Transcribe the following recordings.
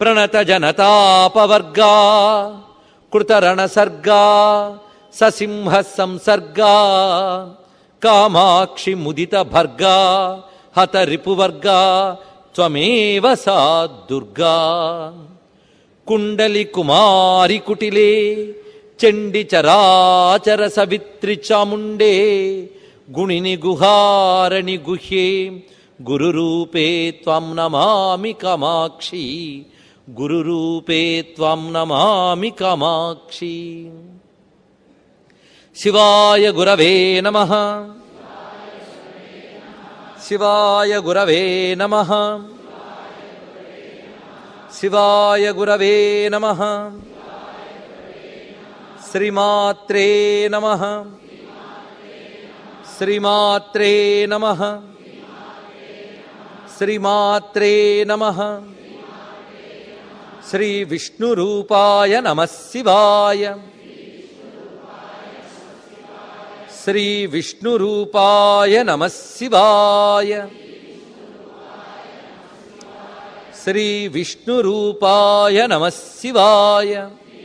ప్రణత జనతాపవర్గా కృతరణసర్గా ససింహ సంసర్గా కామాక్షి ముదిత భర్గా హత రిపువర్గా త్వమేవ సా దుర్గా కుండలి కుమారి కుటిలే చండి చరాచర సవిత్రి చాముండే గుణిని గుహారణి గుహ్యే గురురూపే త్వం నమామి కామాక్షి గురురూపే త్వం నమామి కామాక్షి శివాయ గురవే నమ శివాయ గురవే నమ శివాయ గురవే నమ శ్రీమాత్రే నమ శ్రీమాత్రే నమ శ్రీమాత్రే నమ శ్రీ విష్ణురూపాయ నమ శివాయ శ్రీ విష్ణురూపాయ నమ శివాయ శ్రీ విష్ణురూపాయ నమ శివాయ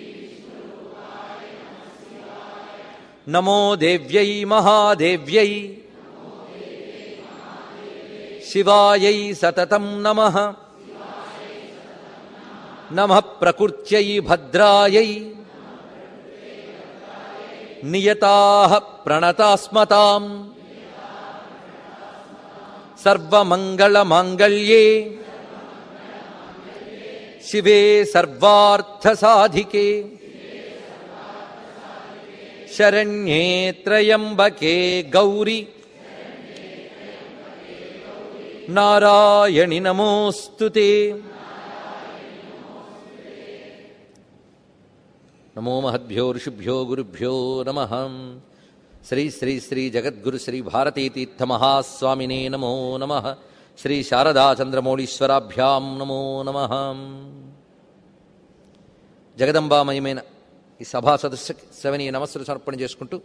నమో దేవ్యై మహాదేవ్యై శివాయై సతతం నమ నమ ప్రకృత్యై భద్రాయై నియతా ప్రణతాస్మతాం సర్వమంగళమాంగళ్యే శివే సర్వార్థసాధికే శరణ్యే త్రయంబకే గౌరి నారాయణి నమోస్తుతే నమో మహద్భ్యో ఋషిభ్యో గురుభ్యో నమ శ్రీ శ్రీ శ్రీ జగద్గురు శ్రీ భారతీతీర్థ మహాస్వామినే నమో నమ శ్రీ శారదాచంద్రమౌళీశ్వరాభ్యాం నమో నమ జగదంబామయమైన ఈ సభా సదస్సుకి శవనీయ నమస్సులు సమర్పణ చేసుకుంటూ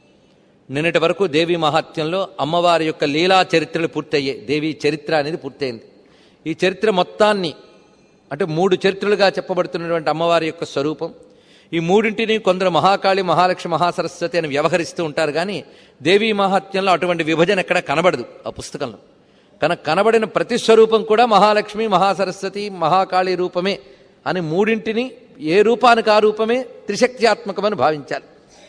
నిన్నటి వరకు దేవి మహాత్మ్యంలో అమ్మవారి యొక్క లీలా చరిత్రలు పూర్తయ్యాయి దేవి చరిత్ర అనేది పూర్తయింది ఈ చరిత్ర మొత్తాన్ని అంటే మూడు చరిత్రలుగా చెప్పబడుతున్నటువంటి అమ్మవారి యొక్క స్వరూపం ఈ మూడింటిని కొందరు మహాకాళి మహాలక్ష్మి మహాసరస్వతి అని వ్యవహరిస్తూ ఉంటారు కానీ దేవీ మహాత్మ్యంలో అటువంటి విభజన ఎక్కడ కనబడదు ఆ పుస్తకంలో కనుక కనబడిన ప్రతి స్వరూపం కూడా మహాలక్ష్మి మహాసరస్వతి మహాకాళి రూపమే అని మూడింటిని ఏ రూపానికి ఆ రూపమే త్రిశక్త్యాత్మకమని భావించాలి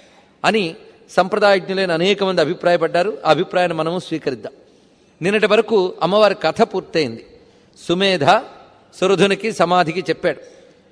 అని సంప్రదాయజ్ఞులైన అనేక మంది అభిప్రాయపడ్డారు ఆ అభిప్రాయాన్ని మనము స్వీకరిద్దాం నిన్నటి వరకు అమ్మవారి కథ పూర్తయింది సుమేధ సురధునికి సమాధికి చెప్పాడు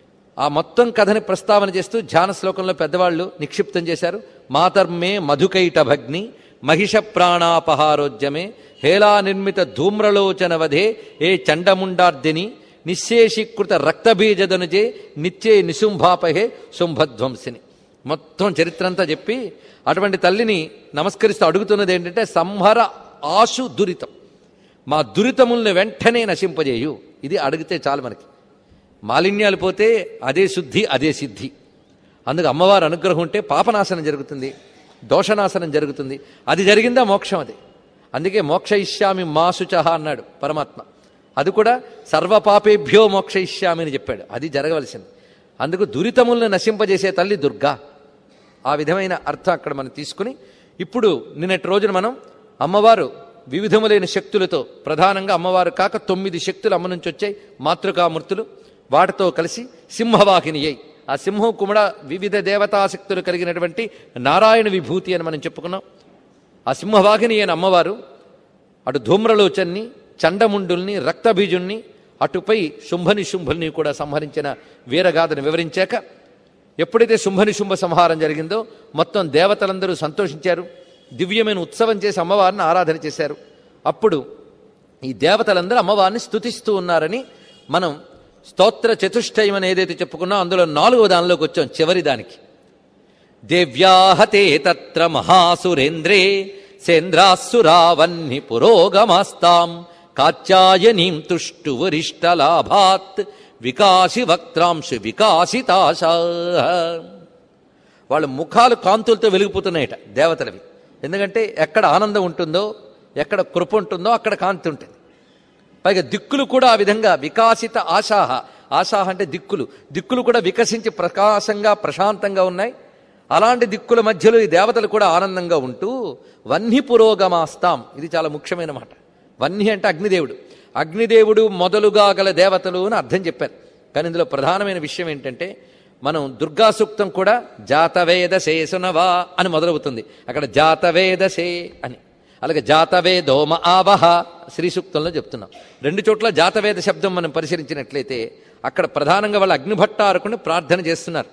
ఆ మొత్తం కథని ప్రస్తావన చేస్తూ ధ్యాన శ్లోకంలో పెద్దవాళ్ళు నిక్షిప్తం చేశారు మాతర్మే మధుకైట భగ్ని మహిష ప్రాణాపహారోద్యమే హేలా నిర్మిత ధూమ్రలోచన వధే ఏ చండముండార్దిని నిశ్శేషీకృత రక్తబీజదనుజే నిత్యే నిశుంభాపహే శుంభధ్వంసిని మొత్తం చరిత్ర అంతా చెప్పి అటువంటి తల్లిని నమస్కరిస్తూ అడుగుతున్నది ఏంటంటే సంహర ఆశు దురితం మా దురితముల్ని వెంటనే నశింపజేయు ఇది అడిగితే చాలు మనకి మాలిన్యాలు పోతే అదే శుద్ధి అదే సిద్ధి అందుకు అమ్మవారి అనుగ్రహం ఉంటే పాపనాశనం జరుగుతుంది దోషనాశనం జరుగుతుంది అది జరిగిందా మోక్షం అది అందుకే మోక్ష ఇష్యామి మాసుచ అన్నాడు పరమాత్మ అది కూడా సర్వపాపేభ్యో మోక్ష ఇష్యామి అని చెప్పాడు అది జరగవలసింది అందుకు దురితములను నశింపజేసే తల్లి దుర్గా ఆ విధమైన అర్థం అక్కడ మనం తీసుకుని ఇప్పుడు నిన్నటి రోజున మనం అమ్మవారు వివిధములైన శక్తులతో ప్రధానంగా అమ్మవారు కాక తొమ్మిది శక్తులు అమ్మ నుంచి వచ్చాయి మాతృకామూర్తులు వాటితో కలిసి సింహవాహిని అయి ఆ సింహం కుమడ వివిధ దేవతాశక్తులు కలిగినటువంటి నారాయణ విభూతి అని మనం చెప్పుకున్నాం ఆ సింహవాహిని అయిన అమ్మవారు అటు ధూమ్రలోచన్ని చండముండుల్ని రక్తబీజుల్ని అటుపై శుంభని శుంభుల్ని కూడా సంహరించిన వీరగాథను వివరించాక ఎప్పుడైతే శుంభని శుంభ సంహారం జరిగిందో మొత్తం దేవతలందరూ సంతోషించారు దివ్యమైన ఉత్సవం చేసి అమ్మవారిని ఆరాధన చేశారు అప్పుడు ఈ దేవతలందరూ అమ్మవారిని స్తుతిస్తూ ఉన్నారని మనం స్తోత్ర చతుష్టయం అని ఏదైతే చెప్పుకున్నాం అందులో నాలుగవ దానిలోకి వచ్చాం చివరి దానికి దేవ్యాహతే తత్ర మహాసురేంద్రే సేంద్రాసురావన్ని పురోగమాస్తాం కాత్యాయనీం తుష్టు వరిష్టలాభాత్ వికాసి వక్త్రాంశు వికాసితాశా వాళ్ళ ముఖాలు కాంతులతో వెలిగిపోతున్నాయట దేవతలవి ఎందుకంటే ఎక్కడ ఆనందం ఉంటుందో ఎక్కడ కృప ఉంటుందో అక్కడ కాంతి ఉంటుంది పైగా దిక్కులు కూడా ఆ విధంగా వికాసిత ఆశాహ ఆశాహ అంటే దిక్కులు దిక్కులు కూడా వికసించి ప్రకాశంగా ప్రశాంతంగా ఉన్నాయి అలాంటి దిక్కుల మధ్యలో ఈ దేవతలు కూడా ఆనందంగా ఉంటూ వన్హి పురోగమాస్తాం ఇది చాలా ముఖ్యమైన మాట వన్హి అంటే అగ్నిదేవుడు అగ్నిదేవుడు మొదలుగా గల దేవతలు అని అర్థం చెప్పారు కానీ ఇందులో ప్రధానమైన విషయం ఏంటంటే మనం దుర్గా సూక్తం కూడా జాతవేద శేషునవా అని మొదలవుతుంది అక్కడ జాతవేదసే అని అలాగే జాతవేదోమ ఆవహ శ్రీ సూక్తంలో చెప్తున్నాం రెండు చోట్ల జాతవేద శబ్దం మనం పరిశీలించినట్లయితే అక్కడ ప్రధానంగా వాళ్ళు అగ్నిభట్టారకుని ప్రార్థన చేస్తున్నారు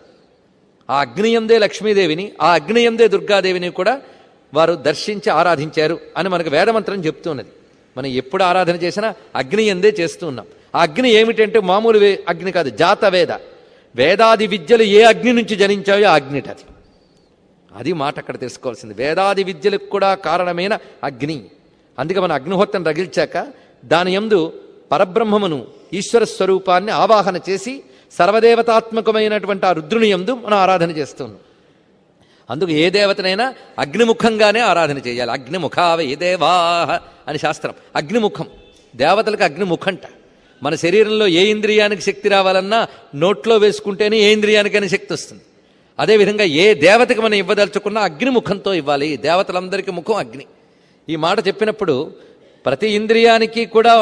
ఆ అగ్నియందే లక్ష్మీదేవిని ఆ అగ్నియందే దుర్గాదేవిని కూడా వారు దర్శించి ఆరాధించారు అని మనకు వేదమంత్రం చెప్తున్నది మనం ఎప్పుడు ఆరాధన చేసినా అగ్నియందే చేస్తూ ఉన్నాం ఆ అగ్ని ఏమిటంటే మామూలు వే- అగ్ని కాదు జాతవేద వేదాది విద్యలు ఏ అగ్ని నుంచి జనించాయో ఆ అగ్నిట అది అది మాట అక్కడ తెలుసుకోవాల్సింది వేదాది విద్యలకు కూడా కారణమైన అగ్ని అందుకే మన అగ్నిహోత్రం రగిల్చాక దాని యందు పరబ్రహ్మమును ఈశ్వర స్వరూపాన్ని ఆవాహన చేసి సర్వదేవతాత్మకమైనటువంటి ఆ రుద్రుని యందు మనం ఆరాధన చేస్తున్నాం అందుకు ఏ దేవతనైనా అగ్నిముఖంగానే ఆరాధన చేయాలి అగ్నిముఖావ ఏ దేవాహ అని శాస్త్రం అగ్నిముఖం దేవతలకు అగ్నిముఖంట మన శరీరంలో ఏ ఇంద్రియానికి శక్తి రావాలన్నా నోట్లో వేసుకుంటేనే ఏ ఇంద్రియానికైనా శక్తి వస్తుంది అదేవిధంగా ఏ దేవతకి మనం ఇవ్వదలుచుకున్నా అగ్నిముఖంతో ఇవ్వాలి దేవతలందరికీ ముఖం అగ్ని ఈ మాట చెప్పినప్పుడు ప్రతి ఇంద్రియానికి కూడా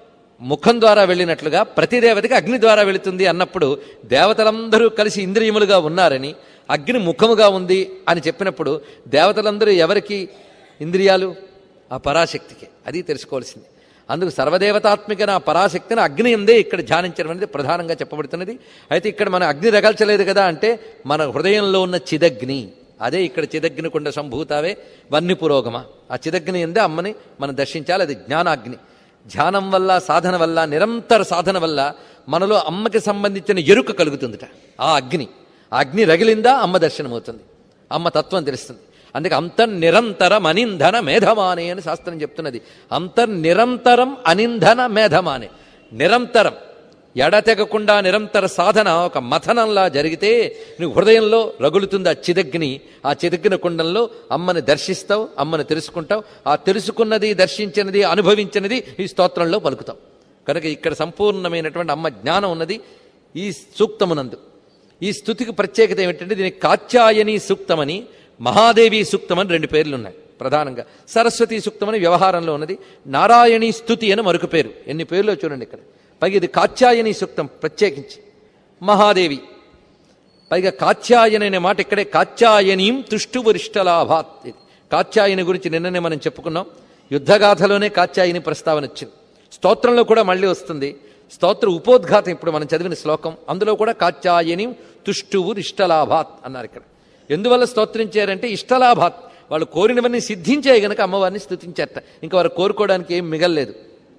ముఖం ద్వారా వెళ్ళినట్లుగా ప్రతి దేవతకి అగ్ని ద్వారా వెళుతుంది అన్నప్పుడు దేవతలందరూ కలిసి ఇంద్రియములుగా ఉన్నారని అగ్ని ముఖముగా ఉంది అని చెప్పినప్పుడు దేవతలందరూ ఎవరికి ఇంద్రియాలు ఆ పరాశక్తికి అది తెలుసుకోవాల్సింది అందుకు సర్వదేవతాత్మిక ఆ పరాశక్తిని అగ్ని ఉందే ఇక్కడ ధ్యానించడం అనేది ప్రధానంగా చెప్పబడుతున్నది అయితే ఇక్కడ మన అగ్ని రగల్చలేదు కదా అంటే మన హృదయంలో ఉన్న చిదగ్ని అదే ఇక్కడ చిదగ్ని కుండ సంభూతావే వన్ని పురోగమ ఆ చిదగ్ని ఎందే అమ్మని మనం దర్శించాలి అది జ్ఞానాగ్ని ధ్యానం వల్ల సాధన వల్ల నిరంతర సాధన వల్ల మనలో అమ్మకి సంబంధించిన ఎరుక కలుగుతుందిట ఆ అగ్ని ఆ అగ్ని రగిలిందా అమ్మ దర్శనం అవుతుంది అమ్మ తత్వం తెలుస్తుంది అందుకే అంతర్నిరంతరం అనింధన మేధమానే అని శాస్త్రం చెప్తున్నది అంతర్నిరంతరం అనింధన మేధమానే నిరంతరం ఎడతెగకుండా నిరంతర సాధన ఒక మథనంలా జరిగితే నువ్వు హృదయంలో రగులుతుంది ఆ చిదగ్ని ఆ చిదగ్గిన కుండంలో అమ్మని దర్శిస్తావు అమ్మని తెలుసుకుంటావు ఆ తెలుసుకున్నది దర్శించినది అనుభవించినది ఈ స్తోత్రంలో పలుకుతావు కనుక ఇక్కడ సంపూర్ణమైనటువంటి అమ్మ జ్ఞానం ఉన్నది ఈ సూక్తమునందు ఈ స్థుతికి ప్రత్యేకత ఏమిటంటే దీనికి కాత్యాయని సూక్తమని మహాదేవి సూక్తమని రెండు పేర్లు ఉన్నాయి ప్రధానంగా సరస్వతి సూక్తమని వ్యవహారంలో ఉన్నది నారాయణి స్థుతి అని మరొక పేరు ఎన్ని పేర్లో చూడండి ఇక్కడ పైగా ఇది కాత్యాయని సూక్తం ప్రత్యేకించి మహాదేవి పైగా కాత్యాయని అనే మాట ఇక్కడే కాత్యాయనీం తుష్టువరిష్టలాభాత్ ఇది కాత్యాయని గురించి నిన్ననే మనం చెప్పుకున్నాం యుద్ధగాథలోనే కాత్యాయని ప్రస్తావన వచ్చింది స్తోత్రంలో కూడా మళ్ళీ వస్తుంది స్తోత్ర ఉపోద్ఘాతం ఇప్పుడు మనం చదివిన శ్లోకం అందులో కూడా కాత్యాయని తుష్టువు ఇష్టలాభాత్ అన్నారు ఇక్కడ ఎందువల్ల స్తోత్రించారంటే ఇష్టలాభాత్ వాళ్ళు కోరినవన్నీ సిద్ధించాయి గనక అమ్మవారిని స్థుతించారట ఇంకా వారు కోరుకోవడానికి ఏం మిగల్లేదు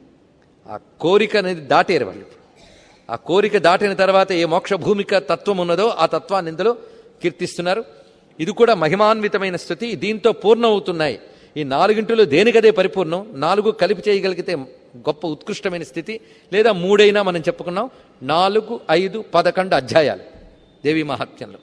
ఆ కోరిక అనేది దాటేరు వాళ్ళు ఆ కోరిక దాటిన తర్వాత ఏ మోక్ష భూమిక తత్వం ఉన్నదో ఆ తత్వాన్ని ఇందులో కీర్తిస్తున్నారు ఇది కూడా మహిమాన్వితమైన స్థుతి దీంతో పూర్ణమవుతున్నాయి ఈ నాలుగింటిలో దేనికదే పరిపూర్ణం నాలుగు కలిపి చేయగలిగితే గొప్ప ఉత్కృష్టమైన స్థితి లేదా మూడైనా మనం చెప్పుకున్నాం నాలుగు ఐదు పదకొండు అధ్యాయాలు దేవి మహాత్మ్యంలో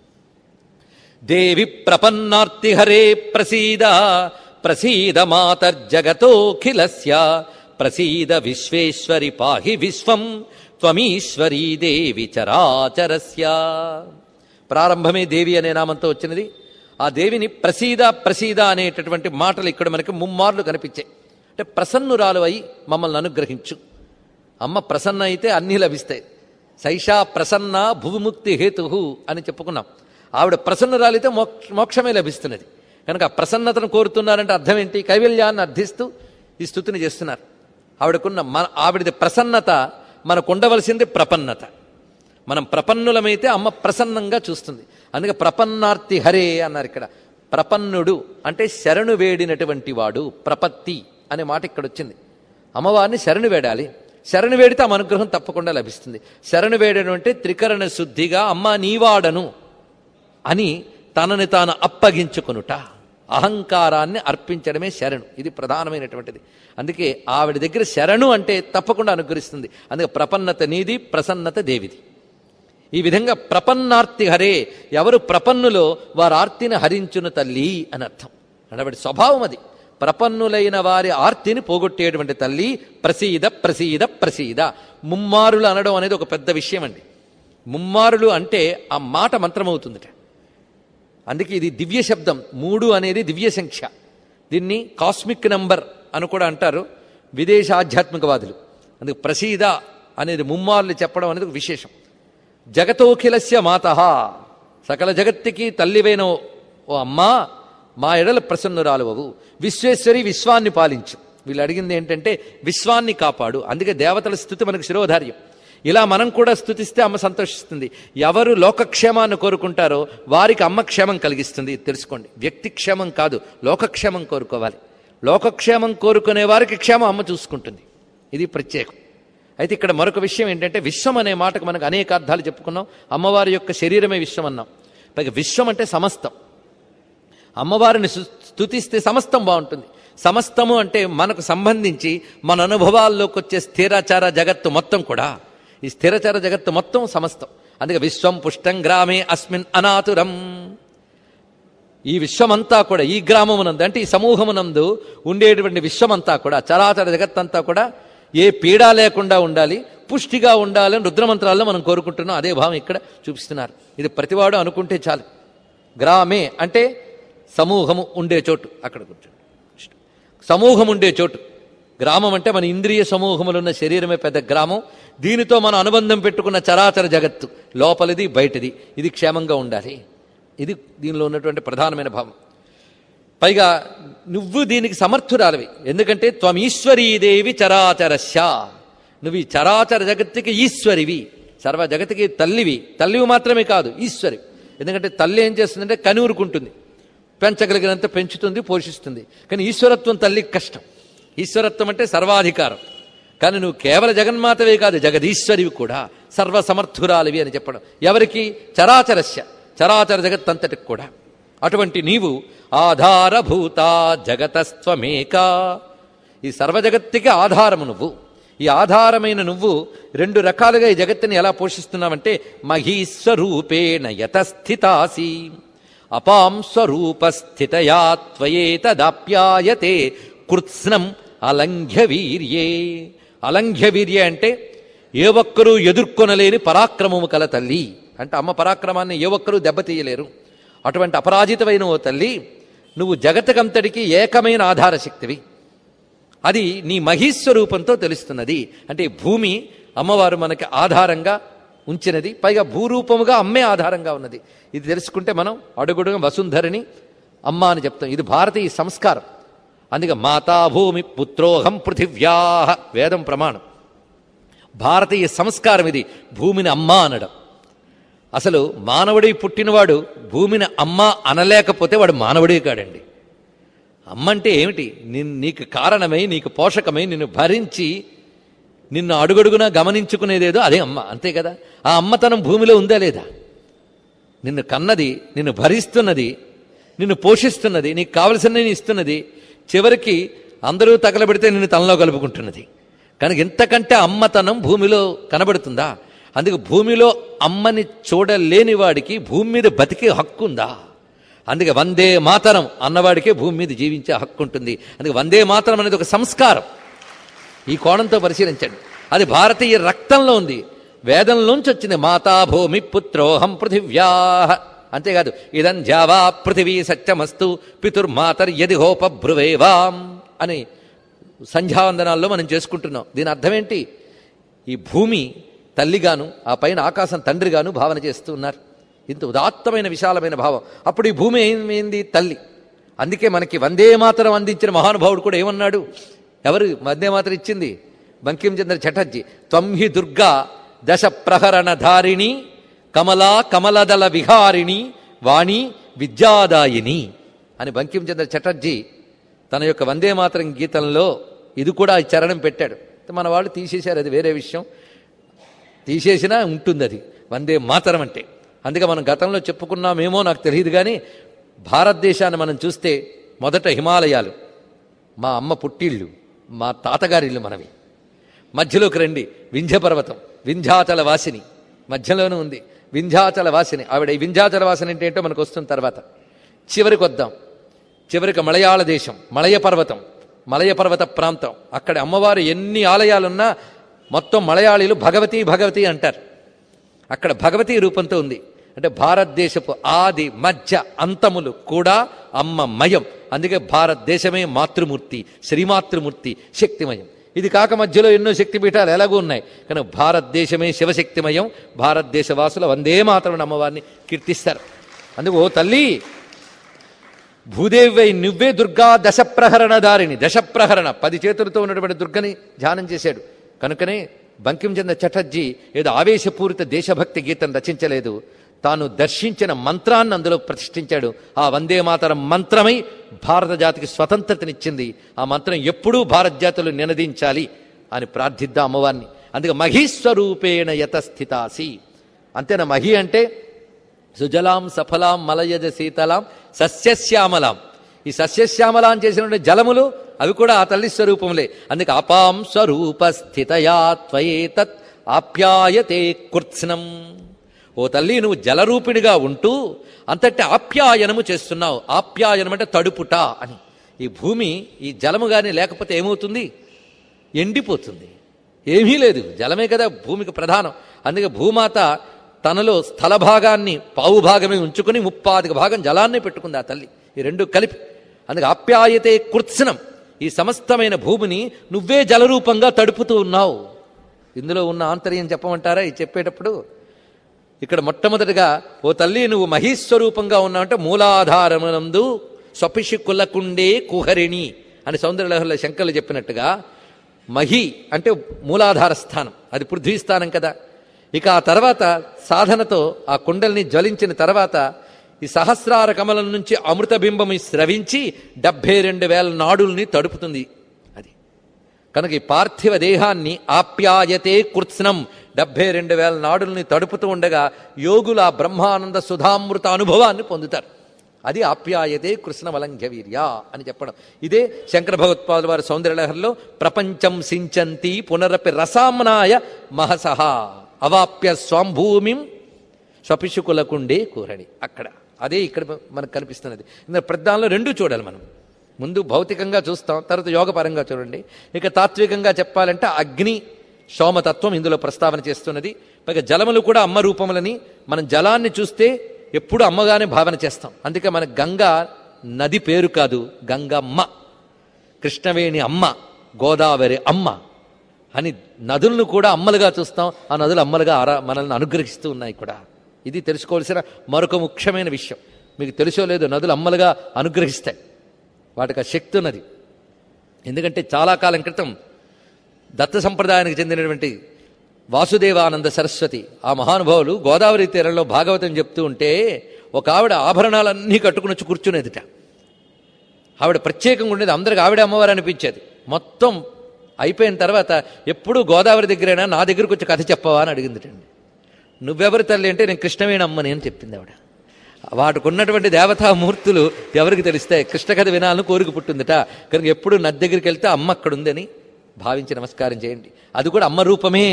దేవి ప్రపన్నార్తి హరే ప్రసీద ప్రసీద మాతర్జగతోఖిలస్య ప్రసీద విశ్వేశ్వరి పాహి విశ్వం త్వమీశ్వరీ దేవి చరాచరస్య ప్రారంభమే దేవి అనే నామంతో వచ్చినది ఆ దేవిని ప్రసీద ప్రసీద అనేటటువంటి మాటలు ఇక్కడ మనకి ముమ్మార్లు కనిపించాయి అంటే ప్రసన్నురాలు అయి మమ్మల్ని అనుగ్రహించు అమ్మ ప్రసన్న అయితే అన్నీ లభిస్తాయి సైషా ప్రసన్న భూముక్తి హేతు అని చెప్పుకున్నాం ఆవిడ ప్రసన్నురాలితే మోక్ష మోక్షమే లభిస్తున్నది కనుక ఆ ప్రసన్నతను కోరుతున్నారంటే అర్థం ఏంటి కైవల్యాన్ని అర్థిస్తూ ఈ స్థుతిని చేస్తున్నారు ఆవిడకున్న మన ఆవిడది ప్రసన్నత మనకు ఉండవలసింది ప్రపన్నత మనం ప్రపన్నులమైతే అమ్మ ప్రసన్నంగా చూస్తుంది అందుకే ప్రపన్నార్తి హరే అన్నారు ఇక్కడ ప్రపన్నుడు అంటే శరణు వేడినటువంటి వాడు ప్రపత్తి అనే మాట ఇక్కడ వచ్చింది అమ్మవారిని శరణు వేడాలి శరణు వేడితే ఆమె అనుగ్రహం తప్పకుండా లభిస్తుంది శరణు వేడడం అంటే త్రికరణ శుద్ధిగా అమ్మ నీవాడను అని తనని తాను అప్పగించుకొనుట అహంకారాన్ని అర్పించడమే శరణు ఇది ప్రధానమైనటువంటిది అందుకే ఆవిడ దగ్గర శరణు అంటే తప్పకుండా అనుగ్రహిస్తుంది అందుకే ప్రపన్నత నీది ప్రసన్నత దేవిది ఈ విధంగా ప్రపన్నార్తి హరే ఎవరు ప్రపన్నులో వారు ఆర్తిని హరించును తల్లి అని అర్థం అంటే స్వభావం అది ప్రపన్నులైన వారి ఆర్తిని పోగొట్టేటువంటి తల్లి ప్రసీద ప్రసీద ప్రసీద ముమ్మారులు అనడం అనేది ఒక పెద్ద విషయం అండి ముమ్మారులు అంటే ఆ మాట మంత్రమవుతుందట అందుకే ఇది దివ్య శబ్దం మూడు అనేది దివ్య సంఖ్య దీన్ని కాస్మిక్ నంబర్ అని కూడా అంటారు విదేశ ఆధ్యాత్మికవాదులు అందుకు ప్రసీద అనేది ముమ్మార్లు చెప్పడం అనేది ఒక విశేషం జగతోఖిలస్య మాత సకల జగత్తుకి తల్లివైన ఓ అమ్మా మా ఎడల ప్రసన్నురాలువవు విశ్వేశ్వరి విశ్వాన్ని పాలించు వీళ్ళు అడిగింది ఏంటంటే విశ్వాన్ని కాపాడు అందుకే దేవతల స్థుతి మనకు శిరోధార్యం ఇలా మనం కూడా స్థుతిస్తే అమ్మ సంతోషిస్తుంది ఎవరు లోకక్షేమాన్ని కోరుకుంటారో వారికి అమ్మ క్షేమం కలిగిస్తుంది ఇది తెలుసుకోండి వ్యక్తి క్షేమం కాదు లోకక్షేమం కోరుకోవాలి లోకక్షేమం కోరుకునే వారికి క్షేమం అమ్మ చూసుకుంటుంది ఇది ప్రత్యేకం అయితే ఇక్కడ మరొక విషయం ఏంటంటే విశ్వం అనే మాటకు మనకు అనేక అర్థాలు చెప్పుకున్నాం అమ్మవారి యొక్క శరీరమే విశ్వం అన్నాం పైగా విశ్వం అంటే సమస్తం అమ్మవారిని సు- స్తుతిస్తే సమస్తం బాగుంటుంది సమస్తము అంటే మనకు సంబంధించి మన అనుభవాల్లోకి వచ్చే స్థిరాచార జగత్తు మొత్తం కూడా ఈ స్థిరచార జగత్తు మొత్తం సమస్తం అందుకే విశ్వం పుష్టం గ్రామే అస్మిన్ అనాతురం ఈ విశ్వమంతా కూడా ఈ గ్రామమునందు అంటే ఈ సమూహమునందు ఉండేటువంటి విశ్వమంతా కూడా చరాచర జగత్తంతా కూడా ఏ పీడా లేకుండా ఉండాలి పుష్టిగా ఉండాలని రుద్రమంత్రాల్లో మనం కోరుకుంటున్నాం అదే భావం ఇక్కడ చూపిస్తున్నారు ఇది ప్రతివాడు అనుకుంటే చాలు గ్రామే అంటే సమూహము ఉండే చోటు అక్కడ కూర్చోండి సమూహం ఉండే చోటు గ్రామం అంటే మన ఇంద్రియ సమూహములున్న శరీరమే పెద్ద గ్రామం దీనితో మనం అనుబంధం పెట్టుకున్న చరాచర జగత్తు లోపలిది బయటిది ఇది క్షేమంగా ఉండాలి ఇది దీనిలో ఉన్నటువంటి ప్రధానమైన భావం పైగా నువ్వు దీనికి సమర్థురాలివి ఎందుకంటే త్వమీశ్వరీదేవి చరాచరస్య నువ్వు ఈ చరాచర జగత్తుకి ఈశ్వరివి సర్వ జగత్తుకి తల్లివి తల్లివి మాత్రమే కాదు ఈశ్వరి ఎందుకంటే తల్లి ఏం చేస్తుందంటే కనూరుకుంటుంది పెంచగలిగినంత పెంచుతుంది పోషిస్తుంది కానీ ఈశ్వరత్వం తల్లికి కష్టం ఈశ్వరత్వం అంటే సర్వాధికారం కానీ నువ్వు కేవల జగన్మాతవే కాదు జగదీశ్వరివి కూడా సర్వసమర్థురాలివి అని చెప్పడం ఎవరికి చరాచరస్య చరాచర జగత్తంతటికి కూడా అటువంటి నీవు ఆధారభూత జగతస్త్వమేకా ఈ సర్వజగత్తుకి ఆధారము నువ్వు ఈ ఆధారమైన నువ్వు రెండు రకాలుగా ఈ జగత్తుని ఎలా పోషిస్తున్నావంటే మహీస్వరూపేణ యతస్థితాసి అపాం స్వరూపస్థితయా త్వయేతదాప్యాయతే కృత్స్నం అలంఘ్య వీర్యే అలంఘ్య వీర్యే అంటే ఏ ఒక్కరూ ఎదుర్కొనలేని పరాక్రమము కల తల్లి అంటే అమ్మ పరాక్రమాన్ని ఏ ఒక్కరూ దెబ్బతీయలేరు అటువంటి అపరాజితమైన ఓ తల్లి నువ్వు జగతకంతటికి ఏకమైన ఆధార శక్తివి అది నీ మహీస్వరూపంతో తెలుస్తున్నది అంటే ఈ భూమి అమ్మవారు మనకి ఆధారంగా ఉంచినది పైగా భూరూపముగా అమ్మే ఆధారంగా ఉన్నది ఇది తెలుసుకుంటే మనం అడుగుడుగా వసుంధరిని అమ్మ అని చెప్తాం ఇది భారతీయ సంస్కారం అందుకే మాతా భూమి పుత్రోహం పృథివ్యా వేదం ప్రమాణం భారతీయ సంస్కారం ఇది భూమిని అమ్మ అనడం అసలు మానవుడి పుట్టినవాడు భూమిని అమ్మ అనలేకపోతే వాడు మానవుడే కాడండి అమ్మ అంటే ఏమిటి నిన్- నీకు కారణమై నీకు పోషకమై నిన్ను భరించి నిన్ను అడుగడుగునా గమనించుకునేదేదో అదే అమ్మ అంతే కదా ఆ అమ్మతనం భూమిలో ఉందా లేదా నిన్ను కన్నది నిన్ను భరిస్తున్నది నిన్ను పోషిస్తున్నది నీకు కావలసినవి ఇస్తున్నది చివరికి అందరూ తగలబెడితే నిన్ను తనలో కలుపుకుంటున్నది కనుక ఇంతకంటే అమ్మతనం భూమిలో కనబడుతుందా అందుకే భూమిలో అమ్మని చూడలేని వాడికి భూమి మీద బతికే హక్కు ఉందా అందుకే వందే మాతరం అన్నవాడికే భూమి మీద జీవించే హక్కు ఉంటుంది అందుకే వందే మాతరం అనేది ఒక సంస్కారం ఈ కోణంతో పరిశీలించండి అది భారతీయ రక్తంలో ఉంది వేదంలోంచి వచ్చింది మాతా భూమి పుత్రోహం పృథివ్యా అంతేకాదు ఇదం జావా పృథివీ సత్యమస్తు పితుర్మాతర్యది హోపభ్రువేవాం అని సంధ్యావందనాల్లో మనం చేసుకుంటున్నాం దీని అర్థం ఏంటి ఈ భూమి తల్లిగాను ఆ పైన ఆకాశం తండ్రిగాను భావన చేస్తూ ఉన్నారు ఇంత ఉదాత్తమైన విశాలమైన భావం అప్పుడు ఈ భూమి ఏమైంది తల్లి అందుకే మనకి వందే మాతరం అందించిన మహానుభావుడు కూడా ఏమన్నాడు ఎవరు వందే మాతరం ఇచ్చింది బంకించంద్ర చటర్జీ త్వంహి దుర్గా దశ ప్రహరణ ధారిణి కమలా కమలదల విహారిణి వాణి విద్యాదాయిని అని బంకించంద్ర చటర్జీ తన యొక్క వందే మాతరం గీతంలో ఇది కూడా ఈ చరణం పెట్టాడు మన వాళ్ళు తీసేశారు అది వేరే విషయం తీసేసినా ఉంటుంది అది వందే మాతరం అంటే అందుకే మనం గతంలో చెప్పుకున్నామేమో నాకు తెలియదు కానీ భారతదేశాన్ని మనం చూస్తే మొదట హిమాలయాలు మా అమ్మ పుట్టిళ్ళు మా తాతగారిళ్ళు మనవి మధ్యలోకి రండి వింధ్య పర్వతం వింధ్యాచల వాసిని మధ్యలోనూ ఉంది వింధ్యాచల వాసిని ఆవిడ ఈ వింధ్యాచల వాసిని అంటే ఏంటో మనకు వస్తుంది తర్వాత చివరికి వద్దాం చివరికి మలయాళ దేశం మలయ పర్వతం మలయ పర్వత ప్రాంతం అక్కడ అమ్మవారు ఎన్ని ఆలయాలున్నా మొత్తం మలయాళీలు భగవతి భగవతి అంటారు అక్కడ భగవతి రూపంతో ఉంది అంటే భారతదేశపు ఆది మధ్య అంతములు కూడా అమ్మ మయం అందుకే భారతదేశమే మాతృమూర్తి శ్రీమాతృమూర్తి శక్తిమయం ఇది కాక మధ్యలో ఎన్నో శక్తిపీఠాలు ఎలాగూ ఉన్నాయి కానీ భారతదేశమే శివశక్తిమయం భారతదేశ వాసుల వందే మాత్రం అమ్మవారిని కీర్తిస్తారు అందుకు ఓ తల్లి భూదేవి నువ్వే దుర్గా దశప్రహరణ దారిని దశప్రహరణ పది చేతులతో ఉన్నటువంటి దుర్గని ధ్యానం చేశాడు కనుకనే బంకించంద్ర చటర్జీ ఏదో ఆవేశపూరిత దేశభక్తి గీతం రచించలేదు తాను దర్శించిన మంత్రాన్ని అందులో ప్రతిష్ఠించాడు ఆ వందే మాతరం మంత్రమై భారత జాతికి స్వతంత్రతనిచ్చింది ఆ మంత్రం ఎప్పుడూ భారత జాతులు నినదించాలి అని ప్రార్థిద్దాం అమ్మవారిని అందుకే మహీస్వరూపేణ యతస్థితాసి అంతేనా మహి అంటే సుజలాం సఫలాం మలయజ శీతలాం సస్యశ్యామలాం ఈ సస్యశ్యామలాం చేసిన జలములు అవి కూడా ఆ తల్లి స్వరూపములే అందుకే అపాం స్వరూప స్థితయా త్వయేతత్ ఆప్యాయతే కృత్స్నం ఓ తల్లి నువ్వు జలరూపిణిగా ఉంటూ అంతటి ఆప్యాయనము చేస్తున్నావు ఆప్యాయనం అంటే తడుపుట అని ఈ భూమి ఈ జలము గాని లేకపోతే ఏమవుతుంది ఎండిపోతుంది ఏమీ లేదు జలమే కదా భూమికి ప్రధానం అందుకే భూమాత తనలో స్థల భాగాన్ని పావు భాగమే ఉంచుకుని ముప్పాదిక భాగం జలాన్నే పెట్టుకుంది ఆ తల్లి ఈ రెండు కలిపి అందుకే ఆప్యాయతే కృత్సనం ఈ సమస్తమైన భూమిని నువ్వే జలరూపంగా తడుపుతూ ఉన్నావు ఇందులో ఉన్న ఆంతర్యం చెప్పమంటారా ఇది చెప్పేటప్పుడు ఇక్కడ మొట్టమొదటిగా ఓ తల్లి నువ్వు మహీస్వరూపంగా ఉన్నావంటే మూలాధారమునందు స్వపిషి కులకుండే కుహరిణి అని సౌందర్యలహరిలో శంకర్లు చెప్పినట్టుగా మహి అంటే మూలాధార స్థానం అది పృథ్వీ స్థానం కదా ఇక ఆ తర్వాత సాధనతో ఆ కుండల్ని జ్వలించిన తర్వాత ఈ సహస్రార కమలం నుంచి అమృత బింబం స్రవించి డెబ్బై రెండు వేల నాడుల్ని తడుపుతుంది అది కనుక ఈ పార్థివ దేహాన్ని ఆప్యాయతే కృత్స్నం డెబ్బై రెండు వేల నాడుల్ని తడుపుతూ ఉండగా యోగుల ఆ బ్రహ్మానంద సుధామృత అనుభవాన్ని పొందుతారు అది ఆప్యాయతే కృష్ణవలంఘ్య వీర్య అని చెప్పడం ఇదే శంకర భగవత్పాదుల వారి సౌందర్యలహరిలో ప్రపంచం సించంతి పునరపి రసామ్నాయ మహసహ అవాప్య స్వాంభూమిం స్వపిషుకులకుండే కూరడి అక్కడ అదే ఇక్కడ మనకు కనిపిస్తున్నది ఇందులో ప్రధానంలో రెండు చూడాలి మనం ముందు భౌతికంగా చూస్తాం తర్వాత యోగపరంగా చూడండి ఇక తాత్వికంగా చెప్పాలంటే అగ్ని సోమతత్వం ఇందులో ప్రస్తావన చేస్తున్నది పైగా జలములు కూడా అమ్మ రూపములని మనం జలాన్ని చూస్తే ఎప్పుడు అమ్మగానే భావన చేస్తాం అందుకే మన గంగా నది పేరు కాదు గంగమ్మ కృష్ణవేణి అమ్మ గోదావరి అమ్మ అని నదులను కూడా అమ్మలుగా చూస్తాం ఆ నదులు అమ్మలుగా ఆరా మనల్ని అనుగ్రహిస్తూ ఉన్నాయి కూడా ఇది తెలుసుకోవాల్సిన మరొక ముఖ్యమైన విషయం మీకు తెలుసో లేదో నదులు అమ్మలుగా అనుగ్రహిస్తాయి వాటికి ఆ శక్తి ఉన్నది ఎందుకంటే చాలా కాలం క్రితం దత్త సంప్రదాయానికి చెందినటువంటి వాసుదేవానంద సరస్వతి ఆ మహానుభావులు గోదావరి తీరంలో భాగవతం చెప్తూ ఉంటే ఒక ఆవిడ ఆభరణాలన్నీ కట్టుకుని వచ్చి కూర్చునేదిట ఆవిడ ప్రత్యేకంగా ఉండేది అందరికి ఆవిడ అమ్మవారు అనిపించేది మొత్తం అయిపోయిన తర్వాత ఎప్పుడు గోదావరి దగ్గరైనా నా దగ్గరకు వచ్చి కథ చెప్పవా అని అడిగిందిటండి నువ్వెవరి తల్లి అంటే నేను కృష్ణవేణి అమ్మని అని చెప్పింది ఆవిడ వాటికి ఉన్నటువంటి దేవతామూర్తులు ఎవరికి తెలిస్తాయి కృష్ణ కథ వినాలని కోరిక పుట్టిందిట కనుక ఎప్పుడు నది దగ్గరికి వెళ్తే అమ్మ అక్కడ ఉందని భావించి నమస్కారం చేయండి అది కూడా అమ్మ రూపమే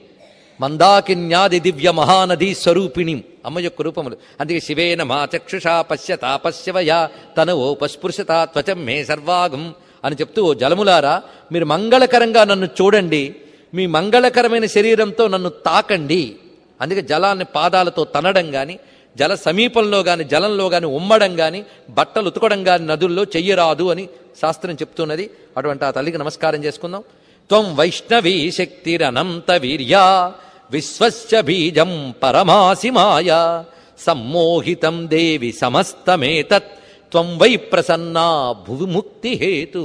మందాకిన్యాది దివ్య మహానది స్వరూపిణి అమ్మ యొక్క రూపములు అందుకే శివేన మా చక్షుషా పశ్యత పశ్యవయా తన ఓ పస్పృశత త్వచం మే సర్వాగం అని చెప్తూ ఓ జలములారా మీరు మంగళకరంగా నన్ను చూడండి మీ మంగళకరమైన శరీరంతో నన్ను తాకండి అందుకే జలాన్ని పాదాలతో తనడం గాని జల సమీపంలో గాని జలంలో గాని ఉమ్మడం గాని బట్టలు ఉతకడం గాని నదుల్లో చెయ్యరాదు అని శాస్త్రం చెప్తున్నది అటువంటి ఆ తల్లికి నమస్కారం చేసుకుందాం త్వం వైష్ణవీ శక్తిరనంత వీర్యా విశ్వస్య బీజం పరమాసి మాయా సమ్మోహితం దేవి సమస్తమేతత్ త్వం వై ప్రసన్నా భువి ముక్తి హేతు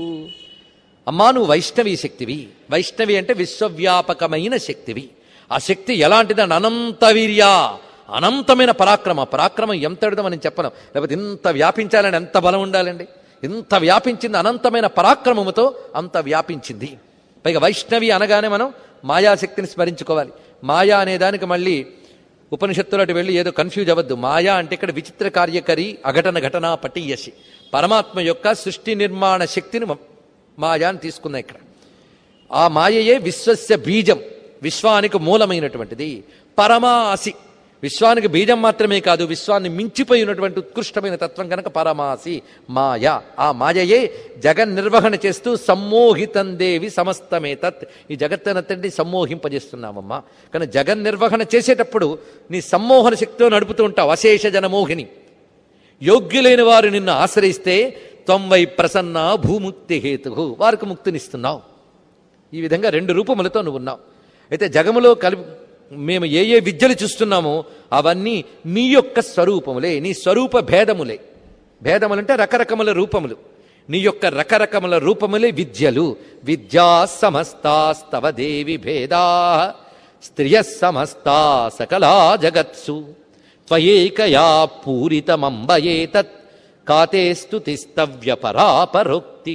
అమ్మా నువ్వు వైష్ణవీ శక్తివి వైష్ణవి అంటే విశ్వవ్యాపకమైన శక్తివి ఆ శక్తి ఎలాంటిదని అనంత వీర్యా అనంతమైన పరాక్రమ పరాక్రమం ఎంతటిదో మనం చెప్పలేం లేకపోతే ఇంత వ్యాపించాలని ఎంత బలం ఉండాలండి ఇంత వ్యాపించింది అనంతమైన పరాక్రమముతో అంత వ్యాపించింది పైగా వైష్ణవి అనగానే మనం మాయాశక్తిని స్మరించుకోవాలి మాయా అనే దానికి మళ్ళీ ఉపనిషత్తులు అటు వెళ్ళి ఏదో కన్ఫ్యూజ్ అవ్వద్దు మాయా అంటే ఇక్కడ విచిత్ర కార్యకరి అఘటన ఘటన పటీయసి పరమాత్మ యొక్క సృష్టి నిర్మాణ శక్తిని మ- మాయా అని తీసుకున్నాం ఇక్కడ ఆ మాయయే విశ్వస్య బీజం విశ్వానికి మూలమైనటువంటిది పరమాసి విశ్వానికి బీజం మాత్రమే కాదు విశ్వాన్ని మించిపోయి ఉన్నటువంటి ఉత్కృష్టమైన తత్వం కనుక పరమాసి మాయ ఆ మాయయే జగన్ నిర్వహణ చేస్తూ సమ్మోహితం దేవి సమస్తమే తత్ ఈ జగత్తనంతటి సమ్మోహింపజేస్తున్నామమ్మా కానీ జగన్ నిర్వహణ చేసేటప్పుడు నీ సమ్మోహన శక్తితో నడుపుతూ ఉంటావు అశేష జనమోహిని యోగ్యులైన వారు నిన్ను ఆశ్రయిస్తే తొంభై ప్రసన్న భూముక్తి హేతు వారికి ముక్తినిస్తున్నావు ఈ విధంగా రెండు రూపములతో నువ్వు ఉన్నావు అయితే జగములో కలిపి మేము ఏ ఏ విద్యలు చూస్తున్నామో అవన్నీ నీ యొక్క స్వరూపములే నీ స్వరూప భేదములే భేదములంటే రకరకముల రూపములు నీ యొక్క రకరకముల రూపములే విద్యలు విద్యా సమస్తాస్తవ దేవి భేదా స్త్రియ సమస్తా సకలా జగత్సు త్వయేకయా పూరితమంబయేతత్ కాతే స్తుతిస్తవ్య పరాపరోక్తి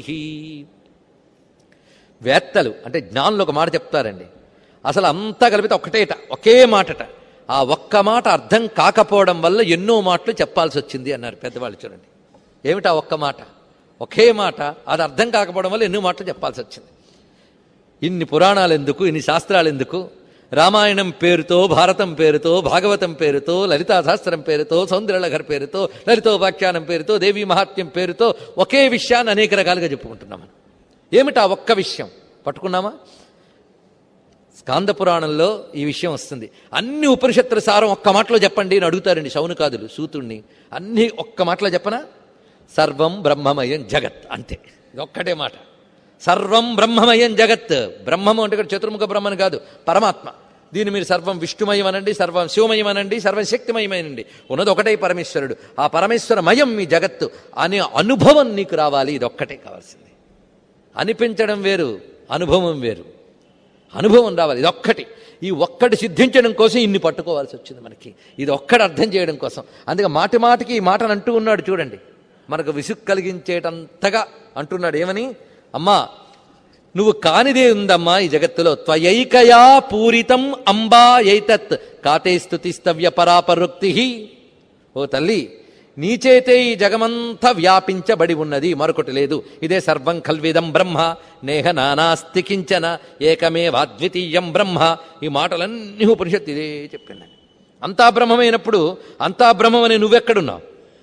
వేత్తలు అంటే జ్ఞానులు ఒక మాట చెప్తారండి అసలు అంతా కలిపితే ఒక్కటేట ఒకే మాటట ఆ ఒక్క మాట అర్థం కాకపోవడం వల్ల ఎన్నో మాటలు చెప్పాల్సి వచ్చింది అన్నారు పెద్దవాళ్ళు చూడండి ఏమిటా ఒక్క మాట ఒకే మాట అది అర్థం కాకపోవడం వల్ల ఎన్నో మాటలు చెప్పాల్సి వచ్చింది ఇన్ని పురాణాలు ఎందుకు ఇన్ని శాస్త్రాలు ఎందుకు రామాయణం పేరుతో భారతం పేరుతో భాగవతం పేరుతో లలితా శాస్త్రం పేరుతో సౌందర్యలహర్ పేరుతో లలితోపాఖ్యానం పేరుతో దేవీ మహాత్మ్యం పేరుతో ఒకే విషయాన్ని అనేక రకాలుగా చెప్పుకుంటున్నాం మనం ఏమిటా ఒక్క విషయం పట్టుకున్నామా స్కాంద పురాణంలో ఈ విషయం వస్తుంది అన్ని ఉపనిషత్తుల సారం ఒక్క మాటలో చెప్పండి అని అడుగుతారండి శౌనకాదులు సూతుణ్ణి అన్ని ఒక్క మాటలో చెప్పనా సర్వం బ్రహ్మమయం జగత్ అంతే ఇది ఒక్కటే మాట సర్వం బ్రహ్మమయం జగత్ బ్రహ్మము అంటే ఇక్కడ చతుర్ముఖ బ్రహ్మను కాదు పరమాత్మ దీన్ని మీరు సర్వం విష్ణుమయం అనండి సర్వం శివమయం అనండి సర్వం శక్తిమయమనండి ఉన్నది ఒకటే పరమేశ్వరుడు ఆ పరమేశ్వరమయం మీ జగత్తు అనే అనుభవం నీకు రావాలి ఇది ఒక్కటే కావాల్సింది అనిపించడం వేరు అనుభవం వేరు అనుభవం రావాలి ఇది ఒక్కటి ఈ ఒక్కటి సిద్ధించడం కోసం ఇన్ని పట్టుకోవాల్సి వచ్చింది మనకి ఇది ఒక్కటి అర్థం చేయడం కోసం అందుకే మాటి మాటికి ఈ మాటను అంటూ ఉన్నాడు చూడండి మనకు విసుగు కలిగించేటంతగా అంటున్నాడు ఏమని అమ్మా నువ్వు కానిదే ఉందమ్మా ఈ జగత్తులో త్వయైకయా పూరితం అంబా ఎయితత్ కాతే స్తుతిస్తవ్య పరాపరుక్తి ఓ తల్లి నీచేతే ఈ జగమంతా వ్యాపించబడి ఉన్నది మరొకటి లేదు ఇదే సర్వం కల్విదం బ్రహ్మ నేహ నానాస్తి కించన ఏకమేవాద్వితీయం బ్రహ్మ ఈ మాటలన్నీ ఉపనిషత్తు ఇదే చెప్పిందండి అంతా బ్రహ్మమైనప్పుడు అంతా బ్రహ్మమని నువ్వెక్కడున్నావు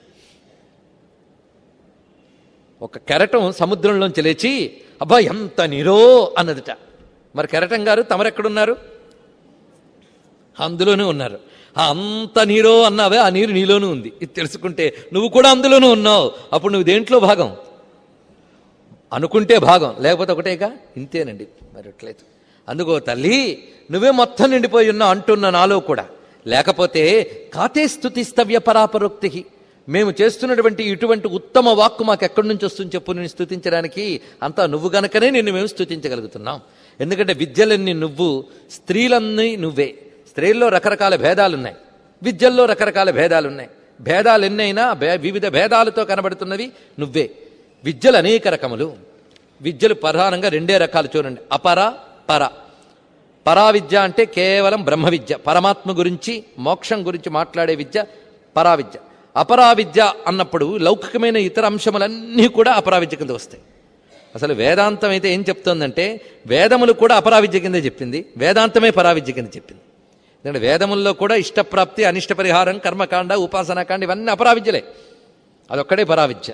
ఒక కెరటం సముద్రంలోంచి లేచి అబ్బా ఎంత నీరో అన్నదిట మరి కెరటం గారు తమరెక్కడున్నారు అందులోనే ఉన్నారు ఆ అంత నీరో అన్నావే ఆ నీరు నీలోనూ ఉంది ఇది తెలుసుకుంటే నువ్వు కూడా అందులోనూ ఉన్నావు అప్పుడు నువ్వు దేంట్లో భాగం అనుకుంటే భాగం లేకపోతే ఒకటేగా ఇంతేనండి మరి అట్లేదు అందుకో తల్లి నువ్వే మొత్తం నిండిపోయి ఉన్నావు అంటున్న నాలో కూడా లేకపోతే కాతే స్థుతిస్తవ్య పరాపరోక్తి మేము చేస్తున్నటువంటి ఇటువంటి ఉత్తమ వాక్కు మాకు ఎక్కడి నుంచి వస్తుంది చెప్పు నేను స్థుతించడానికి అంతా నువ్వు గనకనే నిన్ను మేము స్థుతించగలుగుతున్నాం ఎందుకంటే విద్యలన్నీ నువ్వు స్త్రీలన్నీ నువ్వే స్త్రీల్లో రకరకాల భేదాలున్నాయి విద్యల్లో రకరకాల భేదాలున్నాయి భేదాలు ఎన్నైనా భే వివిధ భేదాలతో కనబడుతున్నవి నువ్వే విద్యలు అనేక రకములు విద్యలు ప్రధానంగా రెండే రకాలు చూడండి అపర పర పరా విద్య అంటే కేవలం బ్రహ్మ విద్య పరమాత్మ గురించి మోక్షం గురించి మాట్లాడే విద్య పరా విద్య అపరా విద్య అన్నప్పుడు లౌకికమైన ఇతర అంశములన్నీ కూడా అపరా విద్య కింద వస్తాయి అసలు వేదాంతం అయితే ఏం చెప్తోందంటే వేదములు కూడా అపరా విద్య కింద చెప్పింది వేదాంతమే పరావిద్య కింద చెప్పింది ఎందుకంటే వేదముల్లో కూడా ఇష్టప్రాప్తి అనిష్ట పరిహారం కర్మకాండ ఉపాసనాకాండ ఇవన్నీ అపరావిద్యలే అదొక్కడే పరావిద్య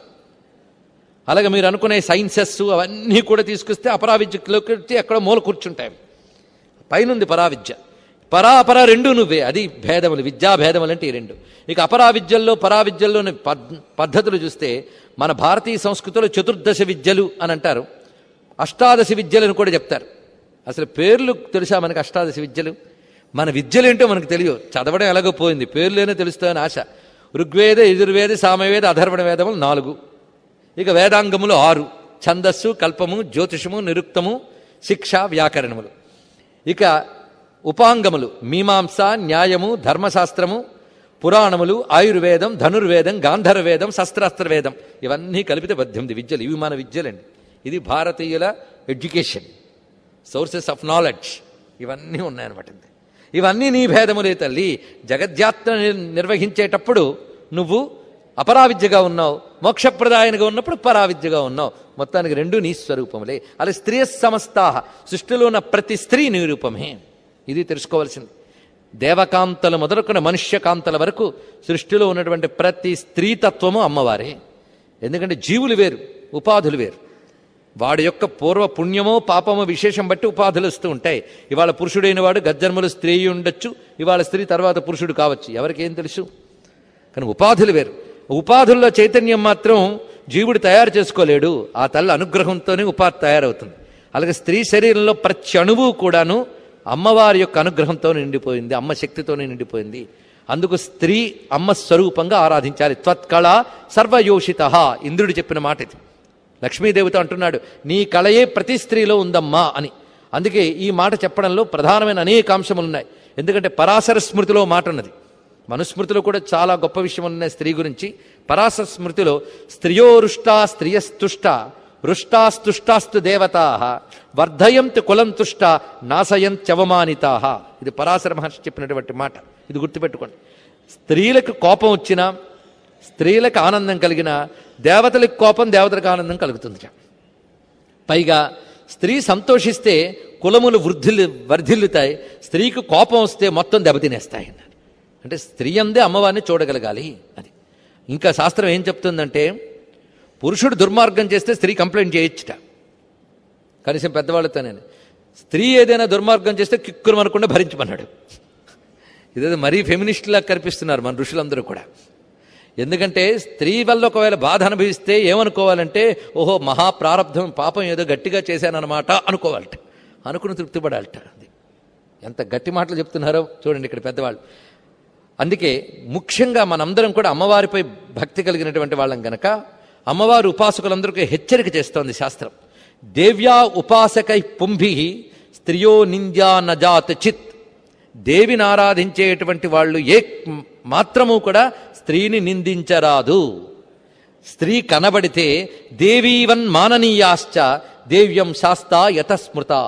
అలాగే మీరు అనుకునే సైన్సెస్ అవన్నీ కూడా తీసుకొస్తే అపరావిద్యలోకి వచ్చి ఎక్కడో మూల కూర్చుంటాయి పైనుంది పరావిద్య పరాపర రెండు నువ్వే అది భేదములు విద్యా భేదములు అంటే ఈ రెండు ఇక అపరా విద్యల్లో పరావిద్యల్లోని పద్ పద్ధతులు చూస్తే మన భారతీయ సంస్కృతిలో చతుర్దశ విద్యలు అని అంటారు అష్టాదశ విద్యలను కూడా చెప్తారు అసలు పేర్లు తెలుసా మనకి అష్టాదశ విద్యలు మన విద్యలు ఏంటో మనకు తెలియదు చదవడం ఎలాగో పోయింది పేర్లేనే తెలుస్తాయని ఆశ ఋగ్వేద యజుర్వేద సామవేద అధర్వణ వేదములు నాలుగు ఇక వేదాంగములు ఆరు ఛందస్సు కల్పము జ్యోతిషము నిరుక్తము శిక్ష వ్యాకరణములు ఇక ఉపాంగములు మీమాంస న్యాయము ధర్మశాస్త్రము పురాణములు ఆయుర్వేదం ధనుర్వేదం గాంధర్వేదం శస్త్రాస్త్ర వేదం ఇవన్నీ కలిపితే పద్దెనిమిది విద్యలు ఇవి మన విద్యలండి ఇది భారతీయుల ఎడ్యుకేషన్ సోర్సెస్ ఆఫ్ నాలెడ్జ్ ఇవన్నీ ఉన్నాయన్నమాట ఇంతే. ఇవన్నీ నీ భేదములే తల్లి జగద్యాత్ర నిర్- నిర్వహించేటప్పుడు నువ్వు అపరావిద్యగా ఉన్నావు మోక్షప్రదాయనగా ఉన్నప్పుడు పరావిద్యగా ఉన్నావు మొత్తానికి రెండు నీ స్వరూపములే అలా స్త్రీ సమస్తా సృష్టిలో ఉన్న ప్రతి స్త్రీ నీ రూపమే ఇది తెలుసుకోవాల్సింది దేవకాంతలు మొదలుకున్న మనుష్యకాంతల వరకు సృష్టిలో ఉన్నటువంటి ప్రతి స్త్రీతత్వము అమ్మవారే ఎందుకంటే జీవులు వేరు ఉపాధులు వేరు వాడి యొక్క పూర్వ పుణ్యమో పాపమో విశేషం బట్టి ఉపాధులు వస్తూ ఉంటాయి ఇవాళ పురుషుడైన వాడు గజ్జన్మలు స్త్రీ అయి ఉండొచ్చు ఇవాళ స్త్రీ తర్వాత పురుషుడు కావచ్చు ఎవరికేం తెలుసు కానీ ఉపాధులు వేరు ఉపాధుల్లో చైతన్యం మాత్రం జీవుడు తయారు చేసుకోలేడు ఆ తల్లి అనుగ్రహంతోనే ఉపాధి తయారవుతుంది అలాగే స్త్రీ శరీరంలో ప్రతి అణువు కూడాను అమ్మవారి యొక్క అనుగ్రహంతో నిండిపోయింది అమ్మ శక్తితోనే నిండిపోయింది అందుకు స్త్రీ అమ్మ స్వరూపంగా ఆరాధించాలి త్వత్కళ సర్వయోషిత ఇంద్రుడు చెప్పిన మాట ఇది లక్ష్మీదేవితో అంటున్నాడు నీ కళయే ప్రతి స్త్రీలో ఉందమ్మా అని అందుకే ఈ మాట చెప్పడంలో ప్రధానమైన అనేక అంశములు ఉన్నాయి ఎందుకంటే పరాశర స్మృతిలో మాట ఉన్నది మనుస్మృతిలో కూడా చాలా గొప్ప విషయం ఉన్నాయి స్త్రీ గురించి పరాశర స్మృతిలో స్త్రియోరుష్టా స్త్రియస్తుష్ట రుష్టాస్తుష్టాస్తు దేవతా వర్ధయంతు కులంతుష్ట నాశయంత్యవమానితా ఇది పరాశర మహర్షి చెప్పినటువంటి మాట ఇది గుర్తుపెట్టుకోండి స్త్రీలకు కోపం వచ్చినా స్త్రీలకు ఆనందం కలిగిన దేవతలకు కోపం దేవతలకు ఆనందం కలుగుతుంది పైగా స్త్రీ సంతోషిస్తే కులములు వృద్ధిల్లు వర్ధిల్లుతాయి స్త్రీకి కోపం వస్తే మొత్తం దెబ్బతినేస్తాయి అన్నారు అంటే స్త్రీ అందే అమ్మవారిని చూడగలగాలి అది ఇంకా శాస్త్రం ఏం చెప్తుందంటే పురుషుడు దుర్మార్గం చేస్తే స్త్రీ కంప్లైంట్ చేయొచ్చుట కనీసం పెద్దవాళ్ళతో నేను స్త్రీ ఏదైనా దుర్మార్గం చేస్తే కిక్కురు అనకుండా భరించమన్నాడు ఇదేదో మరీ ఫెమినిస్ట్లా కనిపిస్తున్నారు మన ఋషులందరూ కూడా ఎందుకంటే స్త్రీ వల్ల ఒకవేళ బాధ అనుభవిస్తే ఏమనుకోవాలంటే ఓహో మహాప్రారంధం పాపం ఏదో గట్టిగా చేశానన్నమాట అనుకోవాలట అనుకుని తృప్తిపడాలట అది ఎంత గట్టి మాటలు చెప్తున్నారో చూడండి ఇక్కడ పెద్దవాళ్ళు అందుకే ముఖ్యంగా మనందరం కూడా అమ్మవారిపై భక్తి కలిగినటువంటి వాళ్ళం గనక అమ్మవారి ఉపాసకులందరికీ హెచ్చరిక చేస్తోంది శాస్త్రం దేవ్యా ఉపాసకై పుంభి స్త్రియో నింద్యా నజాత్ చిత్ దేవిని ఆరాధించేటువంటి వాళ్ళు ఏ మాత్రము కూడా స్త్రీని నిందించరాదు స్త్రీ కనబడితే దేవీవన్ మాననీయాశ్చ దేవ్యం శాస్తా యతస్మృతా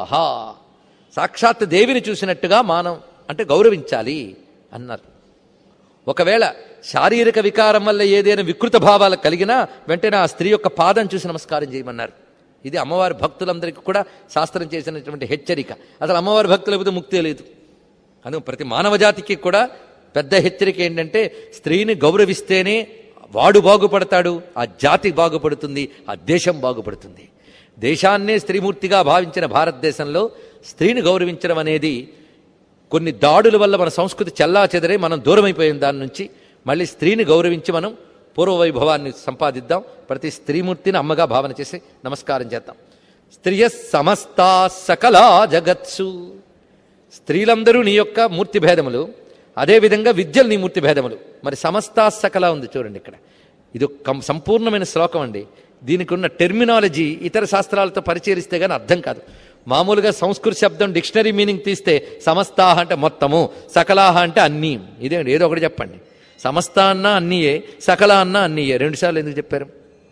సాక్షాత్ దేవిని చూసినట్టుగా మానం అంటే గౌరవించాలి అన్నారు ఒకవేళ శారీరక వికారం వల్ల ఏదైనా వికృత భావాలు కలిగినా వెంటనే ఆ స్త్రీ యొక్క పాదం చూసి నమస్కారం చేయమన్నారు ఇది అమ్మవారి భక్తులందరికీ కూడా శాస్త్రం చేసినటువంటి హెచ్చరిక అసలు అమ్మవారి భక్తులు లేకపోతే ముక్తే లేదు అందుకు ప్రతి మానవ జాతికి కూడా పెద్ద హెచ్చరిక ఏంటంటే స్త్రీని గౌరవిస్తేనే వాడు బాగుపడతాడు ఆ జాతి బాగుపడుతుంది ఆ దేశం బాగుపడుతుంది దేశాన్నే స్త్రీమూర్తిగా భావించిన భారతదేశంలో స్త్రీని గౌరవించడం అనేది కొన్ని దాడుల వల్ల మన సంస్కృతి చెల్లా చెదరే మనం దూరమైపోయిన దాని నుంచి మళ్ళీ స్త్రీని గౌరవించి మనం పూర్వ వైభవాన్ని సంపాదిద్దాం ప్రతి స్త్రీమూర్తిని అమ్మగా భావన చేసి నమస్కారం చేద్దాం స్త్రియ సమస్తా సకలా జగత్సు స్త్రీలందరూ నీ యొక్క మూర్తి భేదములు అదేవిధంగా విద్యలు నీ మూర్తి భేదములు మరి సమస్తా సకల ఉంది చూడండి ఇక్కడ ఇది ఒక కం- సంపూర్ణమైన శ్లోకం అండి దీనికి ఉన్న టెర్మినాలజీ ఇతర శాస్త్రాలతో పరిచరిస్తే గానీ అర్థం కాదు మామూలుగా సంస్కృత శబ్దం డిక్షనరీ మీనింగ్ తీస్తే సమస్తాహ అంటే మొత్తము సకలాహ అంటే అన్నీ ఇదేంటి ఏదో ఒకటి చెప్పండి సమస్త అన్నా అన్నీయే సకల అన్నా అన్నీయే రెండుసార్లు ఎందుకు చెప్పారు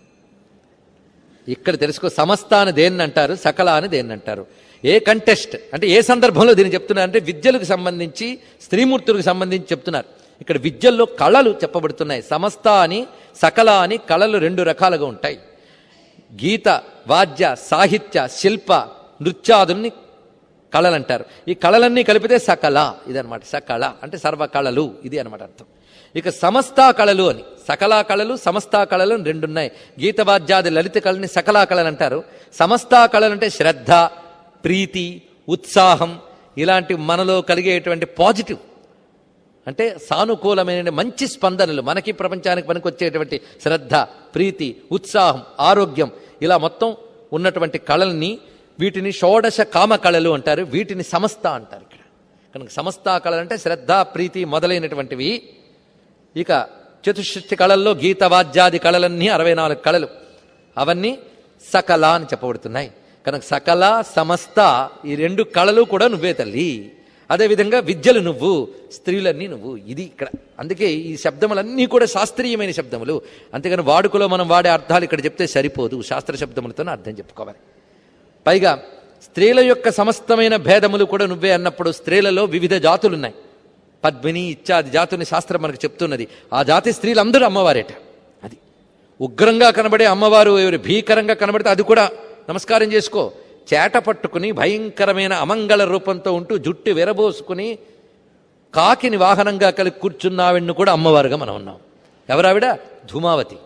ఇక్కడ తెలుసుకో సమస్త అని దేన్ని అంటారు సకల అని దేన్ని అంటారు ఏ కంటెస్ట్ అంటే ఏ సందర్భంలో దీన్ని చెప్తున్నారు అంటే విద్యలకు సంబంధించి స్త్రీమూర్తులకు సంబంధించి చెప్తున్నారు ఇక్కడ విద్యల్లో కళలు చెప్పబడుతున్నాయి సమస్త అని సకల అని కళలు రెండు రకాలుగా ఉంటాయి గీత వాద్య సాహిత్య శిల్ప నృత్యాదుల్ని కళలు అంటారు ఈ కళలన్నీ కలిపితే సకల ఇదనమాట సకళ అంటే సర్వ కళలు ఇది అనమాట అర్థం ఇక సమస్తా కళలు అని సకలా కళలు సమస్తా కళలు అని రెండున్నాయి గీత వాద్యాది లలిత కళని సకలా కళలు అంటారు సమస్తా కళలు అంటే శ్రద్ధ ప్రీతి ఉత్సాహం ఇలాంటి మనలో కలిగేటువంటి పాజిటివ్ అంటే సానుకూలమైన మంచి స్పందనలు మనకి ప్రపంచానికి పనికొచ్చేటువంటి శ్రద్ధ ప్రీతి ఉత్సాహం ఆరోగ్యం ఇలా మొత్తం ఉన్నటువంటి కళల్ని వీటిని షోడశ కామ కళలు అంటారు వీటిని సమస్త అంటారు ఇక్కడ కనుక సమస్త కళలు అంటే శ్రద్ధ ప్రీతి మొదలైనటువంటివి ఇక చతుషష్టి కళల్లో గీత వాద్యాది కళలన్నీ అరవై నాలుగు కళలు అవన్నీ సకల అని చెప్పబడుతున్నాయి కనుక సకల సమస్త ఈ రెండు కళలు కూడా నువ్వే తల్లి అదేవిధంగా విద్యలు నువ్వు స్త్రీలన్నీ నువ్వు ఇది ఇక్కడ అందుకే ఈ శబ్దములన్నీ కూడా శాస్త్రీయమైన శబ్దములు అంతేగాని వాడుకలో మనం వాడే అర్థాలు ఇక్కడ చెప్తే సరిపోదు శాస్త్ర శబ్దములతోనే అర్థం చెప్పుకోవాలి పైగా స్త్రీల యొక్క సమస్తమైన భేదములు కూడా నువ్వే అన్నప్పుడు స్త్రీలలో వివిధ జాతులున్నాయి పద్మిని ఇత్యాది జాతుని శాస్త్రం మనకు చెప్తున్నది ఆ జాతి స్త్రీలందరూ అమ్మవారేట అది ఉగ్రంగా కనబడే అమ్మవారు ఎవరు భీకరంగా కనబడితే అది కూడా నమస్కారం చేసుకో చేట పట్టుకుని భయంకరమైన అమంగళ రూపంతో ఉంటూ జుట్టు విరబోసుకుని కాకిని వాహనంగా కలిగి కూర్చున్నావిడ్ని కూడా అమ్మవారుగా మనం ఉన్నాం ఎవరావిడ ధూమావతి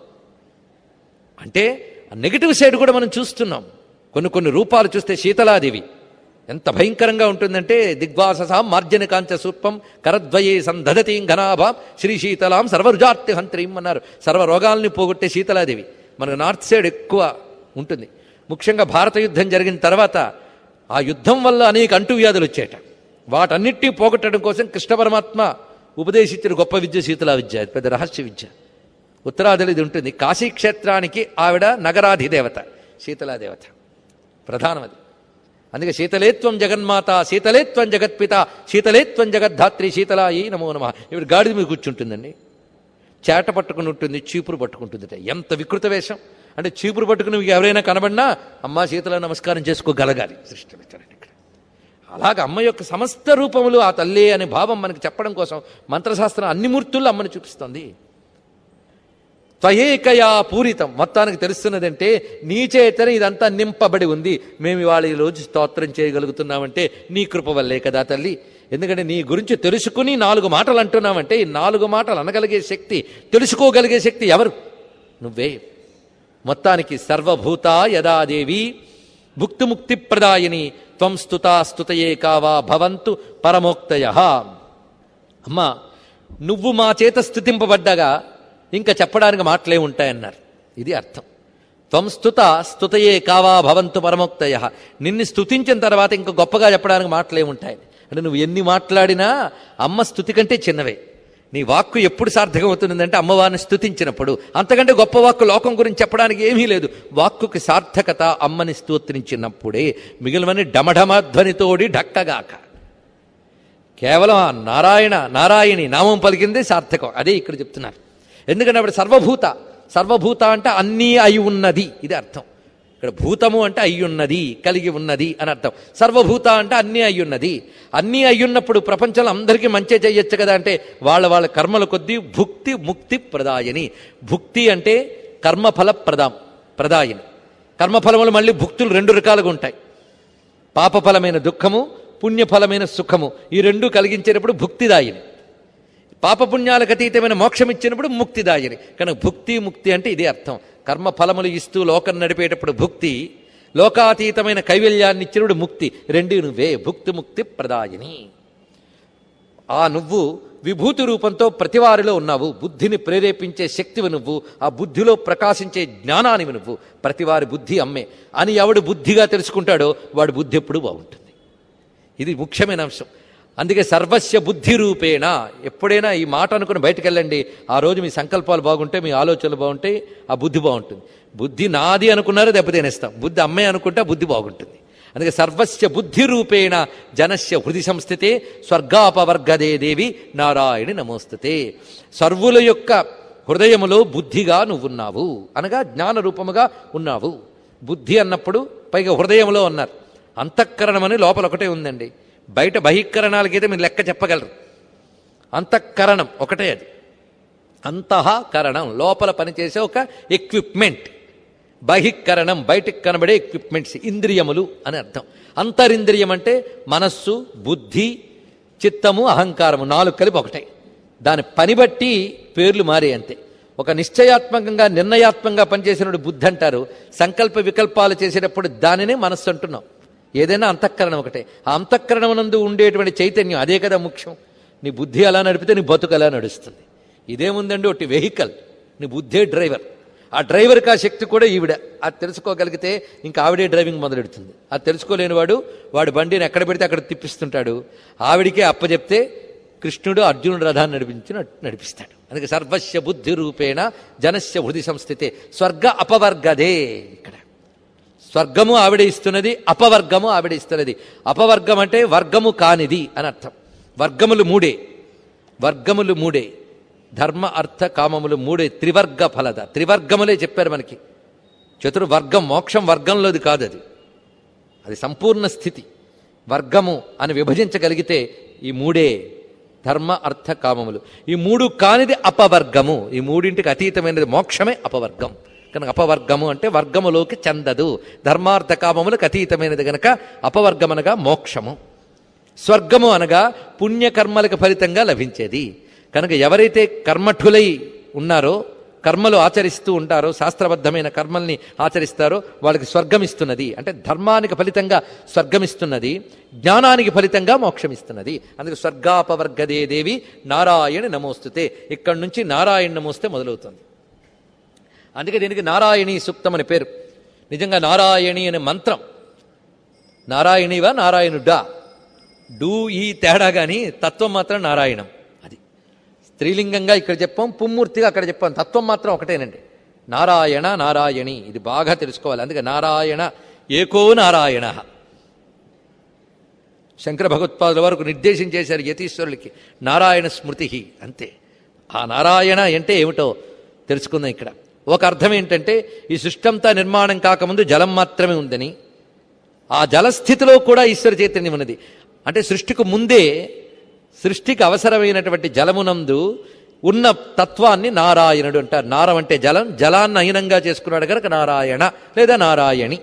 అంటే నెగిటివ్ సైడ్ కూడా మనం చూస్తున్నాం కొన్ని కొన్ని రూపాలు చూస్తే శీతలాదేవి ఎంత భయంకరంగా ఉంటుందంటే దిగ్వాససాం మార్జన కాంచ సూర్పం కరద్వయే సందధతీం ఘనాభాం శ్రీ శీతలాం సర్వరుజార్తి హంత్రీం అన్నారు సర్వ రోగాల్ని పోగొట్టే శీతలాదేవి మనకు నార్త్ సైడ్ ఎక్కువ ఉంటుంది ముఖ్యంగా భారత యుద్ధం జరిగిన తర్వాత ఆ యుద్ధం వల్ల అనేక అంటువ్యాధులు వచ్చేట వాటన్నిటినీ పోగొట్టడం కోసం కృష్ణ పరమాత్మ ఉపదేశించిన గొప్ప విద్య శీతలా విద్య అది పెద్ద రహస్య విద్య ఉత్తరాదిలో ఇది ఉంటుంది కాశీ క్షేత్రానికి ఆవిడ నగరాధిదేవత శీతలాదేవత ప్రధానమది అందుకే శీతలేత్వం జగన్మాత శీతలేత్వం జగత్పిత శీతలేత్వం జగద్ధాత్రి శీతలాయి నమో నమ ఇవి గాడిద మీద కూర్చుంటుందండి చేట పట్టుకుని ఉంటుంది చీపురు పట్టుకుంటుందట ఎంత వికృత వేషం అంటే చీపురు పట్టుకుని మీకు ఎవరైనా కనబడినా అమ్మా శీతల నమస్కారం చేసుకోగలగాలి సృష్టి పెట్టారండి ఇక్కడ అలాగ అమ్మ యొక్క సమస్త రూపములు ఆ తల్లి అనే భావం మనకి చెప్పడం కోసం మంత్రశాస్త్రం అన్ని మూర్తుల్లో అమ్మని చూపిస్తుంది త్వయేకయా పూరితం మొత్తానికి తెలుస్తున్నదంటే నీ చేతనే ఇదంతా నింపబడి ఉంది మేము ఇవాళ ఈ రోజు స్తోత్రం చేయగలుగుతున్నామంటే నీ కృప వల్లే కదా తల్లి ఎందుకంటే నీ గురించి తెలుసుకుని నాలుగు మాటలు అంటున్నామంటే ఈ నాలుగు మాటలు అనగలిగే శక్తి తెలుసుకోగలిగే శక్తి ఎవరు నువ్వే మొత్తానికి సర్వభూత యదాదేవి భుక్తిముక్తి ప్రదాయిని త్వం స్తుతా స్తుతయే కావా భవంతు పరమోక్తయ అమ్మా నువ్వు మా చేత స్థుతింపబడ్డగా ఇంకా చెప్పడానికి మాటలే ఉంటాయన్నారు ఇది అర్థం త్వం స్తుత స్తుతయే కావా భవంతు పరమోక్తయ నిన్ను స్తుతించిన తర్వాత ఇంకా గొప్పగా చెప్పడానికి మాటలే ఉంటాయి అంటే నువ్వు ఎన్ని మాట్లాడినా అమ్మ స్థుతి కంటే చిన్నవే నీ వాక్కు ఎప్పుడు సార్థకం అవుతుందంటే అమ్మవారిని స్తుతించినప్పుడు అంతకంటే గొప్ప వాక్కు లోకం గురించి చెప్పడానికి ఏమీ లేదు వాక్కుకి సార్థకత అమ్మని స్తోత్రించినప్పుడే మిగిలినవన్నీ డమఢమధ్వనితోడి ఢక్కగాక కేవలం ఆ నారాయణ నారాయణి నామం పలికిందే సార్థకం అదే ఇక్కడ చెప్తున్నారు ఎందుకంటే అప్పుడు సర్వభూత సర్వభూత అంటే అన్నీ అయి ఉన్నది ఇది అర్థం ఇక్కడ భూతము అంటే అయ్యున్నది కలిగి ఉన్నది అని అర్థం సర్వభూత అంటే అన్నీ అయ్యున్నది అన్నీ అయ్యున్నప్పుడు ప్రపంచంలో అందరికీ మంచి చెయ్యొచ్చు కదా అంటే వాళ్ళ వాళ్ళ కర్మల కొద్దీ భుక్తి ముక్తి ప్రదాయని భుక్తి అంటే కర్మఫల ప్రదాం ప్రదాయని కర్మఫలములు మళ్ళీ భుక్తులు రెండు రకాలుగా ఉంటాయి పాపఫలమైన దుఃఖము పుణ్యఫలమైన సుఖము ఈ రెండు కలిగించేటప్పుడు భుక్తిదాయిని పాపపుణ్యాలకు అతీతమైన మోక్షం ఇచ్చినప్పుడు ముక్తిదాయని కనుక భుక్తి ముక్తి అంటే ఇదే అర్థం కర్మ ఫలములు ఇస్తూ లోకం నడిపేటప్పుడు భుక్తి లోకాతీతమైన కైవల్యాన్ని ఇచ్చినప్పుడు ముక్తి రెండు నువ్వే భుక్తి ముక్తి ప్రదాయిని ఆ నువ్వు విభూతి రూపంతో ప్రతివారిలో ఉన్నావు బుద్ధిని ప్రేరేపించే శక్తివి నువ్వు ఆ బుద్ధిలో ప్రకాశించే జ్ఞానానివి నువ్వు ప్రతివారి బుద్ధి అమ్మే అని ఎవడు బుద్ధిగా తెలుసుకుంటాడో వాడి బుద్ధి ఎప్పుడు బాగుంటుంది ఇది ముఖ్యమైన అంశం అందుకే సర్వస్య బుద్ధి రూపేణ ఎప్పుడైనా ఈ మాట అనుకుని బయటకు వెళ్ళండి ఆ రోజు మీ సంకల్పాలు బాగుంటే మీ ఆలోచనలు బాగుంటాయి ఆ బుద్ధి బాగుంటుంది బుద్ధి నాది అనుకున్నారో దెబ్బతినేస్తాం బుద్ధి అమ్మే అనుకుంటే ఆ బుద్ధి బాగుంటుంది అందుకే సర్వస్య బుద్ధి రూపేణ జనస్య హృది సంస్థితే స్వర్గాపవర్గదే దేవి నారాయణి నమోస్తుతే సర్వుల యొక్క హృదయములో బుద్ధిగా నువ్వున్నావు అనగా జ్ఞాన రూపముగా ఉన్నావు బుద్ధి అన్నప్పుడు పైగా హృదయంలో అన్నారు అంతఃకరణం అని లోపల ఒకటే ఉందండి బయట బహిష్కరణాలకైతే మీరు లెక్క చెప్పగలరు అంతఃకరణం ఒకటే అది అంతఃకరణం లోపల పనిచేసే ఒక ఎక్విప్మెంట్ బహిష్కరణం బయటికి కనబడే ఎక్విప్మెంట్స్ ఇంద్రియములు అని అర్థం అంతరింద్రియం అంటే మనస్సు బుద్ధి చిత్తము అహంకారము నాలుగు కలిపి ఒకటే దాని పని బట్టి పేర్లు మారే అంతే ఒక నిశ్చయాత్మకంగా నిర్ణయాత్మకంగా పనిచేసినప్పుడు బుద్ధి అంటారు సంకల్ప వికల్పాలు చేసేటప్పుడు దానినే మనస్సు అంటున్నాం ఏదైనా అంతఃకరణం ఒకటే ఆ అంతఃకరణమునందు ఉండేటువంటి చైతన్యం అదే కదా ముఖ్యం నీ బుద్ధి అలా నడిపితే నీ బతుకు అలా నడుస్తుంది ఇదేముందండి ఒకటి వెహికల్ నీ బుద్ధే డ్రైవర్ ఆ డ్రైవర్కి ఆ శక్తి కూడా ఈవిడ అది తెలుసుకోగలిగితే ఇంకా ఆవిడే డ్రైవింగ్ మొదలెడుతుంది అది తెలుసుకోలేని వాడు వాడు బండిని ఎక్కడ పెడితే అక్కడ తిప్పిస్తుంటాడు ఆవిడికే అప్పచెప్తే కృష్ణుడు అర్జునుడు రథాన్ని నడిపించి నడిపిస్తాడు అందుకే సర్వస్య బుద్ధి రూపేణ జనస్య హృది సంస్థితే స్వర్గ అపవర్గదే ఇక్కడ స్వర్గము ఆవిడ ఇస్తున్నది అపవర్గము ఆవిడ ఇస్తున్నది అపవర్గం అంటే వర్గము కానిది అని అర్థం వర్గములు మూడే వర్గములు మూడే ధర్మ అర్థ కామములు మూడే త్రివర్గ ఫలద త్రివర్గములే చెప్పారు మనకి చతుర్వర్గం మోక్షం వర్గంలోది కాదు అది అది సంపూర్ణ స్థితి వర్గము అని విభజించగలిగితే ఈ మూడే ధర్మ అర్థ కామములు ఈ మూడు కానిది అపవర్గము ఈ మూడింటికి అతీతమైనది మోక్షమే అపవర్గం కనుక అపవర్గము అంటే వర్గములోకి చెందదు ధర్మార్థ కామములకు అతీతమైనది గనక అపవర్గమనగా మోక్షము స్వర్గము అనగా పుణ్యకర్మలకు ఫలితంగా లభించేది కనుక ఎవరైతే కర్మఠులై ఉన్నారో కర్మలు ఆచరిస్తూ ఉంటారో శాస్త్రబద్ధమైన కర్మల్ని ఆచరిస్తారో వాళ్ళకి స్వర్గం ఇస్తున్నది అంటే ధర్మానికి ఫలితంగా స్వర్గం ఇస్తున్నది జ్ఞానానికి ఫలితంగా మోక్షం ఇస్తున్నది అందుకే స్వర్గాపవర్గదే దేవి నారాయణ నమోస్తుతే ఇక్కడి నుంచి నారాయణ నమోస్తే మొదలవుతుంది అందుకే దీనికి నారాయణీ సూక్తం అని పేరు నిజంగా నారాయణి అనే మంత్రం నారాయణివా నారాయణుడా డూ ఈ తేడా కానీ తత్వం మాత్రం నారాయణం అది స్త్రీలింగంగా ఇక్కడ చెప్పాం పుమ్మూర్తిగా అక్కడ చెప్పాం తత్వం మాత్రం ఒకటేనండి నారాయణ నారాయణి ఇది బాగా తెలుసుకోవాలి అందుకే నారాయణ ఏకో నారాయణ శంకర భగవత్పాదుల వరకు నిర్దేశం చేశారు యతీశ్వరులకి నారాయణ స్మృతి అంతే ఆ నారాయణ అంటే ఏమిటో తెలుసుకుందాం ఇక్కడ ఒక అర్థం ఏంటంటే ఈ సృష్టంతా నిర్మాణం కాకముందు జలం మాత్రమే ఉందని ఆ జలస్థితిలో కూడా ఈశ్వర చైతన్యం ఉన్నది అంటే సృష్టికి ముందే సృష్టికి అవసరమైనటువంటి జలమునందు ఉన్న తత్వాన్ని నారాయణుడు అంటారు నారం అంటే జలం జలాన్ని అయనంగా చేసుకున్నాడు కనుక నారాయణ లేదా నారాయణి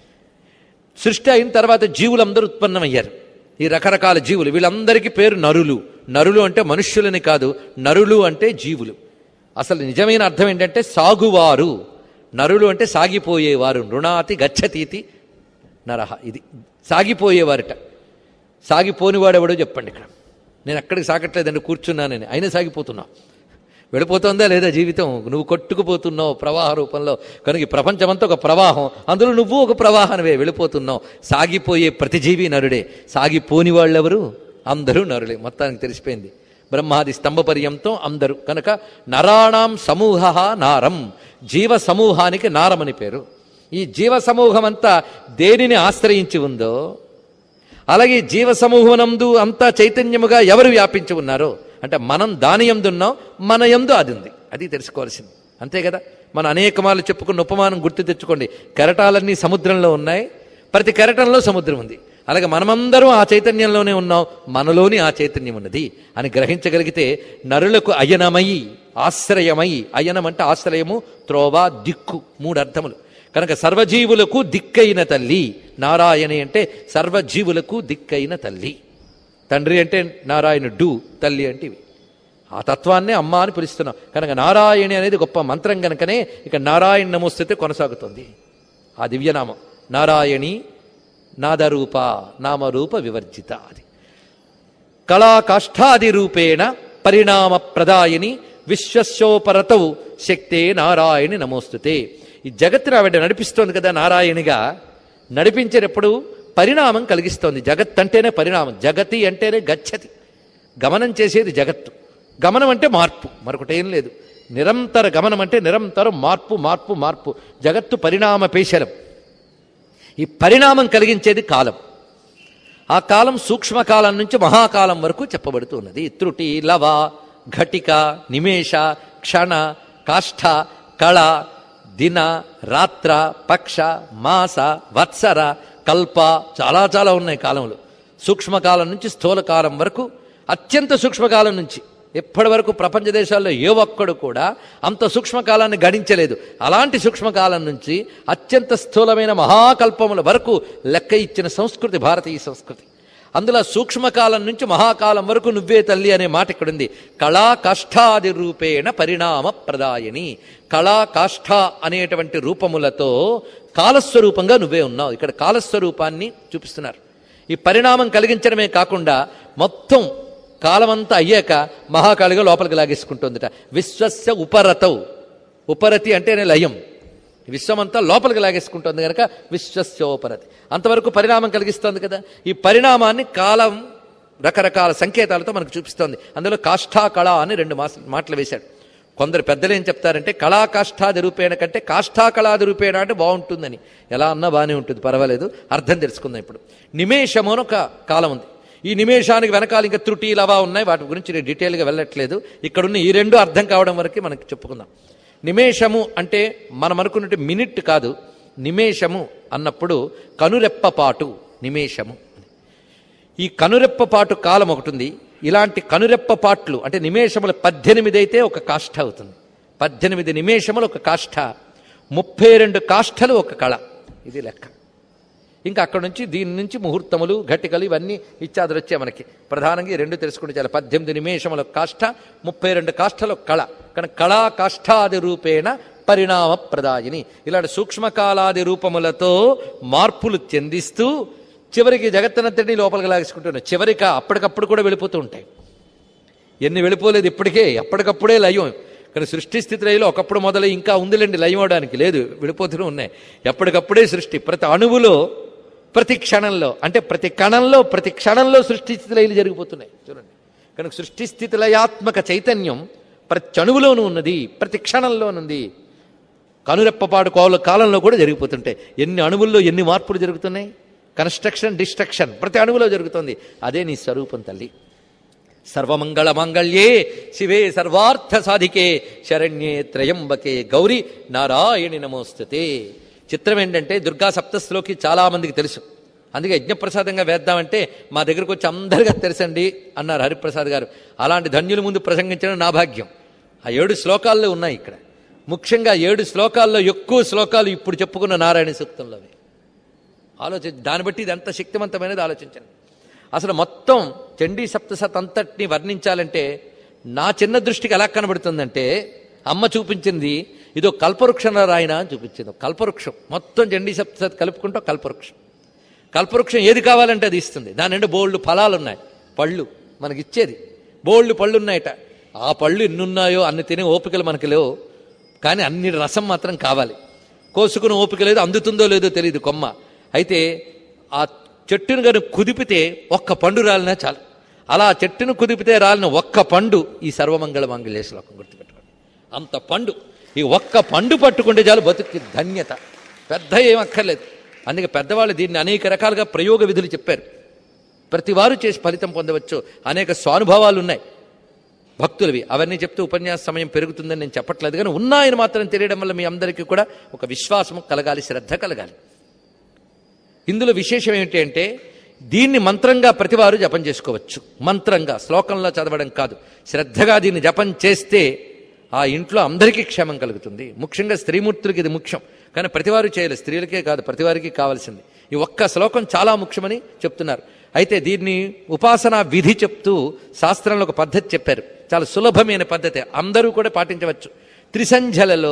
సృష్టి అయిన తర్వాత జీవులందరూ ఉత్పన్నమయ్యారు ఈ రకరకాల జీవులు వీళ్ళందరికీ పేరు నరులు నరులు అంటే మనుష్యులని కాదు నరులు అంటే జీవులు అసలు నిజమైన అర్థం ఏంటంటే సాగువారు నరులు అంటే సాగిపోయేవారు నృణాతి గచ్చతీతి నరహ ఇది సాగిపోయేవారట సాగిపోనివాడెవడో చెప్పండి ఇక్కడ నేను అక్కడికి సాగట్లేదండి కూర్చున్నానని అయినా సాగిపోతున్నా వెళ్ళిపోతుందా లేదా జీవితం నువ్వు కొట్టుకుపోతున్నావు ప్రవాహ రూపంలో కనుక ఈ ప్రపంచమంతా ఒక ప్రవాహం అందులో నువ్వు ఒక ప్రవాహనవే వెళ్ళిపోతున్నావు సాగిపోయే ప్రతి జీవి నరుడే సాగిపోని వాళ్ళెవరు అందరూ నరులే మొత్తానికి తెలిసిపోయింది బ్రహ్మాది స్తంభపర్యంతో అందరూ కనుక నరాణం సమూహ నారం జీవ సమూహానికి నారమని పేరు ఈ జీవ సమూహం అంతా దేనిని ఆశ్రయించి ఉందో అలాగే జీవ సమూహనందు అంతా చైతన్యముగా ఎవరు వ్యాపించి ఉన్నారో అంటే మనం దాని ఎందున్నాం మన ఎందు అది ఉంది అది తెలుసుకోవాల్సింది అంతే కదా మనం అనేక మార్లు చెప్పుకున్న ఉపమానం గుర్తు తెచ్చుకోండి కెరటాలన్నీ సముద్రంలో ఉన్నాయి ప్రతి కెరటంలో సముద్రం ఉంది అలాగే మనమందరం ఆ చైతన్యంలోనే ఉన్నాం మనలోని ఆ చైతన్యం ఉన్నది అని గ్రహించగలిగితే నరులకు అయనమయి ఆశ్రయమయి అయనం అంటే ఆశ్రయము త్రోవ దిక్కు మూడు అర్థములు కనుక సర్వజీవులకు దిక్కైన తల్లి నారాయణి అంటే సర్వజీవులకు దిక్కైన తల్లి తండ్రి అంటే నారాయణుడు తల్లి అంటే ఇవి ఆ తత్వాన్నే అమ్మ అని పిలుస్తున్నాం కనుక నారాయణి అనేది గొప్ప మంత్రం కనుకనే ఇక నారాయణ నమోస్థితి కొనసాగుతుంది ఆ దివ్యనామం నారాయణి నాదరూప నామరూప వివర్జిత అది కళాకాష్ఠాది రూపేణ పరిణామ ప్రదాయిని విశ్వస్యోపరతౌ శక్తే నారాయణి నమోస్తుతే ఈ జగత్తును ఆవిడ నడిపిస్తోంది కదా నారాయణిగా నడిపించేటప్పుడు పరిణామం కలిగిస్తోంది జగత్ అంటేనే పరిణామం జగతి అంటేనే గచ్చతి గమనం చేసేది జగత్తు గమనం అంటే మార్పు మరొకటేం లేదు నిరంతర గమనం అంటే నిరంతరం మార్పు మార్పు మార్పు జగత్తు పరిణామ పేశలం ఈ పరిణామం కలిగించేది కాలం ఆ కాలం సూక్ష్మకాలం నుంచి మహాకాలం వరకు చెప్పబడుతున్నది త్రుటి లవ ఘటిక నిమేష క్షణ కాష్ఠ కళ దిన రాత్ర పక్ష మాస వత్సర కల్ప చాలా చాలా ఉన్నాయి కాలంలో సూక్ష్మకాలం నుంచి స్థూలకాలం వరకు అత్యంత సూక్ష్మకాలం నుంచి ఎప్పటి వరకు ప్రపంచ దేశాల్లో ఏ ఒక్కడు కూడా అంత సూక్ష్మకాలాన్ని గడించలేదు అలాంటి సూక్ష్మకాలం నుంచి అత్యంత స్థూలమైన మహాకల్పముల వరకు లెక్క ఇచ్చిన సంస్కృతి భారతీయ సంస్కృతి అందులో సూక్ష్మకాలం నుంచి మహాకాలం వరకు నువ్వే తల్లి అనే మాట ఇక్కడుంది కళా కాష్ఠాది రూపేణ పరిణామ ప్రదాయని కళా కాష్ఠ అనేటువంటి రూపములతో కాలస్వరూపంగా నువ్వే ఉన్నావు ఇక్కడ కాలస్వరూపాన్ని చూపిస్తున్నారు ఈ పరిణామం కలిగించడమే కాకుండా మొత్తం కాలమంతా అయ్యాక మహాకాళిగా లోపలికి లాగేసుకుంటుందిట విశ్వస్య ఉపరతౌ ఉపరతి అంటేనే లయం విశ్వమంతా లోపలికి లాగేసుకుంటుంది కనుక విశ్వస్యోపరతి అంతవరకు పరిణామం కలిగిస్తోంది కదా ఈ పరిణామాన్ని కాలం రకరకాల సంకేతాలతో మనకు చూపిస్తోంది అందులో కాష్ఠా కళ అని రెండు మాస మాటలు వేశాడు కొందరు పెద్దలు ఏం చెప్తారంటే కళా కాష్ఠాది రూపేణ కంటే కాష్ఠా కళాది రూపేణ అంటే బాగుంటుందని ఎలా అన్నా బాగానే ఉంటుంది పర్వాలేదు అర్థం తెలుసుకుందాం ఇప్పుడు నిమేషము అని ఒక కాలం ఉంది ఈ నిమేషానికి వెనకాల ఇంకా త్రుటి లవా ఉన్నాయి వాటి గురించి నేను డీటెయిల్గా వెళ్ళట్లేదు ఇక్కడున్న ఈ రెండు అర్థం కావడం వరకు మనకి చెప్పుకుందాం నిమేషము అంటే మనం అనుకున్నట్టు మినిట్ కాదు నిమేషము అన్నప్పుడు కనురెప్పపాటు నిమేషము ఈ కనురెప్పపాటు కాలం ఒకటి ఉంది ఇలాంటి కనురెప్పపాట్లు అంటే నిమేషములు పద్దెనిమిది అయితే ఒక కాష్ఠ అవుతుంది పద్దెనిమిది నిమేషములు ఒక కాష్ఠ ముప్పై రెండు కాష్ఠలు ఒక కళ ఇది లెక్క ఇంకా అక్కడ నుంచి దీని నుంచి ముహూర్తములు ఘటికలు ఇవన్నీ ఇత్యాదులు వచ్చాయి మనకి ప్రధానంగా ఈ రెండు తెలుసుకుంటే చాలా పద్దెనిమిది నిమేషముల కాష్ట ముప్పై రెండు కాష్టల కళ కానీ కళా కాష్టాది రూపేణ పరిణామ ప్రదాయిని ఇలాంటి సూక్ష్మకాలాది రూపములతో మార్పులు చెందిస్తూ చివరికి జగత్తనంతటి లోపలికి లాగేసుకుంటున్నాయి చివరికి అప్పటికప్పుడు కూడా వెళ్ళిపోతూ ఉంటాయి ఎన్ని వెళ్ళిపోలేదు ఇప్పటికే ఎప్పటికప్పుడే లయం కానీ సృష్టి స్థితి లయలో ఒకప్పుడు మొదలై ఇంకా ఉందిలేండి లయం అవడానికి లేదు వెళ్ళిపోతూనే ఉన్నాయి ఎప్పటికప్పుడే సృష్టి ప్రతి అణువులో ప్రతి క్షణంలో అంటే ప్రతి కణంలో ప్రతి క్షణంలో సృష్టి స్థితి లయలు జరిగిపోతున్నాయి చూడండి కనుక సృష్టి స్థితి లయాత్మక చైతన్యం ప్రతి అణువులోనూ ఉన్నది ప్రతి క్షణంలోనుంది కనురెప్పపాటు కోల కాలంలో కూడా జరిగిపోతుంటాయి ఎన్ని అణువుల్లో ఎన్ని మార్పులు జరుగుతున్నాయి కన్స్ట్రక్షన్ డిస్ట్రక్షన్ ప్రతి అణువులో జరుగుతుంది అదే నీ స్వరూపం తల్లి సర్వమంగళ మాంగళ్యే శివే సర్వార్థ సాధికే శరణ్యే త్రయంబకే గౌరీ నారాయణి నమోస్తుతే చిత్రం ఏంటంటే దుర్గా సప్తస్లోకి చాలా మందికి తెలుసు అందుకే యజ్ఞప్రసాదంగా వేద్దామంటే మా దగ్గరకు వచ్చి అందరికీ తెలుసండి అన్నారు హరిప్రసాద్ గారు అలాంటి ధన్యుల ముందు ప్రసంగించడం నా భాగ్యం ఆ ఏడు శ్లోకాల్లో ఉన్నాయి ఇక్కడ ముఖ్యంగా ఏడు శ్లోకాల్లో ఎక్కువ శ్లోకాలు ఇప్పుడు చెప్పుకున్న నారాయణ సూక్తంలోవి ఆలోచి దాన్ని బట్టి ఇది ఎంత శక్తివంతమైనది ఆలోచించండి అసలు మొత్తం చండీ సప్తసత్ అంతటిని వర్ణించాలంటే నా చిన్న దృష్టికి ఎలా కనబడుతుందంటే అమ్మ చూపించింది ఇదో కల్పవృక్షంలో రాయన అని చూపించింది ఒక కల్పవృక్షం మొత్తం చండీ సప్తసత్ కలుపుకుంటూ కల్పవృక్షం కల్పవృక్షం ఏది కావాలంటే అది ఇస్తుంది దాని నిండా బోల్డ్ ఫలాలు ఉన్నాయి పళ్ళు మనకి ఇచ్చేది బోల్డ్ పళ్ళు ఉన్నాయట ఆ పళ్ళు ఎన్నున్నాయో అన్ని తినే ఓపికలు మనకి లేవు కానీ అన్ని రసం మాత్రం కావాలి కోసుకుని ఓపిక లేదు అందుతుందో లేదో తెలియదు కొమ్మ అయితే ఆ చెట్టును కనుక కుదిపితే ఒక్క పండు రాలినా చాలు అలా చెట్టును కుదిపితే రాలిన ఒక్క పండు ఈ సర్వమంగళ మంగళ శ్లోకం గుర్తుపెట్టుకోండి అంత పండు ఈ ఒక్క పండు పట్టుకుంటే చాలు బతుకి ధన్యత పెద్ద ఏం అక్కర్లేదు అందుకే పెద్దవాళ్ళు దీన్ని అనేక రకాలుగా ప్రయోగ విధులు చెప్పారు ప్రతి వారు చేసి ఫలితం పొందవచ్చు అనేక స్వానుభవాలు ఉన్నాయి భక్తులవి అవన్నీ చెప్తూ ఉపన్యాస సమయం పెరుగుతుందని నేను చెప్పట్లేదు కానీ ఉన్నాయని మాత్రం తెలియడం వల్ల మీ అందరికీ కూడా ఒక విశ్వాసం కలగాలి శ్రద్ధ కలగాలి ఇందులో విశేషం ఏమిటి అంటే దీన్ని మంత్రంగా ప్రతివారు జపం చేసుకోవచ్చు మంత్రంగా శ్లోకంలో చదవడం కాదు శ్రద్ధగా దీన్ని జపం చేస్తే ఆ ఇంట్లో అందరికీ క్షేమం కలుగుతుంది ముఖ్యంగా స్త్రీమూర్తులకి ఇది ముఖ్యం కానీ ప్రతివారు చేయలేదు స్త్రీలకే కాదు ప్రతివారికి కావాల్సింది ఈ ఒక్క శ్లోకం చాలా ముఖ్యమని చెప్తున్నారు అయితే దీన్ని ఉపాసనా విధి చెప్తూ శాస్త్రంలో ఒక పద్ధతి చెప్పారు చాలా సులభమైన పద్ధతి అందరూ కూడా పాటించవచ్చు త్రిసంధ్యలలో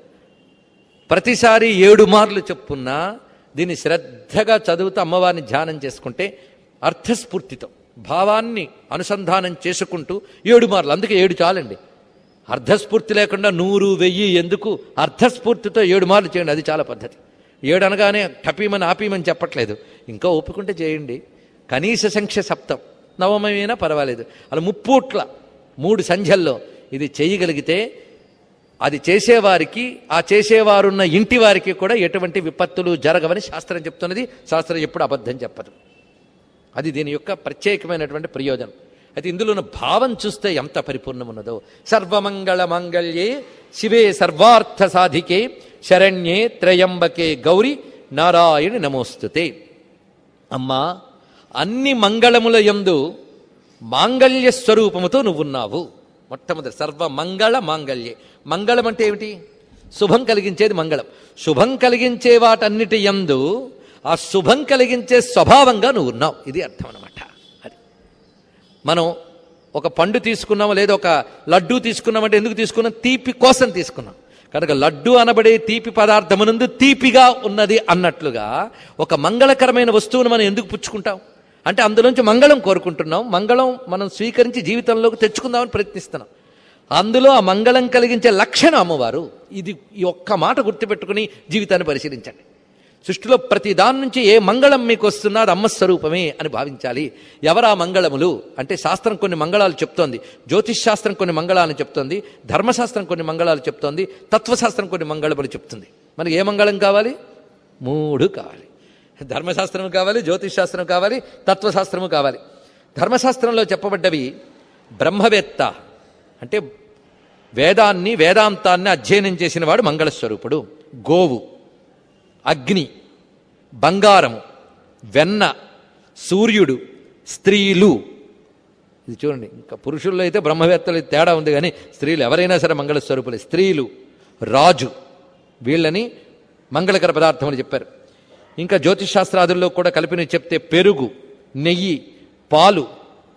ప్రతిసారి ఏడు మార్లు చెప్పున్నా దీన్ని శ్రద్ధగా చదువుతూ అమ్మవారిని ధ్యానం చేసుకుంటే అర్థస్ఫూర్తితో భావాన్ని అనుసంధానం చేసుకుంటూ ఏడు మార్లు అందుకే ఏడు చాలండి అర్థస్ఫూర్తి లేకుండా నూరు వెయ్యి ఎందుకు అర్థస్ఫూర్తితో ఏడు మార్లు చేయండి అది చాలా పద్ధతి ఏడు అనగానే టపీమని ఆపీమని చెప్పట్లేదు ఇంకా ఒప్పుకుంటే చేయండి కనీస సంఖ్య సప్తం నవమైనా పర్వాలేదు అలా ముప్పూట్ల మూడు సంధ్యల్లో ఇది చేయగలిగితే అది చేసేవారికి ఆ చేసేవారున్న ఇంటి వారికి కూడా ఎటువంటి విపత్తులు జరగవని శాస్త్రం చెప్తున్నది శాస్త్రం ఎప్పుడు అబద్ధం చెప్పదు అది దీని యొక్క ప్రత్యేకమైనటువంటి ప్రయోజనం అయితే ఇందులో ఉన్న భావం చూస్తే ఎంత పరిపూర్ణం ఉన్నదో సర్వమంగళ మంగళ్యే శివే సర్వార్థ సాధికే శరణ్యే త్రయంబకే గౌరి నారాయణి నమోస్తుతే అమ్మా అన్ని మంగళముల యందు మాంగళ్య స్వరూపముతో నువ్వున్నావు మొట్టమొదటి సర్వ మంగళ మాంగళ్యే మంగళం అంటే ఏమిటి శుభం కలిగించేది మంగళం శుభం కలిగించే వాటన్నిటి యందు ఆ శుభం కలిగించే స్వభావంగా నువ్వు ఉన్నావు ఇది అర్థం అనమాట అది మనం ఒక పండు తీసుకున్నాం లేదా ఒక లడ్డూ తీసుకున్నామంటే ఎందుకు తీసుకున్నాం తీపి కోసం తీసుకున్నాం కనుక లడ్డు అనబడే తీపి పదార్థమునందు తీపిగా ఉన్నది అన్నట్లుగా ఒక మంగళకరమైన వస్తువును మనం ఎందుకు పుచ్చుకుంటాం అంటే అందులోంచి మంగళం కోరుకుంటున్నాం మంగళం మనం స్వీకరించి జీవితంలోకి తెచ్చుకుందామని ప్రయత్నిస్తున్నాం అందులో ఆ మంగళం కలిగించే లక్షణం అమ్మవారు ఇది ఈ ఒక్క మాట గుర్తుపెట్టుకుని జీవితాన్ని పరిశీలించండి సృష్టిలో ప్రతి దాని నుంచి ఏ మంగళం మీకు వస్తున్నా అది అమ్మ స్వరూపమే అని భావించాలి ఎవరా మంగళములు అంటే శాస్త్రం కొన్ని మంగళాలు చెప్తోంది జ్యోతిష్ శాస్త్రం కొన్ని మంగళాలను చెప్తోంది ధర్మశాస్త్రం కొన్ని మంగళాలు చెప్తోంది తత్వశాస్త్రం కొన్ని మంగళములు చెప్తుంది మనకి ఏ మంగళం కావాలి మూడు కావాలి ధర్మశాస్త్రం కావాలి జ్యోతిష్ శాస్త్రం కావాలి తత్వశాస్త్రము కావాలి ధర్మశాస్త్రంలో చెప్పబడ్డవి బ్రహ్మవేత్త అంటే వేదాన్ని వేదాంతాన్ని అధ్యయనం చేసిన వాడు మంగళస్వరూపుడు గోవు అగ్ని బంగారము వెన్న సూర్యుడు స్త్రీలు ఇది చూడండి ఇంకా పురుషుల్లో అయితే బ్రహ్మవేత్తలు తేడా ఉంది కానీ స్త్రీలు ఎవరైనా సరే మంగళస్వరూపులే స్త్రీలు రాజు వీళ్ళని మంగళకర పదార్థములు చెప్పారు ఇంకా జ్యోతిషాస్త్రాదుల్లో కూడా కలిపిన చెప్తే పెరుగు నెయ్యి పాలు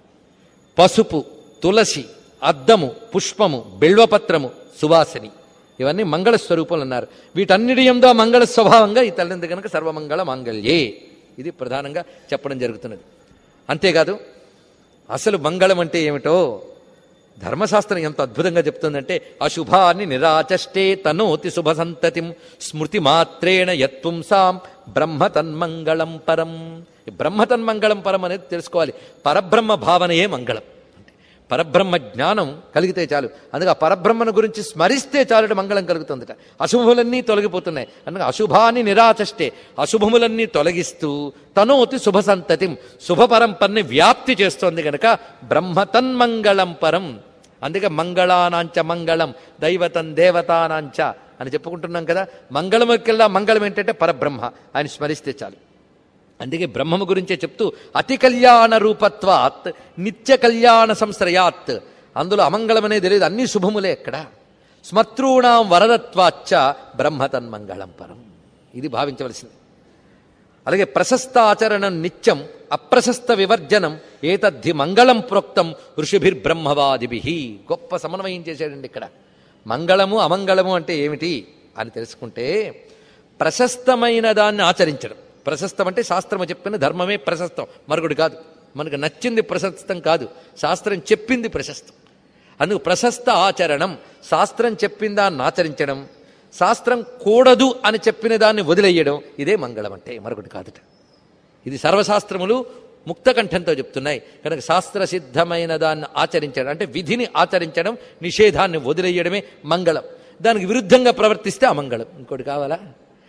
పసుపు తులసి అద్దము పుష్పము బెల్వపత్రము సువాసిని ఇవన్నీ మంగళ స్వరూపాలు అన్నారు వీటన్నిటి ఎందో మంగళ స్వభావంగా ఈ తల్లింది కనుక సర్వమంగళ మాంగళ్యే ఇది ప్రధానంగా చెప్పడం జరుగుతున్నది అంతేకాదు అసలు మంగళం అంటే ఏమిటో ధర్మశాస్త్రం ఎంత అద్భుతంగా చెప్తుందంటే అశుభాన్ని నిరాచష్టే తనోతి శుభ సంతతిం స్మృతి మాత్రేణ యత్పుంసాం బ్రహ్మ తన్మంగళం పరం ఈ బ్రహ్మ తన్మంగళం పరం అనేది తెలుసుకోవాలి పరబ్రహ్మ భావనయే మంగళం అంటే పరబ్రహ్మ జ్ఞానం కలిగితే చాలు అందుకే ఆ పరబ్రహ్మను గురించి స్మరిస్తే చాలు మంగళం కలుగుతుందట అశుభములన్నీ తొలగిపోతున్నాయి అందుకే అశుభాన్ని నిరాచష్టే అశుభములన్నీ తొలగిస్తూ తనోతి శుభ సంతతిం శుభ పరంపరని వ్యాప్తి చేస్తోంది గనక బ్రహ్మ తన్మంగళం పరం అందుకే మంగళానాంచ మంగళం దైవతం దేవతానాంచ అని చెప్పుకుంటున్నాం కదా మంగళముకెల్లా మంగళం ఏంటంటే పరబ్రహ్మ ఆయన స్మరిస్తే చాలు అందుకే బ్రహ్మము గురించే చెప్తూ అతి కళ్యాణ రూపత్వాత్ నిత్య కళ్యాణ సంశ్రయాత్ అందులో అమంగళం అనేది లేదు అన్ని శుభములే ఎక్కడ స్మర్తృణాం వరదత్వాచ్చ బ్రహ్మ తన్మంగళం పరం ఇది భావించవలసింది అలాగే ప్రశస్తాచరణం నిత్యం అప్రశస్త వివర్జనం ఏతద్ధి మంగళం ప్రోక్తం ఋషిభిర్బ్రహ్మవాదిభి గొప్ప సమన్వయం చేశాడండి ఇక్కడ మంగళము అమంగళము అంటే ఏమిటి అని తెలుసుకుంటే ప్రశస్తమైన దాన్ని ఆచరించడం ప్రశస్తం అంటే శాస్త్రము చెప్పిన ధర్మమే ప్రశస్తం మరొకటి కాదు మనకు నచ్చింది ప్రశస్తం కాదు శాస్త్రం చెప్పింది ప్రశస్తం అందుకు ప్రశస్త ఆచరణం శాస్త్రం చెప్పిన దాన్ని ఆచరించడం శాస్త్రం కూడదు అని చెప్పిన దాన్ని వదిలేయడం ఇదే మంగళం అంటే మరొకటి కాదుట ఇది సర్వశాస్త్రములు ముక్తకంఠంతో చెప్తున్నాయి కనుక శాస్త్ర సిద్ధమైన దాన్ని ఆచరించడం అంటే విధిని ఆచరించడం నిషేధాన్ని వదిలేయడమే మంగళం దానికి విరుద్ధంగా ప్రవర్తిస్తే అమంగళం ఇంకోటి కావాలా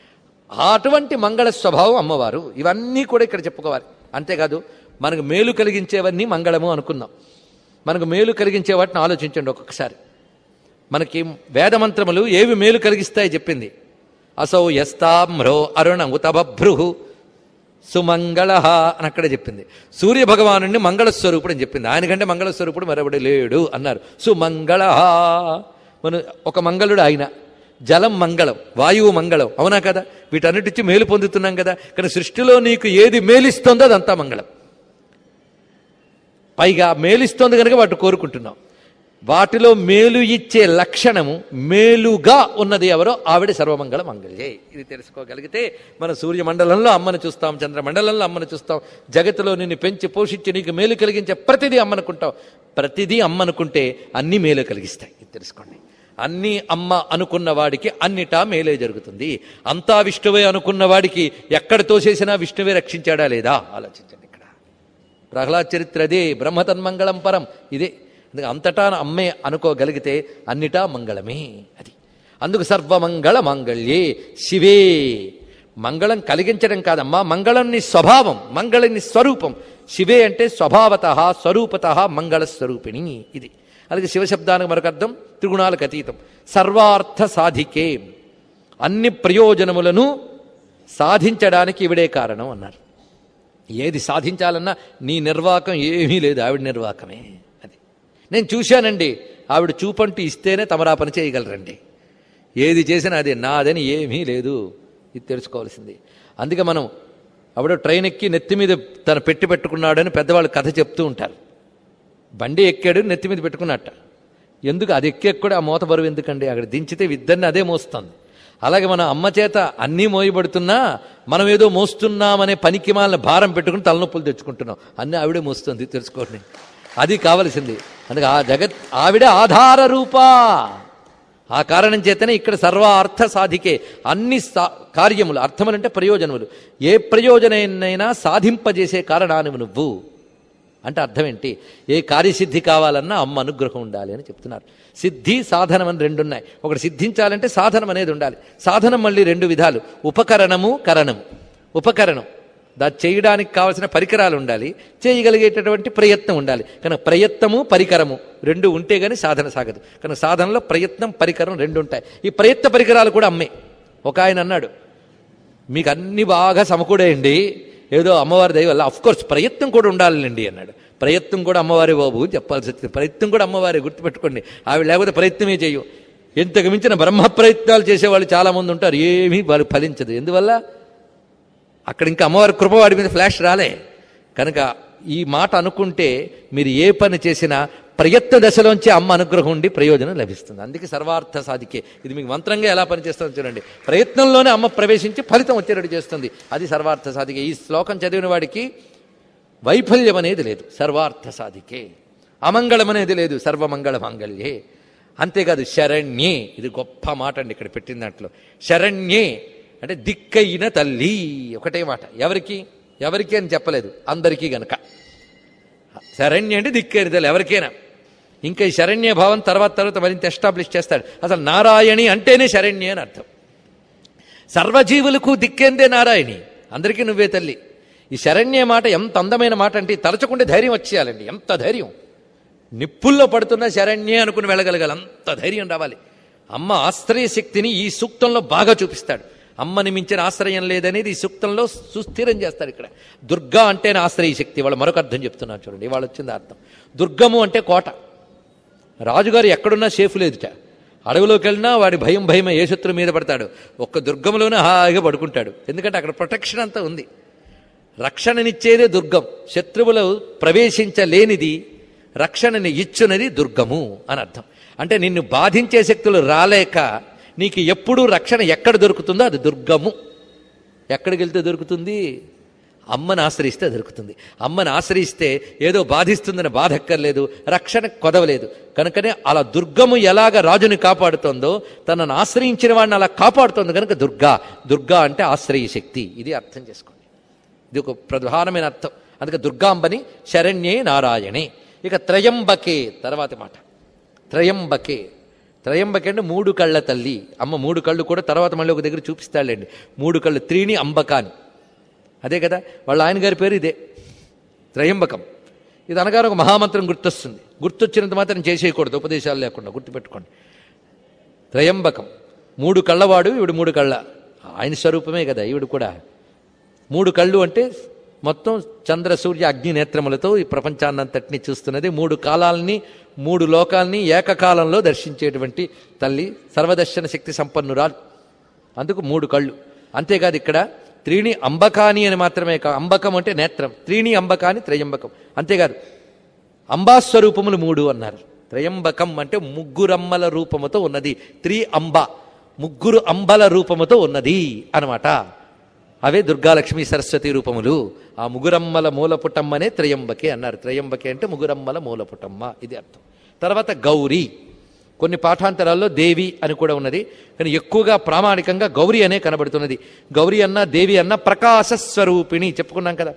అటువంటి మంగళ స్వభావం అమ్మవారు ఇవన్నీ కూడా ఇక్కడ చెప్పుకోవాలి అంతేకాదు మనకు మేలు కలిగించేవన్నీ మంగళము అనుకున్నాం మనకు మేలు కలిగించే వాటిని ఆలోచించండి ఒక్కొక్కసారి మనకి వేదమంత్రములు ఏవి మేలు కలిగిస్తాయి చెప్పింది అసౌ యస్తామ్రో అరుణ ఉతబభ్రు సుమంగళ అని అక్కడే చెప్పింది సూర్య భగవాను మంగళస్వరూపుడు అని చెప్పింది ఆయనకంటే మంగళస్వరూపుడు మరొకటి లేడు అన్నారు సుమంగళ మన ఒక మంగళుడు ఆయన జలం మంగళం వాయువు మంగళం అవునా కదా వీటన్నిటిచ్చి మేలు పొందుతున్నాం కదా కానీ సృష్టిలో నీకు ఏది మేలిస్తుందో అదంతా మంగళం పైగా మేలిస్తోంది కనుక వాటి కోరుకుంటున్నాం వాటిలో మేలు ఇచ్చే లక్షణము మేలుగా ఉన్నది ఎవరో ఆవిడ సర్వమంగళ మంగళే ఇది తెలుసుకోగలిగితే మన సూర్యమండలంలో అమ్మను చూస్తాం చంద్రమండలంలో అమ్మను చూస్తాం జగత్తులో నిన్ను పెంచి పోషించి నీకు మేలు కలిగించే ప్రతిదీ అమ్మనుకుంటాం ప్రతిదీ అమ్మనుకుంటే అన్ని మేలు కలిగిస్తాయి ఇది తెలుసుకోండి అన్నీ అమ్మ అనుకున్న వాడికి అన్నిటా మేలే జరుగుతుంది అంతా విష్ణువే అనుకున్న వాడికి ఎక్కడ తోసేసినా విష్ణువే రక్షించాడా లేదా ఆలోచించండి ఇక్కడ ప్రహ్లాద్ చరిత్ర అదే బ్రహ్మతన్మంగళం పరం ఇదే అందుకే అంతటా అమ్మే అనుకోగలిగితే అన్నిటా మంగళమే అది అందుకు సర్వమంగళ మంగళ్యే శివే మంగళం కలిగించడం కాదమ్మా మంగళం నీ స్వభావం మంగళం నీ స్వరూపం శివే అంటే స్వభావత స్వరూపత మంగళ స్వరూపిణి ఇది అలాగే శివశబ్దానికి మరొక అర్థం త్రిగుణాలకు అతీతం సర్వార్థ సాధికే అన్ని ప్రయోజనములను సాధించడానికి ఇవిడే కారణం అన్నారు ఏది సాధించాలన్నా నీ నిర్వాకం ఏమీ లేదు ఆవిడ నిర్వాకమే అది నేను చూశానండి ఆవిడ చూపంటూ ఇస్తేనే తమరా పని చేయగలరండి ఏది చేసినా అది నాదని ఏమీ లేదు ఇది తెలుసుకోవాల్సింది అందుకే మనం ఆవిడ ట్రైన్ ఎక్కి నెత్తి మీద తను పెట్టి పెట్టుకున్నాడని పెద్దవాళ్ళు కథ చెప్తూ ఉంటారు బండి ఎక్కాడు నెత్తి మీద పెట్టుకున్నట్ట ఎందుకు అది ఎక్కే కూడా ఆ మోత బరువు ఎందుకండి అక్కడ దించితే ఇద్దరిని అదే మోస్తుంది అలాగే మన అమ్మ చేత అన్నీ మోయబడుతున్నా మనం ఏదో మోస్తున్నామనే పనికి మాలిన భారం పెట్టుకుని తలనొప్పులు తెచ్చుకుంటున్నాం అన్నీ ఆవిడే మోస్తుంది తెలుసుకోండి అది కావలసింది అందుకే ఆ జగత్ ఆవిడ ఆధార రూపా ఆ కారణం చేతనే ఇక్కడ సర్వ అర్థ సాధికే అన్ని సా- కార్యములు అర్థములంటే ప్రయోజనములు ఏ ప్రయోజనైనా సాధింపజేసే కారణాన్ని నువ్వు అంటే అర్థం ఏంటి ఏ కార్యసిద్ధి కావాలన్నా అమ్మ అనుగ్రహం ఉండాలి అని చెప్తున్నారు సిద్ధి సాధనం అని రెండు ఉన్నాయి ఒకటి సిద్ధించాలంటే సాధనం అనేది ఉండాలి సాధనం మళ్ళీ రెండు విధాలు ఉపకరణము కరణము ఉపకరణం దాన్ని చేయడానికి కావలసిన పరికరాలు ఉండాలి చేయగలిగేటటువంటి ప్రయత్నం ఉండాలి కనుక ప్రయత్నము పరికరము రెండు ఉంటే గానీ సాధన సాగదు కనుక సాధనలో ప్రయత్నం పరికరం రెండు ఉంటాయి ఈ ప్రయత్న పరికరాలు కూడా అమ్మే ఒక ఆయన అన్నాడు మీకు అన్ని బాగా సమకూడేయండి ఏదో అమ్మవారి దయ వల్ల కోర్స్ ప్రయత్నం కూడా ఉండాలండి అన్నాడు ప్రయత్నం కూడా అమ్మవారి బాబు చెప్పాల్సి వచ్చింది ప్రయత్నం కూడా అమ్మవారి గుర్తుపెట్టుకోండి ఆవిడ లేకపోతే ప్రయత్నమే చేయు ఎంతకు మించిన బ్రహ్మ ప్రయత్నాలు చేసేవాళ్ళు చాలా మంది ఉంటారు ఏమీ వారు ఫలించదు ఎందువల్ల అక్కడ ఇంకా అమ్మవారి కృప వాడి మీద ఫ్లాష్ రాలే కనుక ఈ మాట అనుకుంటే మీరు ఏ పని చేసినా ప్రయత్న దశలోంచి అమ్మ అనుగ్రహం ఉండి ప్రయోజనం లభిస్తుంది అందుకే సర్వార్థ సాధికే ఇది మీకు మంత్రంగా ఎలా పనిచేస్తుందో చూడండి ప్రయత్నంలోనే అమ్మ ప్రవేశించి ఫలితం వచ్చేటట్టు చేస్తుంది అది సర్వార్థ సాధికే ఈ శ్లోకం చదివిన వాడికి వైఫల్యం అనేది లేదు సర్వార్థ సాధికే అమంగళం అనేది లేదు సర్వమంగళ మాంగళ్యే అంతేకాదు శరణ్యే ఇది గొప్ప మాట అండి ఇక్కడ పెట్టిన దాంట్లో శరణ్యే అంటే దిక్కైన తల్లి ఒకటే మాట ఎవరికి ఎవరికి అని చెప్పలేదు అందరికీ గనక శరణ్య అంటే దిక్కైన తల్లి ఎవరికైనా ఇంకా ఈ శరణ్య భావం తర్వాత తర్వాత మరింత ఎస్టాబ్లిష్ చేస్తాడు అసలు నారాయణి అంటేనే శరణ్య అని అర్థం సర్వజీవులకు దిక్కేందే నారాయణి అందరికీ నువ్వే తల్లి ఈ శరణ్య మాట ఎంత అందమైన మాట అంటే తలచకుండే ధైర్యం వచ్చేయాలండి ఎంత ధైర్యం నిప్పుల్లో పడుతున్న శరణ్యే అనుకుని వెళ్ళగలగాలి అంత ధైర్యం రావాలి అమ్మ ఆశ్రయ శక్తిని ఈ సూక్తంలో బాగా చూపిస్తాడు అమ్మని మించిన ఆశ్రయం లేదనేది ఈ సూక్తంలో సుస్థిరం చేస్తాడు ఇక్కడ దుర్గా అంటేనే ఆశ్రయ శక్తి వాళ్ళు మరొక అర్థం చెప్తున్నారు చూడండి ఇవాళ వచ్చింది అర్థం దుర్గము అంటే కోట రాజుగారు ఎక్కడున్నా సేఫ్ లేదుట అడవిలోకి వెళ్ళినా వాడి భయం భయమే ఏ శత్రు మీద పడతాడు ఒక్క దుర్గంలోనే హాయిగా పడుకుంటాడు ఎందుకంటే అక్కడ ప్రొటెక్షన్ అంతా ఉంది రక్షణనిచ్చేదే దుర్గం శత్రువులు ప్రవేశించలేనిది రక్షణని ఇచ్చునది దుర్గము అని అర్థం అంటే నిన్ను బాధించే శక్తులు రాలేక నీకు ఎప్పుడూ రక్షణ ఎక్కడ దొరుకుతుందో అది దుర్గము ఎక్కడికి వెళ్తే దొరుకుతుంది అమ్మని ఆశ్రయిస్తే దొరుకుతుంది అమ్మని ఆశ్రయిస్తే ఏదో బాధిస్తుందని బాధక్కర్లేదు రక్షణ కొదవలేదు కనుకనే అలా దుర్గము ఎలాగ రాజుని కాపాడుతోందో తనను ఆశ్రయించిన వాడిని అలా కాపాడుతోంది కనుక దుర్గా దుర్గా అంటే ఆశ్రయ శక్తి ఇది అర్థం చేసుకోండి ఇది ఒక ప్రధానమైన అర్థం అందుకే దుర్గాంబని శరణ్యే నారాయణే ఇక త్రయంబకే తర్వాతి మాట త్రయంబకే త్రయంబకే అంటే మూడు కళ్ళ తల్లి అమ్మ మూడు కళ్ళు కూడా తర్వాత మళ్ళీ ఒక దగ్గర చూపిస్తాడులేండి మూడు కళ్ళు త్రీని అంబకాని అదే కదా వాళ్ళ ఆయన గారి పేరు ఇదే త్రయంబకం ఇది అనగానే ఒక మహామంత్రం గుర్తొస్తుంది గుర్తొచ్చినంత మాత్రం చేసేయకూడదు ఉపదేశాలు లేకుండా గుర్తుపెట్టుకోండి త్రయంబకం మూడు కళ్ళవాడు ఈవిడ మూడు కళ్ళ ఆయన స్వరూపమే కదా ఈవిడ కూడా మూడు కళ్ళు అంటే మొత్తం చంద్ర సూర్య అగ్ని నేత్రములతో ఈ ప్రపంచాన్నంతటిని చూస్తున్నది మూడు కాలాలని మూడు లోకాల్ని ఏకకాలంలో దర్శించేటువంటి తల్లి సర్వదర్శన శక్తి సంపన్నురాలు అందుకు మూడు కళ్ళు అంతేకాదు ఇక్కడ త్రీణి అంబకాని అని మాత్రమే కా అంబకం అంటే నేత్రం త్రీణి అంబకాని త్రయంబకం అంతేకాదు అంబాస్వరూపములు మూడు అన్నారు త్రయంబకం అంటే ముగ్గురమ్మల రూపముతో ఉన్నది త్రీ అంబ ముగ్గురు అంబల రూపముతో ఉన్నది అనమాట అవే దుర్గాలక్ష్మి సరస్వతి రూపములు ఆ ముగురమ్మల మూలపుటమ్మనే త్రయంబకే అన్నారు త్రయంబకే అంటే ముగురమ్మల మూలపుటమ్మ ఇది అర్థం తర్వాత గౌరీ కొన్ని పాఠాంతరాల్లో దేవి అని కూడా ఉన్నది కానీ ఎక్కువగా ప్రామాణికంగా గౌరీ అనే కనబడుతున్నది గౌరీ అన్న దేవి అన్న ప్రకాశ స్వరూపిణి చెప్పుకున్నాం కదా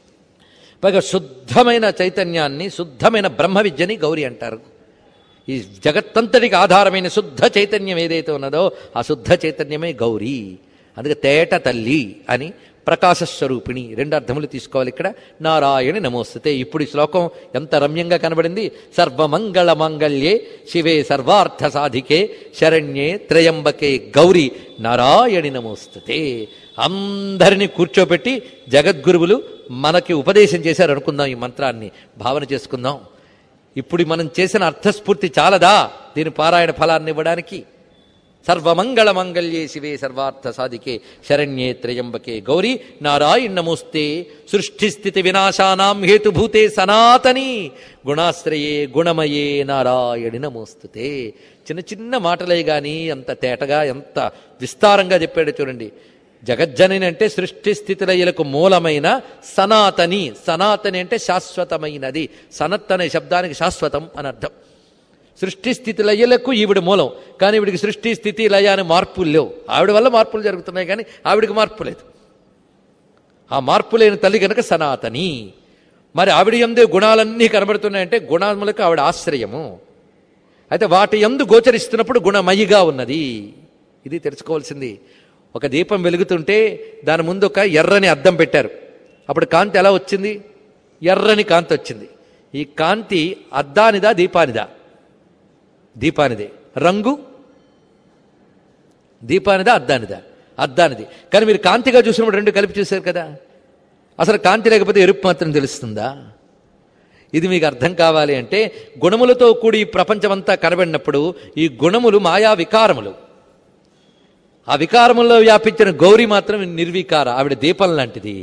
పైగా శుద్ధమైన చైతన్యాన్ని శుద్ధమైన బ్రహ్మ విద్యని గౌరీ అంటారు ఈ జగత్తంతటికి ఆధారమైన శుద్ధ చైతన్యం ఏదైతే ఉన్నదో ఆ శుద్ధ చైతన్యమే గౌరీ అందుకే తేట తల్లి అని ప్రకాశస్వరూపిణి రెండు అర్థములు తీసుకోవాలి ఇక్కడ నారాయణి నమోస్తుతే ఇప్పుడు ఈ శ్లోకం ఎంత రమ్యంగా కనబడింది సర్వమంగళ మంగళ్యే శివే సర్వార్థ సాధికే శరణ్యే త్రయంబకే గౌరీ నారాయణి నమోస్తుతే అందరినీ కూర్చోబెట్టి జగద్గురువులు మనకి ఉపదేశం చేశారు అనుకుందాం ఈ మంత్రాన్ని భావన చేసుకుందాం ఇప్పుడు మనం చేసిన అర్థస్ఫూర్తి చాలదా దీని పారాయణ ఫలాన్ని ఇవ్వడానికి సర్వమంగళ మంగళ్యే శివే సర్వార్థ సాధికే శరణ్యే త్రయంబకే గౌరీ నారాయణ నమోస్తే సృష్టి స్థితి వినాశానాం హేతుభూతే సనాతని గుణాశ్రయే గుణమయే నారాయణి నమోస్తుతే చిన్న చిన్న మాటలే గాని అంత తేటగా ఎంత విస్తారంగా చెప్పాడు చూడండి జగజ్జనని అంటే సృష్టి స్థితిలయలకు మూలమైన సనాతని సనాతని అంటే శాశ్వతమైనది సనత్ అనే శబ్దానికి శాశ్వతం అని అర్థం సృష్టి స్థితి లయలకు ఈవిడ మూలం కానీ ఈవిడికి సృష్టి స్థితి లయ అని మార్పులు లేవు ఆవిడ వల్ల మార్పులు జరుగుతున్నాయి కానీ ఆవిడికి మార్పు లేదు ఆ మార్పు లేని తల్లి కనుక సనాతని మరి ఆవిడ ఎందు గుణాలన్నీ కనబడుతున్నాయంటే గుణములకు ఆవిడ ఆశ్రయము అయితే వాటి ఎందు గోచరిస్తున్నప్పుడు గుణమయిగా ఉన్నది ఇది తెలుసుకోవాల్సింది ఒక దీపం వెలుగుతుంటే దాని ముందు ఒక ఎర్రని అద్దం పెట్టారు అప్పుడు కాంతి ఎలా వచ్చింది ఎర్రని కాంతి వచ్చింది ఈ కాంతి అద్దానిదా దీపానిదా దీపానిదే రంగు దీపానిదా అద్దానిదా అద్దానిది కానీ మీరు కాంతిగా చూసినప్పుడు రెండు కలిపి చూశారు కదా అసలు కాంతి లేకపోతే ఎరుపు మాత్రం తెలుస్తుందా ఇది మీకు అర్థం కావాలి అంటే గుణములతో కూడి ఈ ప్రపంచమంతా కనబడినప్పుడు ఈ గుణములు మాయా వికారములు ఆ వికారములో వ్యాపించిన గౌరీ మాత్రం నిర్వికార ఆవిడ దీపం లాంటిది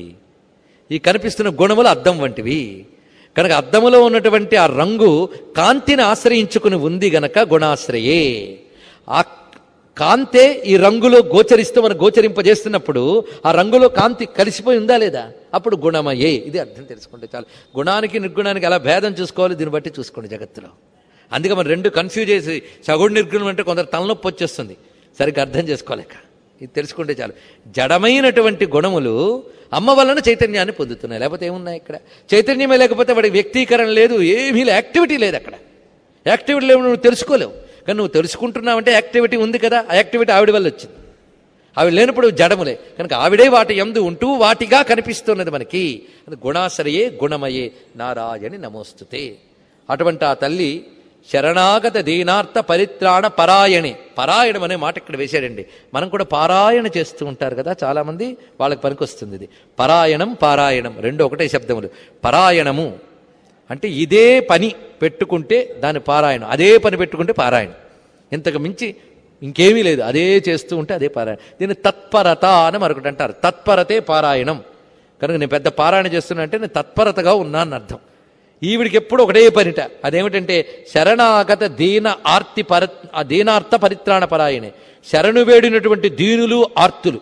ఈ కనిపిస్తున్న గుణములు అద్దం వంటివి కనుక అద్దములో ఉన్నటువంటి ఆ రంగు కాంతిని ఆశ్రయించుకుని ఉంది గనక గుణాశ్రయే ఆ కాంతే ఈ రంగులో గోచరిస్తూ మనం గోచరింపజేస్తున్నప్పుడు ఆ రంగులో కాంతి కలిసిపోయి ఉందా లేదా అప్పుడు గుణమయే ఇది అర్థం తెలుసుకుంటే చాలు గుణానికి నిర్గుణానికి ఎలా భేదం చూసుకోవాలి దీన్ని బట్టి చూసుకోండి జగత్తులో అందుకే మనం రెండు కన్ఫ్యూజ్ చేసి సగుడు నిర్గుణం అంటే కొందరు తలనొప్పి వచ్చేస్తుంది సరిగ్గా అర్థం చేసుకోలేక ఇది తెలుసుకుంటే చాలు జడమైనటువంటి గుణములు అమ్మ వలన చైతన్యాన్ని పొందుతున్నాయి లేకపోతే ఏమున్నాయి ఇక్కడ చైతన్యమే లేకపోతే వాడికి వ్యక్తీకరణ లేదు ఏమీ లే- యాక్టివిటీ లేదు అక్కడ యాక్టివిటీ లేవు నువ్వు తెలుసుకోలేవు కానీ నువ్వు తెలుసుకుంటున్నావంటే యాక్టివిటీ ఉంది కదా ఆ యాక్టివిటీ ఆవిడ వల్ల వచ్చింది ఆవిడ లేనప్పుడు జడములే కనుక ఆవిడే వాటి ఎందు ఉంటూ వాటిగా కనిపిస్తున్నది మనకి అది గుణాశ్రయే గుణమయే నారాయణి నమోస్తుతే అటువంటి ఆ తల్లి శరణాగత దీనార్థ పరిత్రాణ పరాయణి పరాయణం అనే మాట ఇక్కడ వేశాడండి మనం కూడా పారాయణ చేస్తూ ఉంటారు కదా చాలామంది వాళ్ళకి పనికొస్తుంది ఇది పరాయణం పారాయణం రెండు ఒకటే శబ్దములు పరాయణము అంటే ఇదే పని పెట్టుకుంటే దాని పారాయణం అదే పని పెట్టుకుంటే పారాయణం ఇంతకు మించి ఇంకేమీ లేదు అదే చేస్తూ ఉంటే అదే పారాయణం దీన్ని తత్పరత అని మరొకటి అంటారు తత్పరతే పారాయణం కనుక నేను పెద్ద పారాయణ చేస్తున్నా అంటే నేను తత్పరతగా ఉన్నాను అర్థం ఈవిడికి ఎప్పుడు ఒకటే పనిట అదేమిటంటే శరణాగత దీన ఆర్తి పర ఆ దీనార్థ పరిత్రాణ పరాయణే శరణు వేడినటువంటి దీనులు ఆర్తులు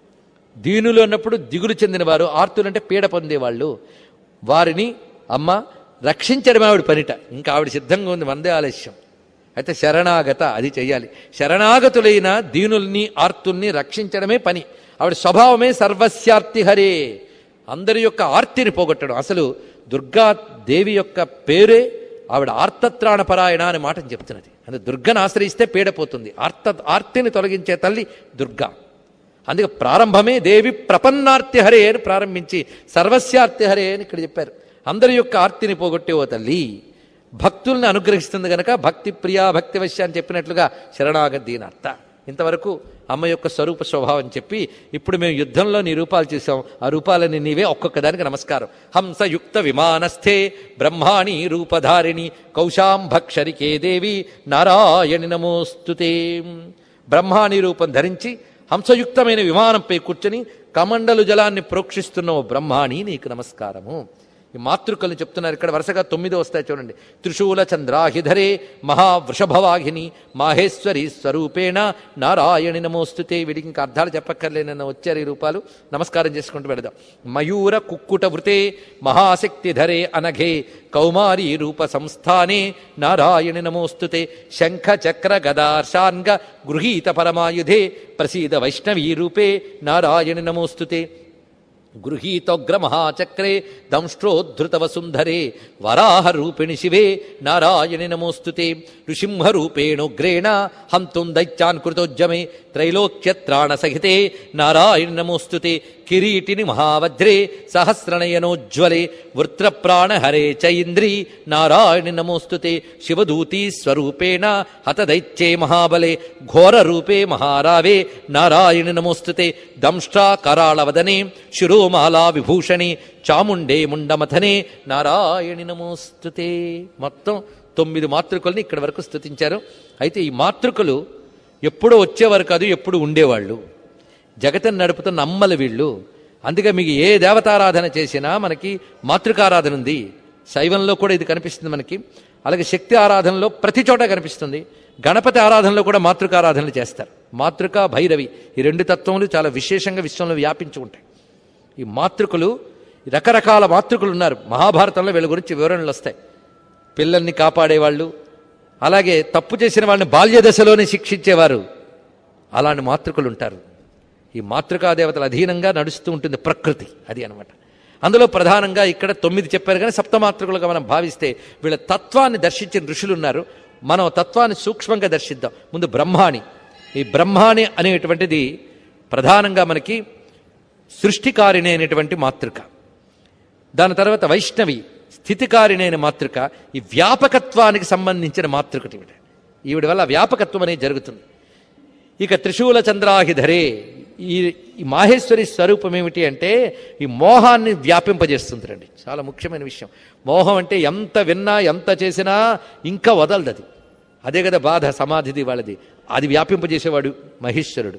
దీనులు అన్నప్పుడు దిగులు చెందినవారు ఆర్తులు అంటే పీడ పొందేవాళ్ళు వారిని అమ్మ రక్షించడమే ఆవిడ పనిట ఇంకా ఆవిడ సిద్ధంగా ఉంది వందే ఆలస్యం అయితే శరణాగత అది చెయ్యాలి శరణాగతులైన దీనుల్ని ఆర్తుల్ని రక్షించడమే పని ఆవిడ స్వభావమే సర్వస్యార్తి హరే అందరి యొక్క ఆర్తిని పోగొట్టడం అసలు దుర్గా దేవి యొక్క పేరే ఆవిడ ఆర్తత్రాణ పరాయణ అనే మాటను చెప్తున్నది అంటే దుర్గను ఆశ్రయిస్తే పీడపోతుంది ఆర్త ఆర్తిని తొలగించే తల్లి దుర్గా అందుకే ప్రారంభమే దేవి ప్రపన్నార్తి హరే అని ప్రారంభించి సర్వస్యార్తి హరే అని ఇక్కడ చెప్పారు అందరి యొక్క ఆర్తిని పోగొట్టే ఓ తల్లి భక్తుల్ని అనుగ్రహిస్తుంది గనక భక్తి ప్రియా భక్తి వశ్య అని చెప్పినట్లుగా శరణాగద్దీనర్త ఇంతవరకు అమ్మ యొక్క స్వరూప స్వభావం చెప్పి ఇప్పుడు మేము యుద్ధంలో నీ రూపాలు చూసాం ఆ రూపాలని నీవే ఒక్కొక్క దానికి నమస్కారం హంసయుక్త విమానస్థే బ్రహ్మాణి రూపధారిణి కౌశాంభక్షరికే దేవి నారాయణి నమోస్తుతే బ్రహ్మాణి రూపం ధరించి హంసయుక్తమైన విమానంపై కూర్చొని కమండలు జలాన్ని ప్రోక్షిస్తున్న ఓ బ్రహ్మాణి నీకు నమస్కారము ఈ మాతృకలు చెప్తున్నారు ఇక్కడ వరుసగా తొమ్మిది వస్తాయి చూడండి త్రిశూల చంద్రాహిధరే మహావృషభవాహిని మాహేశ్వరి స్వరూపేణ నారాయణి నమోస్తుతే వీడికి ఇంకా అర్థాలు చెప్పక్కర్లేనన్న వచ్చారు ఈ రూపాలు నమస్కారం చేసుకుంటూ పెడదాం మయూర కుక్కుట వృతే మహాశక్తి ధరే అనఘే కౌమారీ రూప సంస్థానే నారాయణి నమోస్తుతే శంఖ చక్ర గదార్షాన్గ గృహీత పరమాయుధే ప్రసీద వైష్ణవీ రూపే నారాయణి నమోస్తుతే గృహీతోగ్రమహాచక్రే దంష్ట్రోద్ధృతవసుంధరే వరాహరూపిణి శివే నారాయణి నమోస్తుతే ఋషింహరూపేణోగ్రేణ హంతుం దైత్యాన్ కృతోజ్జమే త్రైలోక్యత్రాణ సహితే నారాయణి నమోస్తుతే కిరీటిని మహావజ్రే సహస్రనయనోజ్వలే వృత్రప్రాణహరే చ ఇంద్రీ నారాయణి నమోస్తుతే శివదూతీ స్వరూపేణ హతదైత్యే మహాబలే ఘోరరూపే మహారావే నారాయణి నమోస్తుతే దంష్ట్రా కరాళవదనే శిరోమాలా విభూషణి చాముండే ముండమథనే నారాయణి నమోస్తుతే మొత్తం తొమ్మిది మాతృకల్ని ఇక్కడి వరకు స్తుతించారు అయితే ఈ మాతృకలు ఎప్పుడో వచ్చేవారు కాదు ఎప్పుడు ఉండేవాళ్ళు జగతిని నడుపుతున్న అమ్మలు వీళ్ళు అందుకే మీకు ఏ దేవతారాధన చేసినా మనకి మాతృకారాధన ఉంది శైవంలో కూడా ఇది కనిపిస్తుంది మనకి అలాగే శక్తి ఆరాధనలో ప్రతి చోట కనిపిస్తుంది గణపతి ఆరాధనలో కూడా మాతృకారాధనలు చేస్తారు మాతృక భైరవి ఈ రెండు తత్వములు చాలా విశేషంగా విశ్వంలో వ్యాపించి ఉంటాయి ఈ మాతృకులు రకరకాల మాతృకులు ఉన్నారు మహాభారతంలో వీళ్ళ గురించి వివరణలు వస్తాయి పిల్లల్ని కాపాడేవాళ్ళు అలాగే తప్పు చేసిన వాళ్ళని బాల్య దశలోనే శిక్షించేవారు అలాంటి మాతృకులు ఉంటారు ఈ మాతృకా దేవతల అధీనంగా నడుస్తూ ఉంటుంది ప్రకృతి అది అనమాట అందులో ప్రధానంగా ఇక్కడ తొమ్మిది చెప్పారు కానీ సప్తమాతృకులుగా మనం భావిస్తే వీళ్ళ తత్వాన్ని దర్శించిన ఋషులు ఉన్నారు మనం తత్వాన్ని సూక్ష్మంగా దర్శిద్దాం ముందు బ్రహ్మాణి ఈ బ్రహ్మాణి అనేటువంటిది ప్రధానంగా మనకి సృష్టికారిణి అనేటువంటి మాతృక దాని తర్వాత వైష్ణవి స్థితికారిణి అయిన మాతృక ఈ వ్యాపకత్వానికి సంబంధించిన మాతృకటి ఈవిడ ఈవిడ వల్ల వ్యాపకత్వం అనేది జరుగుతుంది ఇక త్రిశూల చంద్రాహిధరే ఈ ఈ మాహేశ్వరి స్వరూపం ఏమిటి అంటే ఈ మోహాన్ని వ్యాపింపజేస్తుందండి చాలా ముఖ్యమైన విషయం మోహం అంటే ఎంత విన్నా ఎంత చేసినా ఇంకా వదలదు అది అదే కదా బాధ సమాధిది వాళ్ళది అది వ్యాపింపజేసేవాడు మహేశ్వరుడు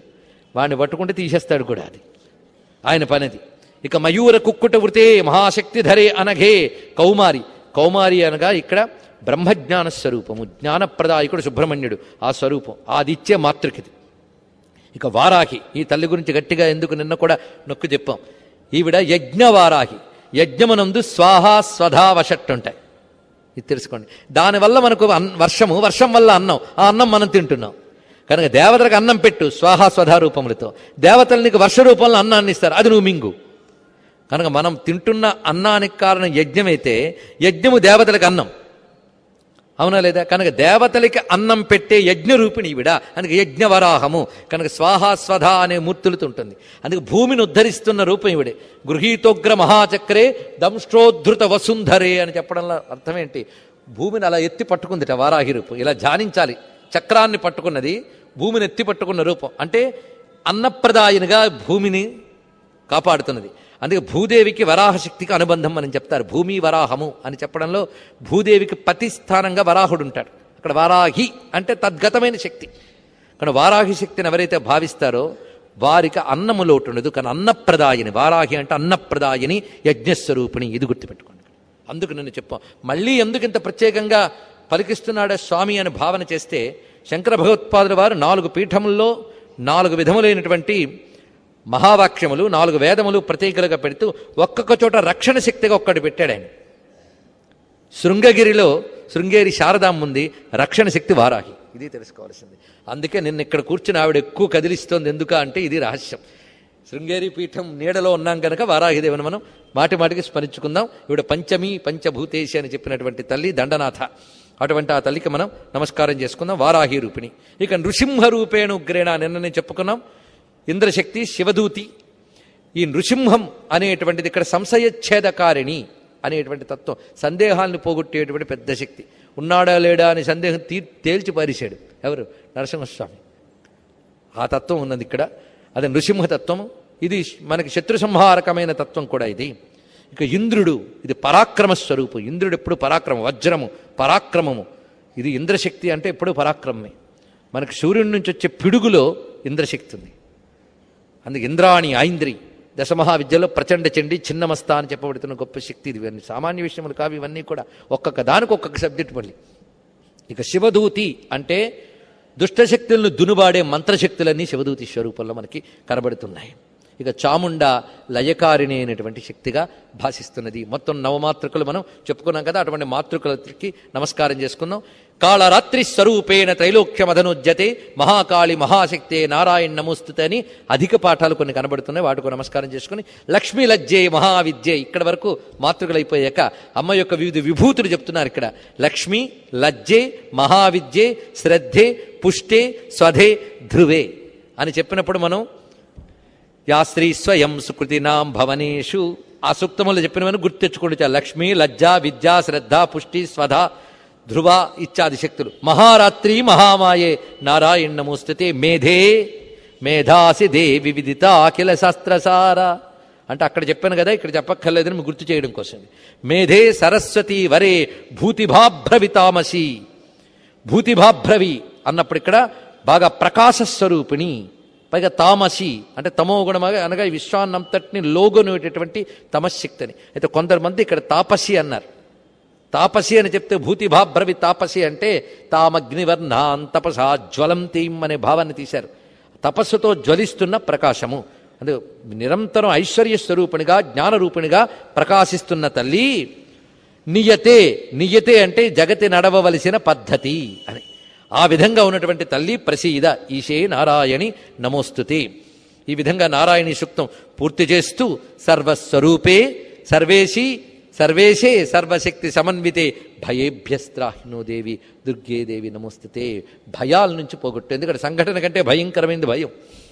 వాడిని పట్టుకుంటే తీసేస్తాడు కూడా అది ఆయన పనిది ఇక మయూర కుక్కుట వృతే మహాశక్తి ధరే అనఘే కౌమారి కౌమారి అనగా ఇక్కడ బ్రహ్మజ్ఞాన స్వరూపము జ్ఞానప్రదాయకుడు సుబ్రహ్మణ్యుడు ఆ స్వరూపం అది ఇచ్చే మాతృకిది ఇక వారాహి ఈ తల్లి గురించి గట్టిగా ఎందుకు నిన్న కూడా నొక్కి చెప్పాం ఈవిడ యజ్ఞవారాహి యజ్ఞమునందు స్వాహా స్వధా వషట్టు ఉంటాయి ఇది తెలుసుకోండి దానివల్ల మనకు అన్- వర్షము వర్షం వల్ల అన్నం ఆ అన్నం మనం తింటున్నాం కనుక దేవతలకు అన్నం పెట్టు స్వాహా స్వధా రూపములతో దేవతలు నీకు వర్ష రూపంలో అన్నాన్ని ఇస్తారు అది నువ్వు మింగు కనుక మనం తింటున్న అన్నానికి కారణం యజ్ఞమైతే యజ్ఞము దేవతలకు అన్నం అవునా లేదా కనుక దేవతలకి అన్నం పెట్టే యజ్ఞ రూపిణి ఈవిడ అందుకే యజ్ఞవరాహము కనుక స్వాహా స్వధ అనే మూర్తులతో ఉంటుంది అందుకే భూమిని ఉద్ధరిస్తున్న రూపం ఈవిడే గృహీతోగ్ర మహాచక్రే దంష్ట్రోద్ధృత వసుంధరే అని చెప్పడంలో అర్థం ఏంటి భూమిని అలా ఎత్తి పట్టుకుందిట వారాహి రూపం ఇలా ధ్యానించాలి చక్రాన్ని పట్టుకున్నది భూమిని ఎత్తి పట్టుకున్న రూపం అంటే అన్నప్రదాయనిగా భూమిని కాపాడుతున్నది అందుకే భూదేవికి వరాహశక్తికి అనుబంధం అని చెప్తారు భూమి వరాహము అని చెప్పడంలో భూదేవికి పతి స్థానంగా వరాహుడు ఉంటాడు అక్కడ వారాహి అంటే తద్గతమైన శక్తి కానీ వారాహి శక్తిని ఎవరైతే భావిస్తారో వారికి అన్నము లోటు ఉండదు కానీ అన్నప్రదాయిని వారాహి అంటే అన్నప్రదాయిని యజ్ఞస్వరూపిణి ఇది గుర్తుపెట్టుకోండి అందుకు నేను చెప్పాం మళ్ళీ ఎందుకు ఇంత ప్రత్యేకంగా పలికిస్తున్నాడే స్వామి అని భావన చేస్తే శంకర భగవత్పాదుల వారు నాలుగు పీఠముల్లో నాలుగు విధములైనటువంటి మహావాక్యములు నాలుగు వేదములు ప్రతీకలుగా పెడుతూ ఒక్కొక్క చోట రక్షణ శక్తిగా ఒక్కటి పెట్టాడు ఆయన శృంగగిరిలో శృంగేరి శారదాం ఉంది రక్షణ శక్తి వారాహి ఇది తెలుసుకోవాల్సింది అందుకే నిన్న ఇక్కడ కూర్చుని ఆవిడ ఎక్కువ కదిలిస్తోంది ఎందుక అంటే ఇది రహస్యం శృంగేరి పీఠం నీడలో ఉన్నాం కనుక వారాహిదేవిని మనం మాటి మాటికి స్మరించుకుందాం ఇవిడ పంచమి పంచభూతేశి అని చెప్పినటువంటి తల్లి దండనాథ అటువంటి ఆ తల్లికి మనం నమస్కారం చేసుకుందాం వారాహి రూపిణి ఇక నృసింహ రూపేణ ఉగ్రేణ నిన్ననే చెప్పుకున్నాం ఇంద్రశక్తి శివదూతి ఈ నృసింహం అనేటువంటిది ఇక్కడ సంశయచ్ఛేదకారిణి అనేటువంటి తత్వం సందేహాలను పోగొట్టేటువంటి పెద్ద శక్తి ఉన్నాడా లేడా అని సందేహం తీ తేల్చి పారేశాడు ఎవరు నరసింహస్వామి ఆ తత్వం ఉన్నది ఇక్కడ అది నృసింహతత్వం ఇది మనకి శత్రు సంహారకమైన తత్వం కూడా ఇది ఇక ఇంద్రుడు ఇది పరాక్రమ స్వరూపం ఇంద్రుడు ఎప్పుడు పరాక్రమం వజ్రము పరాక్రమము ఇది ఇంద్రశక్తి అంటే ఎప్పుడు పరాక్రమమే మనకి సూర్యుడి నుంచి వచ్చే పిడుగులో ఇంద్రశక్తి ఉంది అందుకే ఇంద్రాణి ఐంద్రి దశమహావిద్యలో ప్రచండ చండి చిన్నమస్త అని చెప్పబడుతున్న గొప్ప శక్తి ఇది ఇవన్నీ సామాన్య విషయములు కావు ఇవన్నీ కూడా ఒక్కొక్క దానికి ఒక్కొక్క సబ్జెక్ట్ మళ్ళీ ఇక శివదూతి అంటే దుష్టశక్తులను దునుబాడే మంత్రశక్తులన్నీ శివదూతి స్వరూపంలో మనకి కనబడుతున్నాయి ఇక చాముండ లయకారిణి అయినటువంటి శక్తిగా భాషిస్తున్నది మొత్తం నవమాతృకలు మనం చెప్పుకున్నాం కదా అటువంటి మాతృకలకి నమస్కారం చేసుకుందాం కాళరాత్రి స్వరూపేణ త్రైలోక్యమధనుజ్యతే మహాకాళి మహాశక్తే నారాయణ నమోస్తుతే అని అధిక పాఠాలు కొన్ని కనబడుతున్నాయి వాటికి నమస్కారం చేసుకుని లక్ష్మీ లజ్జే మహావిద్యే ఇక్కడ వరకు మాతృకలు అయిపోయాక అమ్మ యొక్క వివిధ విభూతులు చెప్తున్నారు ఇక్కడ లక్ష్మి లజ్జే మహావిద్యే శ్రద్ధే పుష్టే స్వధే ధ్రువే అని చెప్పినప్పుడు మనం యా స్త్రీ స్వయం సుకృతినాం భవనేషు ఆ సూక్తములు చెప్పినవని గుర్తు తెచ్చుకోండి చాలు. లక్ష్మి లజ్జ విద్య శ్రద్ధ పుష్టి స్వధ ధ్రువ ఇత్యాది శక్తులు మహారాత్రి మహామాయే నారాయణ నమోస్తుతే మేధే మేధాసి దేవి విదిత అఖిల శాస్త్రసార అంటే అక్కడ చెప్పాను కదా ఇక్కడ చెప్పక్కర్లేదని మీకు గుర్తు చేయడం కోసం మేధే సరస్వతి వరే భూతిభాభ్రవితామసి భూతిభాభ్రవి అన్నప్పుడు ఇక్కడ బాగా ప్రకాశ స్వరూపిణి పైగా తామసి అంటే తమో గుణమగా అనగా ఈ విశ్వాన్నంతటిని లోగొనేటటువంటి తమశక్తిని అయితే కొందరు ఇక్కడ తాపసి అన్నారు తాపసి అని చెప్తే భూతిభాభ్రవి తాపసి అంటే తామగ్నివర్ణాన్ తపసా జ్వలంతీం అనే భావాన్ని తీశారు తపస్సుతో జ్వలిస్తున్న ప్రకాశము అంటే నిరంతరం ఐశ్వర్య స్వరూపిణిగా జ్ఞానరూపిణిగా ప్రకాశిస్తున్న తల్లి నియతే నియతే అంటే జగతి నడవవలసిన పద్ధతి అని ఆ విధంగా ఉన్నటువంటి తల్లి ప్రసీద ఈశే నారాయణి నమోస్తుతే ఈ విధంగా నారాయణి సూక్తం పూర్తి చేస్తూ సర్వస్వరూపే సర్వేశి సర్వేశే సర్వశక్తి సమన్వితే భయేభ్యస్త్రాహినో దేవి దుర్గే దేవి నమోస్తుతే భయాల నుంచి పోగొట్టు ఎందుకంటే సంఘటన కంటే భయంకరమైనది భయం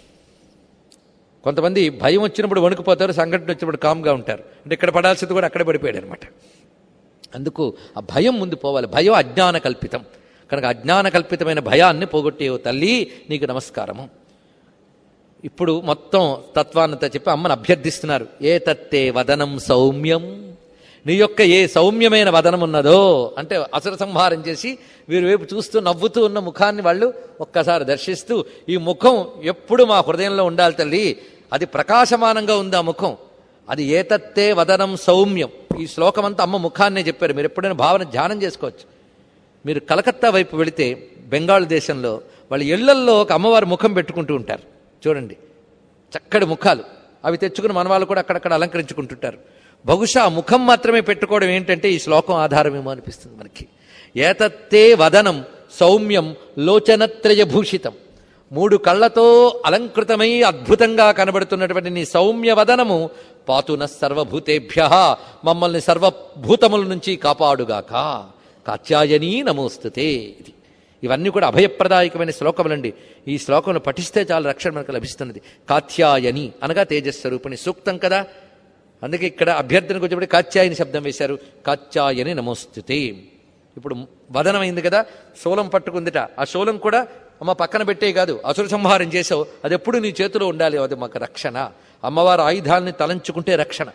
కొంతమంది భయం వచ్చినప్పుడు వణుకుపోతారు సంఘటన వచ్చినప్పుడు కామ్గా ఉంటారు అంటే ఇక్కడ పడాల్సింది కూడా అక్కడే పడిపోయాడు అనమాట అందుకు ఆ భయం ముందు పోవాలి భయం అజ్ఞాన కల్పితం కనుక అజ్ఞాన కల్పితమైన భయాన్ని పోగొట్టే ఓ తల్లి నీకు నమస్కారము ఇప్పుడు మొత్తం తత్వాన్నంతా చెప్పి అమ్మను అభ్యర్థిస్తున్నారు ఏ తత్తే వదనం సౌమ్యం నీ యొక్క ఏ సౌమ్యమైన వదనం ఉన్నదో అంటే అసుర సంహారం చేసి వీరి వైపు చూస్తూ నవ్వుతూ ఉన్న ముఖాన్ని వాళ్ళు ఒక్కసారి దర్శిస్తూ ఈ ముఖం ఎప్పుడు మా హృదయంలో ఉండాలి తల్లి అది ప్రకాశమానంగా ఉంది ఆ ముఖం అది ఏతత్తే వదనం సౌమ్యం ఈ శ్లోకం అంతా అమ్మ ముఖాన్నే చెప్పారు మీరు ఎప్పుడైనా భావన ధ్యానం చేసుకోవచ్చు మీరు కలకత్తా వైపు వెళితే బెంగాల్ దేశంలో వాళ్ళ ఇళ్లల్లో ఒక అమ్మవారి ముఖం పెట్టుకుంటూ ఉంటారు చూడండి చక్కటి ముఖాలు అవి తెచ్చుకుని మన వాళ్ళు కూడా అక్కడక్కడ అలంకరించుకుంటుంటారు బహుశా ఆ ముఖం మాత్రమే పెట్టుకోవడం ఏంటంటే ఈ శ్లోకం ఆధారమేమో అనిపిస్తుంది మనకి ఏతత్తే వదనం సౌమ్యం లోచనత్రయ భూషితం మూడు కళ్ళతో అలంకృతమై అద్భుతంగా కనబడుతున్నటువంటి నీ సౌమ్య వదనము పాతున సర్వభూతేభ్య మమ్మల్ని సర్వభూతముల నుంచి కాపాడుగాక కాత్యాయనీ నమోస్తుతే ఇది ఇవన్నీ కూడా అభయప్రదాయకమైన శ్లోకములండి ఈ శ్లోకంలో పఠిస్తే చాలా రక్షణ మనకు లభిస్తున్నది కాత్యాయని అనగా తేజస్వరూపిణి సూక్తం కదా అందుకే ఇక్కడ అభ్యర్థనకు వచ్చేప్పుడు కాత్యాయని శబ్దం వేశారు కాత్యాయని నమోస్తుతే ఇప్పుడు వదనం అయింది కదా శూలం పట్టుకుందిట ఆ శూలం కూడా అమ్మ పక్కన పెట్టే కాదు అసుర సంహారం చేసావు అది ఎప్పుడు నీ చేతిలో ఉండాలి అది మాకు రక్షణ అమ్మవారి ఆయుధాలని తలంచుకుంటే రక్షణ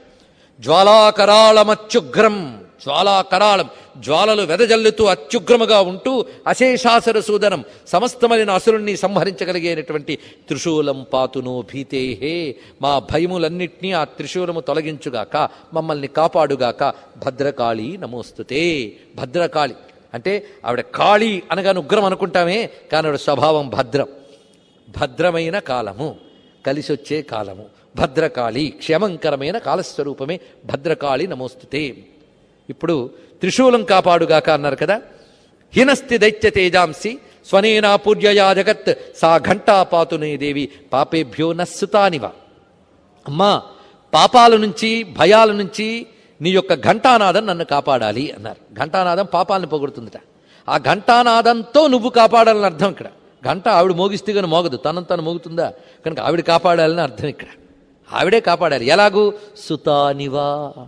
జ్వాలాకరాళమత్యుగ్రం జ్వాలాకరాళం జ్వాలలు వెదజల్లుతూ అత్యుగ్రముగా ఉంటూ అశేషాసుర సూదనం సమస్తమైన అసురుణ్ణి సంహరించగలిగేటటువంటి త్రిశూలం పాతును భీతేహే మా భయములన్నిటినీ ఆ త్రిశూలము తొలగించుగాక మమ్మల్ని కాపాడుగాక భద్రకాళి నమోస్తుతే భద్రకాళి అంటే ఆవిడ కాళి అనగా ఉగ్రం అనుకుంటామే కానీ ఆవిడ స్వభావం భద్రం భద్రమైన కాలము కలిసొచ్చే కాలము భద్రకాళి క్షేమంకరమైన కాలస్వరూపమే భద్రకాళి నమోస్తుతే ఇప్పుడు త్రిశూలం కాపాడుగాక అన్నారు కదా హినస్తి దైత్య తేజాంసి స్వనేనా పూర్యయా జగత్ సా ఘంటా పాతునే దేవి పాపేభ్యో నస్సుతానివ అమ్మా పాపాల నుంచి భయాల నుంచి నీ యొక్క ఘంటానాదం నన్ను కాపాడాలి అన్నారు ఘంటానాదం పాపాలను పొగుడుతుందట ఆ ఘంటానాదంతో నువ్వు కాపాడాలని అర్థం ఇక్కడ గంట ఆవిడ మోగిస్తే కానీ మోగదు తనను తను మోగుతుందా కనుక ఆవిడ కాపాడాలని అర్థం ఇక్కడ ఆవిడే కాపాడాలి ఎలాగూ సుతానివా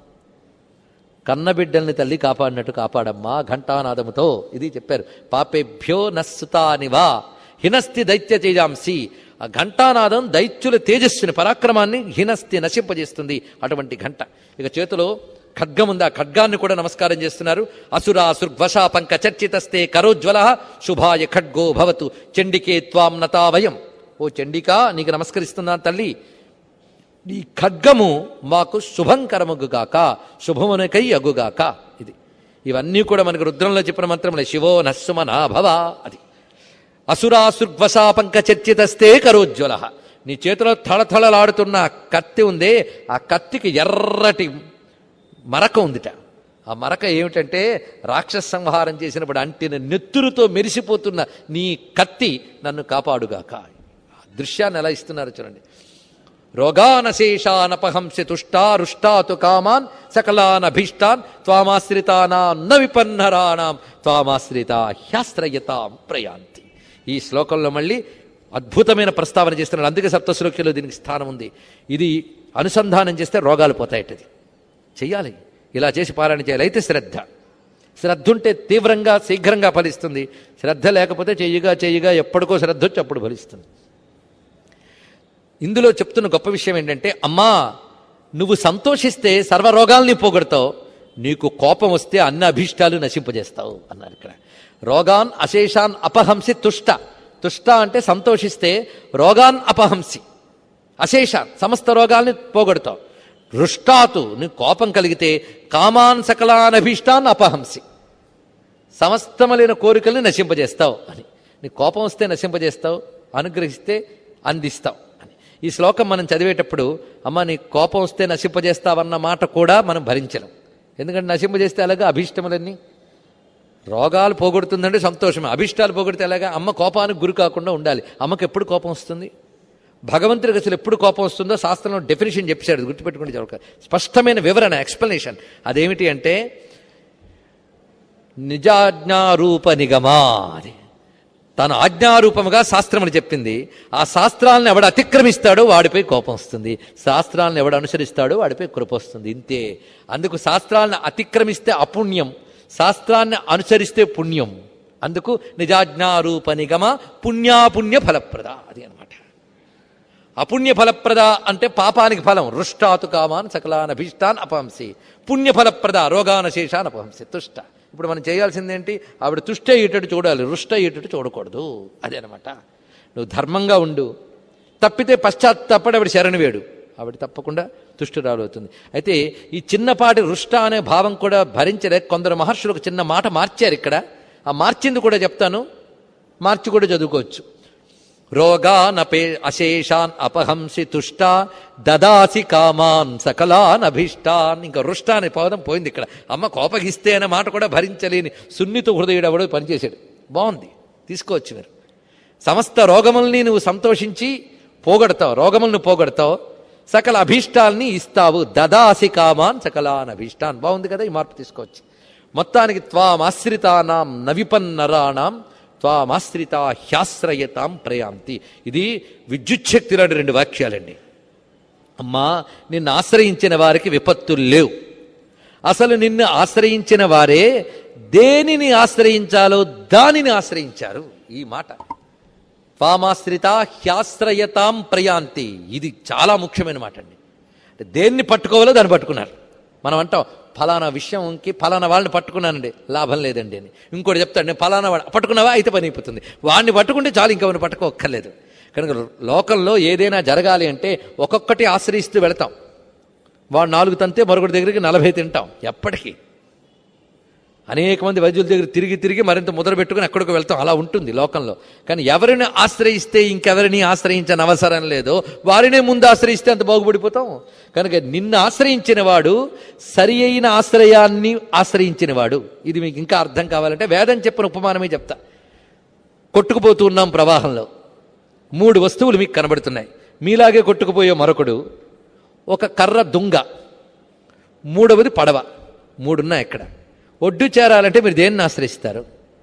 కన్నబిడ్డల్ని తల్లి కాపాడినట్టు కాపాడమ్మా ఘంటానాదముతో ఇది చెప్పారు పాపేభ్యో నస్సుతానివా హినస్తి దైత్య తేజాంసి ఆ ఘంటానాదం దైత్యుల తేజస్సుని పరాక్రమాన్ని హినస్తి నశింపజేస్తుంది అటువంటి ఘంట ఇక చేతిలో ఖడ్గం ఉంది ఆ ఖడ్గాన్ని కూడా నమస్కారం చేస్తున్నారు అసురా సుర్వశా పంక చర్చితస్తే కరోజ్వల శుభాయ ఖడ్గో భవతు చండికే త్వాం నతావయం ఓ చండికా నీకు నమస్కరిస్తున్నాను తల్లి ఈ ఖడ్గము మాకు శుభంకరమగుగాక శుభమునకై అగుగాక ఇది ఇవన్నీ కూడా మనకు రుద్రంలో చెప్పిన మంత్రములే శివో నస్సుమనా భవ అది అసురాసుర్వశా పంక చర్చితస్తే కరోజ్వల నీ చేతిలో థళథళలాడుతున్న ఆ కత్తి ఉందే ఆ కత్తికి ఎర్రటి మరక ఉందిట ఆ మరక ఏమిటంటే రాక్షస సంహారం చేసినప్పుడు అంటిన నెత్తురుతో మెరిసిపోతున్న నీ కత్తి నన్ను కాపాడుగాక ఆ దృశ్యాన్ని ఎలా ఇస్తున్నారు చూడండి రోగానశేషానపహంసి తుష్టారుష్టాతు కామాన్ సకలానభీష్టాన్ త్వామాశ్రితానాన్న విపన్నరాణాం త్వామాశ్రిత హ్యాశ్రయతాం ప్రయాంతి ఈ శ్లోకంలో మళ్ళీ అద్భుతమైన ప్రస్తావన చేస్తున్నారు అందుకే సప్తశ్లోక్యంలో దీనికి స్థానం ఉంది ఇది అనుసంధానం చేస్తే రోగాలు పోతాయటది చెయ్యాలి ఇలా చేసి పారాయణ చేయాలి అయితే శ్రద్ధ శ్రద్ధ ఉంటే తీవ్రంగా శీఘ్రంగా ఫలిస్తుంది శ్రద్ధ లేకపోతే చెయ్యగా చెయ్యగా ఎప్పటికో శ్రద్ధ వచ్చి అప్పుడు ఫలిస్తుంది ఇందులో చెప్తున్న గొప్ప విషయం ఏంటంటే అమ్మా నువ్వు సంతోషిస్తే సర్వరోగాల్ని పోగొడతావు నీకు కోపం వస్తే అన్ని అభీష్టాలు నశింపజేస్తావు అన్నారు ఇక్కడ రోగాన్ అశేషాన్ అపహంసి తుష్ట తుష్ట అంటే సంతోషిస్తే రోగాన్ అపహంసి అశేషాన్ సమస్త రోగాల్ని పోగొడతావు రుష్టాతు నీకు కోపం కలిగితే కామాన్ సకలాన్ అభీష్టాన్ అపహంసి సమస్తములైన కోరికల్ని నశింపజేస్తావు అని నీ కోపం వస్తే నశింపజేస్తావు అనుగ్రహిస్తే అందిస్తావు అని ఈ శ్లోకం మనం చదివేటప్పుడు అమ్మ నీ కోపం వస్తే నశింపజేస్తావన్న మాట కూడా మనం భరించలేం ఎందుకంటే నశింపజేస్తే అలాగా అభీష్టములన్నీ రోగాలు పోగొడుతుందంటే సంతోషమే అభిష్టాలు పోగొడితే ఎలాగా అమ్మ కోపానికి గురి కాకుండా ఉండాలి అమ్మకి ఎప్పుడు కోపం వస్తుంది భగవంతుడికి అసలు ఎప్పుడు కోపం వస్తుందో శాస్త్రంలో డెఫినేషన్ చెప్పాడు గుర్తుపెట్టుకుంటే చౌక స్పష్టమైన వివరణ ఎక్స్ప్లెనేషన్ అదేమిటి అంటే నిజాజ్ఞారూప నిగమా అది తన ఆజ్ఞారూపముగా శాస్త్రములు చెప్పింది ఆ శాస్త్రాలను ఎవడు అతిక్రమిస్తాడో వాడిపై కోపం వస్తుంది శాస్త్రాలను ఎవడు అనుసరిస్తాడో వాడిపై కృప వస్తుంది ఇంతే అందుకు శాస్త్రాలను అతిక్రమిస్తే అపుణ్యం శాస్త్రాన్ని అనుసరిస్తే పుణ్యం అందుకు నిజాజ్ఞారూప నిగమ పుణ్యాపుణ్య ఫలప్రద అది అనమాట అపుణ్య ఫలప్రద అంటే పాపానికి ఫలం రుష్టాతు కామాన్ సకలాన్ అభీష్టాన్ అపహంసి పుణ్యఫలప్రద రోగాన శేషాన్ అపహంసి తుష్ట ఇప్పుడు మనం చేయాల్సిందేంటి ఆవిడ తుష్ట అయ్యేటట్టు చూడాలి రుష్ట అయ్యేటట్టు చూడకూడదు అదే అనమాట నువ్వు ధర్మంగా ఉండు తప్పితే పశ్చాత్తాపడి ఆవిడ శరణి వేడు ఆవిడ తప్పకుండా తుష్టురాలు అవుతుంది అయితే ఈ చిన్నపాటి రుష్ట అనే భావం కూడా భరించలేక కొందరు మహర్షులు ఒక చిన్న మాట మార్చారు ఇక్కడ ఆ మార్చింది కూడా చెప్తాను మార్చి కూడా చదువుకోవచ్చు రోగానపే అశేషాన్ అపహంసి తుష్ట దదాసి కామాన్ సకలాన్ అభిష్టాన్ ఇంకా రుష్ట అనే పదం పోయింది ఇక్కడ అమ్మ కోపగిస్తే అనే మాట కూడా భరించలేని సున్నిత హృదయుడు ఎవడో పనిచేశాడు బాగుంది తీసుకోవచ్చు మీరు సమస్త రోగముల్ని నువ్వు సంతోషించి పోగొడతావు రోగములను పోగొడతావు సకల అభీష్టాల్ని ఇస్తావు దదాసి కామాన్ సకలాన్ అభీష్టాన్ బాగుంది కదా ఈ మార్పు తీసుకోవచ్చు మొత్తానికి త్వామాశ్రితానాం నవిపన్నరాణాం త్వామాశ్రిత హ్యాశ్రయతాం ప్రయాంతి ఇది విద్యుచ్ఛక్తి లాంటి రెండు వాక్యాలండి అమ్మా నిన్ను ఆశ్రయించిన వారికి విపత్తులు లేవు అసలు నిన్ను ఆశ్రయించిన వారే దేనిని ఆశ్రయించాలో దానిని ఆశ్రయించారు ఈ మాట త్వామాశ్రిత హ్యాశ్రయతాం ప్రయాంతి ఇది చాలా ముఖ్యమైన మాట అండి అంటే దేన్ని పట్టుకోవాలో దాన్ని పట్టుకున్నారు మనం అంటాం ఫలానా విషయంకి ఫలానా వాళ్ళని పట్టుకున్నానండి లాభం లేదండి అని ఇంకోటి చెప్తాడు నేను ఫలానా వాడు పట్టుకున్నావా అయితే పని అయిపోతుంది వాడిని పట్టుకుంటే చాలు ఇంకెవరిని పట్టుకోక్కర్లేదు కనుక లోకంలో ఏదైనా జరగాలి అంటే ఒక్కొక్కటి ఆశ్రయిస్తూ వెళతాం వాడు నాలుగు తంతే మరొకటి దగ్గరికి నలభై తింటాం ఎప్పటికీ అనేక మంది వైద్యుల దగ్గర తిరిగి తిరిగి మరింత ముద్ర పెట్టుకుని ఎక్కడికి వెళ్తాం అలా ఉంటుంది లోకంలో కానీ ఎవరిని ఆశ్రయిస్తే ఇంకెవరిని ఆశ్రయించని అవసరం లేదో వారినే ముందు ఆశ్రయిస్తే అంత బాగుపడిపోతాం కనుక నిన్ను ఆశ్రయించిన వాడు సరి అయిన ఆశ్రయాన్ని ఆశ్రయించిన వాడు ఇది మీకు ఇంకా అర్థం కావాలంటే వేదం చెప్పిన ఉపమానమే చెప్తా కొట్టుకుపోతూ ఉన్నాం ప్రవాహంలో మూడు వస్తువులు మీకు కనబడుతున్నాయి మీలాగే కొట్టుకుపోయే మరొకడు ఒక కర్ర దుంగ మూడవది పడవ మూడున్నాయి ఇక్కడ ఒడ్డు చేరాలంటే మీరు దేన్ని ఆశ్రయిస్తారు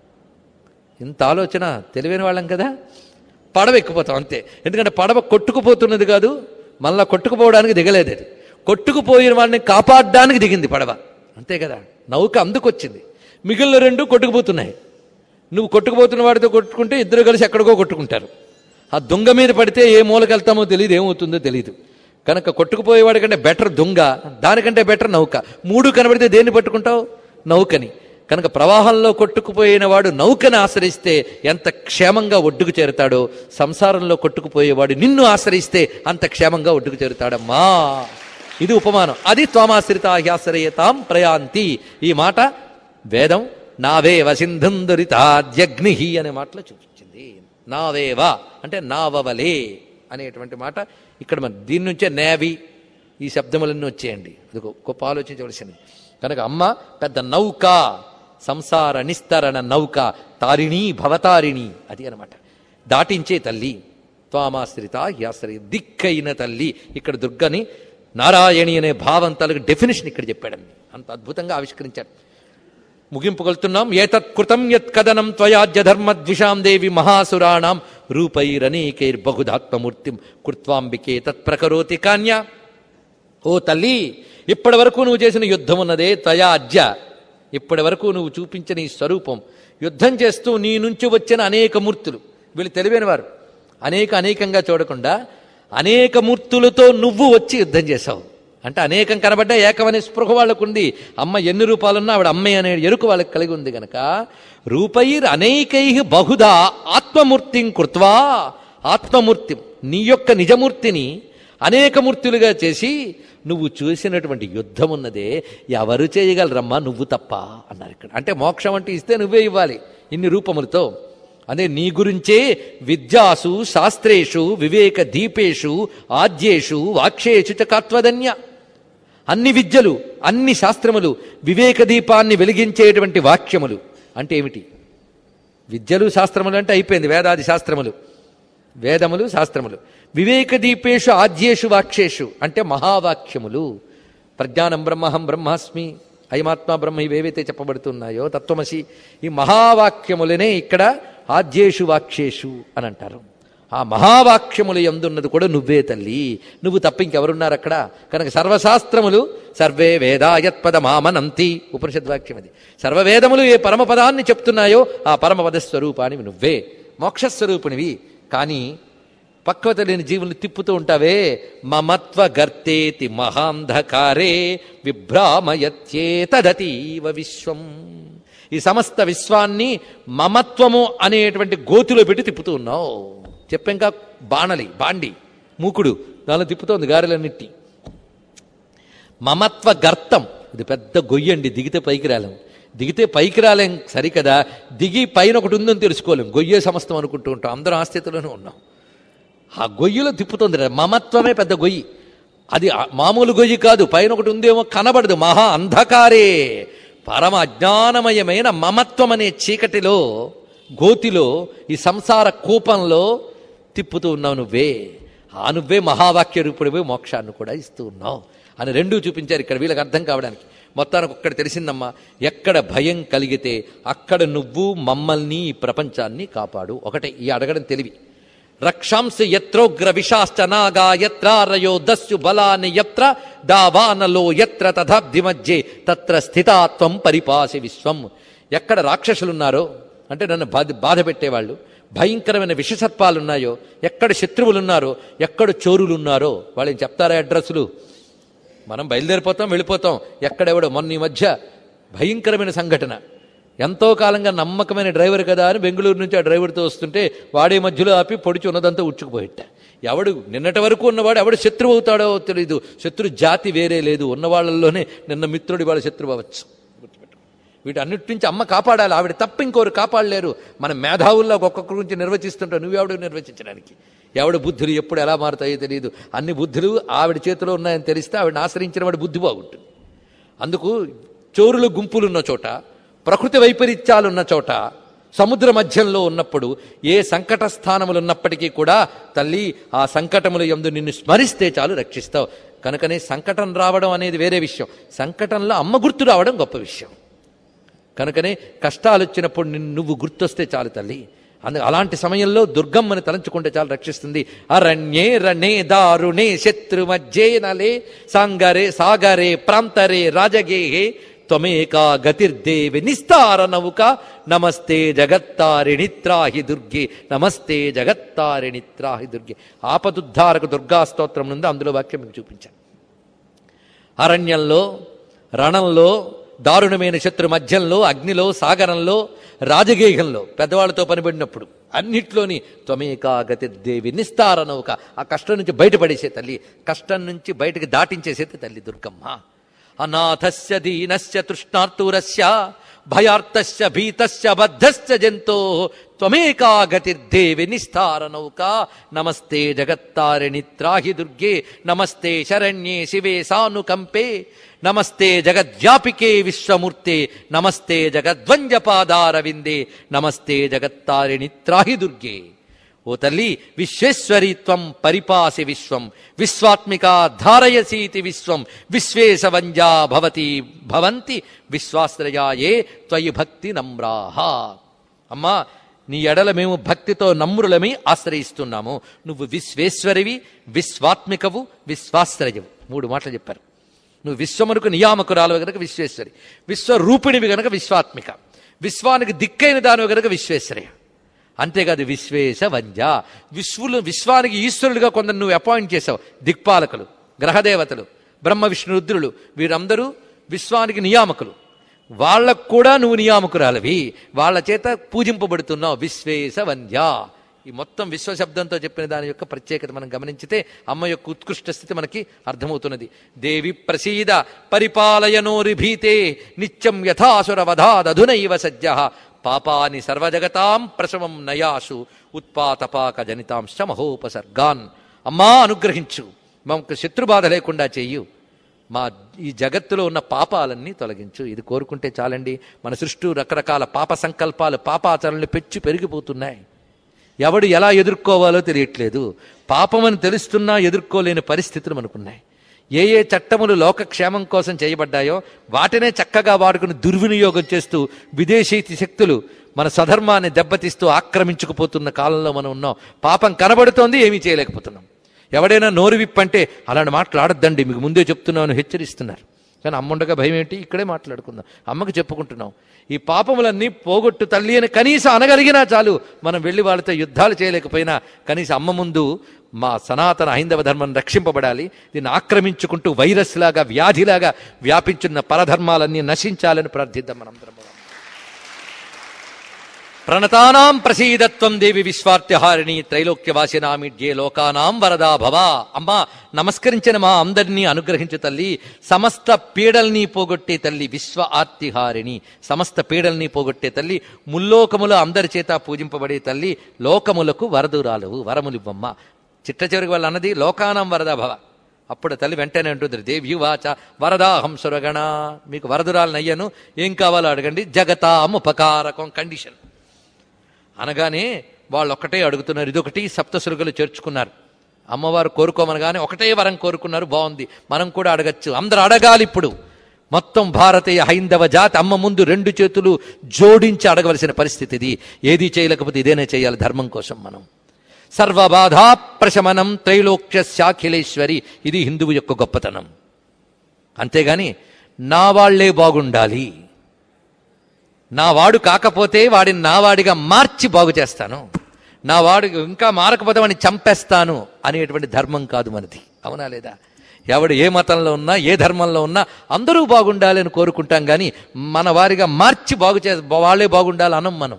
ఇంత ఆలోచన తెలివైన వాళ్ళం కదా పడవ ఎక్కిపోతాం అంతే ఎందుకంటే పడవ కొట్టుకుపోతున్నది కాదు మళ్ళా కొట్టుకుపోవడానికి దిగలేదు అది కొట్టుకుపోయిన వాడిని కాపాడడానికి దిగింది పడవ అంతే కదా నౌక అందుకొచ్చింది మిగిలిన రెండు కొట్టుకుపోతున్నాయి నువ్వు కొట్టుకుపోతున్న వాడితో కొట్టుకుంటే ఇద్దరు కలిసి ఎక్కడికో కొట్టుకుంటారు ఆ దొంగ మీద పడితే ఏ మూలకెళ్తామో తెలియదు ఏమవుతుందో తెలియదు కనుక కొట్టుకుపోయేవాడి కంటే బెటర్ దొంగ దానికంటే బెటర్ నౌక మూడు కనబడితే దేన్ని పట్టుకుంటావు నౌకని కనుక ప్రవాహంలో కొట్టుకుపోయిన వాడు నౌకని ఆశ్రయిస్తే ఎంత క్షేమంగా ఒడ్డుకు చేరుతాడో సంసారంలో కొట్టుకుపోయేవాడు నిన్ను ఆశ్రయిస్తే అంత క్షేమంగా ఒడ్డుకు చేరుతాడమ్మా ఇది ఉపమానం అది త్వామాశ్రిత హ్యాశ్రయతాం ప్రయాంతి ఈ మాట వేదం నావేవ సింధుందురితాద్యగ్ని అనే మాటలో చూపించింది నావేవ అంటే నావవలే అనేటువంటి మాట ఇక్కడ మన దీని నుంచే నేవి ఈ శబ్దములన్నీ వచ్చేయండి ఇది గొప్ప ఆలోచించవలసింది కనుక అమ్మ పెద్ద నౌక సంసార నిస్తరణ నౌక తారిణి భవతారిణి అది అనమాట దాటించే తల్లి త్వామాశ్రిత హ్యాశ్రయ దిక్కైన తల్లి ఇక్కడ దుర్గని నారాయణి అనే భావం తలకు డెఫినేషన్ ఇక్కడ చెప్పాడండి అంత అద్భుతంగా ఆవిష్కరించాడు ముగింపుకొలుతున్నాం ఏతత్ కృతం యత్ కథనం త్వయాజ్య ధర్మ ద్విషాం దేవి మహాసురాణం రూపైరనేకైర్బహుధాత్మమూర్తిం కృత్వాంబికే తత్ ప్రకరోతి కాన్యా ఓ తల్లి ఇప్పటి వరకు నువ్వు చేసిన యుద్ధం ఉన్నదే త్వయాజ్య ఇప్పటి వరకు నువ్వు చూపించిన ఈ స్వరూపం యుద్ధం చేస్తూ నీ నుంచి వచ్చిన అనేక మూర్తులు వీళ్ళు తెలివైన వారు అనేక అనేకంగా చూడకుండా అనేక మూర్తులతో నువ్వు వచ్చి యుద్ధం చేశావు అంటే అనేకం కనబడ్డా ఏకమనే స్పృహ వాళ్ళకు ఉంది అమ్మ ఎన్ని రూపాలున్నా ఆవిడ అమ్మాయి అనే ఎరుకు వాళ్ళకి కలిగి ఉంది గనక రూపైర్ అనేకై బహుధా ఆత్మమూర్తిం కృత్వా ఆత్మమూర్తి నీ యొక్క నిజమూర్తిని అనేక మూర్తులుగా చేసి నువ్వు చూసినటువంటి యుద్ధం ఉన్నదే ఎవరు చేయగలరమ్మా నువ్వు తప్ప అన్నారు ఇక్కడ అంటే మోక్షం అంటే ఇస్తే నువ్వే ఇవ్వాలి ఇన్ని రూపములతో అదే నీ గురించే విద్యాసు శాస్త్రేషు వివేక దీపేషు ఆద్యేషు వాక్యేషు చ కాత్వదన్య అన్ని విద్యలు అన్ని శాస్త్రములు వివేక దీపాన్ని వెలిగించేటువంటి వాక్యములు అంటే ఏమిటి విద్యలు శాస్త్రములు అంటే అయిపోయింది వేదాది శాస్త్రములు వేదములు శాస్త్రములు వివేక దీపేషు ఆద్యేషు వాక్యేషు అంటే మహావాక్యములు ప్రజ్ఞానం బ్రహ్మహం బ్రహ్మాస్మి అయమాత్మ బ్రహ్మ ఇవేవైతే చెప్పబడుతున్నాయో తత్వమసి ఈ మహావాక్యములనే ఇక్కడ ఆద్యేషు వాక్యేషు అని అంటారు ఆ మహావాక్యములు ఎందున్నది కూడా నువ్వే తల్లి నువ్వు తప్ప ఇంకెవరున్నారు అక్కడ కనుక సర్వశాస్త్రములు సర్వే వేదాయత్పద మామనంతి ఉపనిషద్ వాక్యం అది సర్వవేదములు ఏ పరమపదాన్ని చెప్తున్నాయో ఆ పరమపద స్వరూపానివి నువ్వే మోక్షస్వరూపునివి కానీ పక్వత లేని జీవుల్ని తిప్పుతూ ఉంటావే మమత్వ గర్తేతి మహాంధకారే విభ్రామయత్యేతదతీవ విశ్వం ఈ సమస్త విశ్వాన్ని మమత్వము అనేటువంటి గోతిలో పెట్టి తిప్పుతూ ఉన్నావు చెప్పాక బాణలి బాండి మూకుడు దానిలో తిప్పుతోంది గారెలన్నిటి మమత్వ గర్తం ఇది పెద్ద గొయ్యండి దిగితే పైకి రాలేం దిగితే పైకి రాలేం సరికదా దిగి పైన ఒకటి ఉందని తెలుసుకోలేం గొయ్యే సమస్తం అనుకుంటూ ఉంటాం అందరం ఆ స్థితిలోనే ఉన్నాం ఆ గొయ్యిలో తిప్పుతుంది రా. మమత్వమే పెద్ద గొయ్యి అది ఆ- మామూలు గొయ్యి కాదు పైన ఒకటి ఉందేమో కనబడదు మహా అంధకారే పరమ అజ్ఞానమయమైన మమత్వం అనే చీకటిలో గోతిలో ఈ సంసార కూపంలో తిప్పుతూ ఉన్నావు నువ్వే ఆ నువ్వే మహావాక్య రూపుడివే మోక్షాన్ని కూడా ఇస్తూ ఉన్నావు అని రెండూ చూపించారు ఇక్కడ వీళ్ళకి అర్థం కావడానికి మొత్తానికి ఒక్కటి తెలిసిందమ్మా ఎక్కడ భయం కలిగితే అక్కడ నువ్వు మమ్మల్ని ఈ ప్రపంచాన్ని కాపాడు ఒకటే ఈ అడగడం తెలివి రక్షాంసి యత్రోగ్ర విషాశ్చ నాగా యత్రారయో దస్యు బలాని యత్ర దావానలో యత్ర తథాబ్ధి మధ్యే తత్ర స్థితాత్వం పరిపాసి విశ్వం ఎక్కడ రాక్షసులున్నారో అంటే నన్ను బాధ బాధ పెట్టేవాళ్ళు భయంకరమైన విషసర్పాలున్నాయో ఎక్కడ శత్రువులున్నారో ఎక్కడ చోరులున్నారో వాళ్ళేం చెప్తారా అడ్రస్లు మనం బయలుదేరిపోతాం వెళ్ళిపోతాం ఎక్కడెవడో మొన్న ఈ మధ్య భయంకరమైన సంఘటన ఎంతో కాలంగా నమ్మకమైన డ్రైవర్ కదా అని బెంగళూరు నుంచి ఆ డ్రైవర్తో వస్తుంటే వాడే మధ్యలో ఆపి పొడిచి ఉన్నదంతా ఉచ్చుకుపోయిట్ట ఎవడు నిన్నటి వరకు ఉన్నవాడు ఎవడు శత్రువు అవుతాడో తెలియదు శత్రు జాతి వేరే లేదు ఉన్నవాళ్ళల్లోనే నిన్న మిత్రుడి వాళ్ళ శత్రువు అవ్వచ్చు వీటన్నిటి నుంచి అమ్మ కాపాడాలి ఆవిడ తప్ప ఇంకోరు కాపాడలేరు మన మేధావుల్లో ఒక్కొక్కరి గురించి నిర్వచిస్తుంటావు నువ్వెవడు నిర్వచించడానికి ఎవడి బుద్ధులు ఎప్పుడు ఎలా మారుతాయో తెలియదు అన్ని బుద్ధులు ఆవిడ చేతిలో ఉన్నాయని తెలిస్తే ఆవిడని ఆశ్రయించిన వాడి బుద్ధి బాగుంటుంది అందుకు చోరుల గుంపులున్న చోట ప్రకృతి వైపరీత్యాలున్న చోట సముద్ర మధ్యంలో ఉన్నప్పుడు ఏ సంకట స్థానములు ఉన్నప్పటికీ కూడా తల్లి ఆ సంకటములు ఎందు నిన్ను స్మరిస్తే చాలు రక్షిస్తావు కనుకనే సంకటం రావడం అనేది వేరే విషయం సంకటంలో అమ్మ గుర్తు రావడం గొప్ప విషయం కనుకనే కష్టాలు వచ్చినప్పుడు నిన్ను నువ్వు గుర్తొస్తే చాలు తల్లి అందు అలాంటి సమయంలో దుర్గమ్మని తలంచుకుంటే చాలు రక్షిస్తుంది అరణ్యే రణే దారుణే శత్రు మధ్యే నలే సాంగరే సాగరే ప్రాంతరే రాజగేహే త్వమేకా గతిర్దేవి నిస్తార నౌక నమస్తే జగత్తారిణి త్రాహి దుర్గే నమస్తే జగత్తారిణి త్రాహి దుర్గే ఆపదుద్ధారకు దుర్గా స్తోత్రం నుండి అందులో వాక్యం మీకు చూపించాను అరణ్యంలో రణంలో దారుణమైన శత్రు మధ్యంలో అగ్నిలో సాగరంలో రాజగేహంలో పెద్దవాళ్ళతో పనిపడినప్పుడు అన్నిట్లోని త్వమేకా గతిర్దేవి నిస్తార నౌక ఆ కష్టం నుంచి బయటపడేసే తల్లి కష్టం నుంచి బయటకు దాటించేసే తల్లి దుర్గమ్మ అనాథస్య దీనస్య తృష్ణార్తురస్య భయార్తస్య భీతస్య బద్ధస్య జంతో త్వమేకా గతిర్దేవి నిస్తార నౌక నమస్తే జగత్తారిణి త్రాహి దుర్గే నమస్తే శరణ్యే శివే సానుకంపే నమస్తే జగద్వ్యాపికే విశ్వమూర్తే నమస్తే జగద్వంజపాదారవిందే నమస్తే జగత్తారిణి త్రాహి దుర్గే ఓ తల్లి విశ్వేశ్వరి త్వం పరిపాసి విశ్వం విశ్వాత్మిక ధారయసీతి విశ్వం విశ్వేశవంజా భవతి భవంతి విశ్వాశ్రయాయే త్వయి భక్తి నమ్రాహ అమ్మా నీ ఎడల మేము భక్తితో నమ్రులమై ఆశ్రయిస్తున్నాము నువ్వు విశ్వేశ్వరివి విశ్వాత్మికవు విశ్వాశ్రయవు మూడు మాటలు చెప్పారు నువ్వు విశ్వమునకు నియామకురాలు గనక విశ్వేశ్వరి విశ్వరూపిణివి గనక విశ్వాత్మిక విశ్వానికి దిక్కైన దానివి గనక విశ్వేశ్వరయ్య అంతేకాదు విశ్వేశ వంజ విశ్వులు విశ్వానికి ఈశ్వరులుగా కొందరు నువ్వు అపాయింట్ చేసావు దిక్పాలకులు గ్రహదేవతలు బ్రహ్మ విష్ణు రుద్రులు వీరందరూ విశ్వానికి నియామకులు వాళ్ళకు కూడా నువ్వు నియామకురాలవి వాళ్ళ చేత పూజింపబడుతున్నావు విశ్వేశ వంద్య ఈ మొత్తం విశ్వశబ్దంతో చెప్పిన దాని యొక్క ప్రత్యేకత మనం గమనించితే అమ్మ యొక్క ఉత్కృష్ట స్థితి మనకి అర్థమవుతున్నది దేవి ప్రసీద పరిపాలయనోరిభీతే నిత్యం యథాసుర వధాదధునైవ సజ్జ పాపాని సర్వజగతాం ప్రసవం నయాసు ఉత్పాతపాక జనితాంశ మహోపసర్గాన్ అమ్మా అనుగ్రహించు మాకు శత్రుబాధ లేకుండా చెయ్యు మా ఈ జగత్తులో ఉన్న పాపాలన్నీ తొలగించు ఇది కోరుకుంటే చాలండి మన సృష్టి రకరకాల పాప సంకల్పాలు పాపాచరణలు పెంచి పెరిగిపోతున్నాయి ఎవడు ఎలా ఎదుర్కోవాలో తెలియట్లేదు పాపమని తెలుస్తున్నా ఎదుర్కోలేని పరిస్థితులు మనకున్నాయి ఏ ఏ చట్టములు లోకక్షేమం కోసం చేయబడ్డాయో వాటినే చక్కగా వాడుకుని దుర్వినియోగం చేస్తూ విదేశీ శక్తులు మన స్వధర్మాన్ని దెబ్బతీస్తూ ఆక్రమించుకుపోతున్న కాలంలో మనం ఉన్నాం పాపం కనబడుతోంది ఏమీ చేయలేకపోతున్నాం ఎవడైనా నోరు విప్పంటే అలాంటి మాటలు ఆడద్దండి మీకు ముందే చెప్తున్నాను హెచ్చరిస్తున్నారు కానీ అమ్మ ఉండగా భయం ఏంటి ఇక్కడే మాట్లాడుకుందాం అమ్మకు చెప్పుకుంటున్నాం ఈ పాపములన్నీ పోగొట్టు తల్లి అని కనీసం అనగలిగినా చాలు మనం వెళ్ళి వాళ్ళతో యుద్ధాలు చేయలేకపోయినా కనీసం అమ్మ ముందు మా సనాతన హైందవ ధర్మం రక్షింపబడాలి దీన్ని ఆక్రమించుకుంటూ వైరస్ లాగా వ్యాధిలాగా వ్యాపించున్న పరధర్మాలన్నీ నశించాలని ప్రార్థిద్దాం మనందరం ప్రణతానాం ప్రసీదత్వం దేవి విశ్వార్త్యహారిణి త్రైలోక్యవాసినామిడ్యే లోకానాం వరదా భవ అమ్మా నమస్కరించిన మా అందరినీ అనుగ్రహించు తల్లి సమస్త పీడల్ని పోగొట్టే తల్లి విశ్వ ఆర్తిహారిణి సమస్త పీడల్ని పోగొట్టే తల్లి ముల్లోకముల అందరి చేత పూజింపబడే తల్లి లోకములకు వరదురాలు వరములివ్వమ్మ చిట్ట చివరికి వాళ్ళు అన్నది లోకానాం వరదా భవ అప్పుడు తల్లి వెంటనే అంటుంది దేవ్యువాచ వరదాహం సురగణ మీకు వరదురాలనయ్యను ఏం కావాలో అడగండి జగతాం ఉపకారకం కండిషన్ అనగానే వాళ్ళు ఒక్కటే అడుగుతున్నారు ఇదొకటి సప్తసురుగలు చేర్చుకున్నారు అమ్మవారు కోరుకోమనగానే ఒకటే వరం కోరుకున్నారు బాగుంది మనం కూడా అడగచ్చు అందరూ అడగాలి ఇప్పుడు మొత్తం భారతీయ హైందవ జాతి అమ్మ ముందు రెండు చేతులు జోడించి అడగవలసిన పరిస్థితి ఇది ఏది చేయలేకపోతే ఇదేనే చేయాలి ధర్మం కోసం మనం సర్వబాధా ప్రశమనం త్రైలోక్య శాఖిలేశ్వరి ఇది హిందువు యొక్క గొప్పతనం అంతేగాని నా వాళ్లే బాగుండాలి నా వాడు కాకపోతే వాడిని నా వాడిగా మార్చి బాగు చేస్తాను నా వాడు ఇంకా మారకపోతే వాడిని చంపేస్తాను అనేటువంటి ధర్మం కాదు మనది అవునా లేదా ఎవడు ఏ మతంలో ఉన్నా ఏ ధర్మంలో ఉన్నా అందరూ బాగుండాలి అని కోరుకుంటాం కానీ మన వారిగా మార్చి బాగు చే వాళ్ళే బాగుండాలి అనం మనం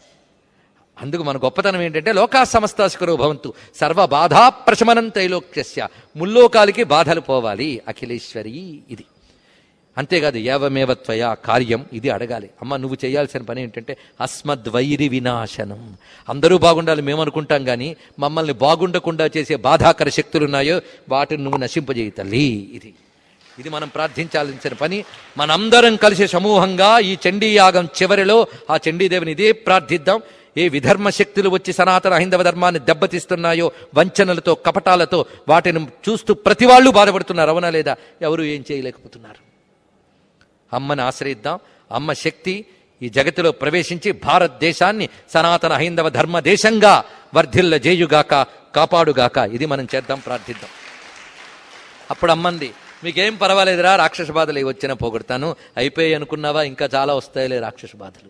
అందుకు మన గొప్పతనం ఏంటంటే లోకా సమస్తాస్కరో భవంతు సర్వ బాధా ప్రశమనం త్రైలోక్యస్య ముల్లోకాలకి బాధలు పోవాలి అఖిలేశ్వరి ఇది అంతేకాదు ఏవమేవత్వయ కార్యం ఇది అడగాలి అమ్మ నువ్వు చేయాల్సిన పని ఏంటంటే అస్మద్వైరి వినాశనం అందరూ బాగుండాలి మేము అనుకుంటాం కానీ మమ్మల్ని బాగుండకుండా చేసే బాధాకర శక్తులు ఉన్నాయో వాటిని నువ్వు నశింపజేయి తల్లి ఇది ఇది మనం ప్రార్థించాల్సిన పని మనందరం కలిసి సమూహంగా ఈ చండీ యాగం చివరిలో ఆ చండీదేవిని ఇదే ప్రార్థిద్దాం ఏ విధర్మ శక్తులు వచ్చి సనాతన హైందవ ధర్మాన్ని దెబ్బతీస్తున్నాయో వంచనలతో కపటాలతో వాటిని చూస్తూ ప్రతి వాళ్ళు బాధపడుతున్నారు అవునా లేదా ఎవరు ఏం చేయలేకపోతున్నారు అమ్మని ఆశ్రయిద్దాం అమ్మ శక్తి ఈ జగతిలో ప్రవేశించి భారతదేశాన్ని సనాతన హైందవ ధర్మ దేశంగా వర్ధిల్ల జేయుగాక కాపాడుగాక ఇది మనం చేద్దాం ప్రార్థిద్దాం అప్పుడు అమ్మంది మీకేం పర్వాలేదురా రాక్షస బాధలు ఏ వచ్చినా పోగొడతాను అయిపోయి అనుకున్నావా ఇంకా చాలా వస్తాయిలే రాక్షస బాధలు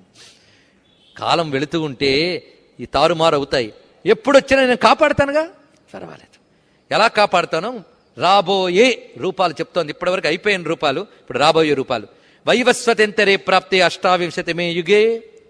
కాలం వెళుతూ ఉంటే ఈ తారుమారు అవుతాయి ఎప్పుడు వచ్చినా నేను కాపాడుతానుగా పర్వాలేదు ఎలా కాపాడుతాను రాబోయే రూపాలు చెప్తోంది ఇప్పటివరకు అయిపోయిన రూపాలు ఇప్పుడు రాబోయే రూపాలు వైవస్వతెంతరే ప్రాప్తి అష్టావింశతి మే యుగే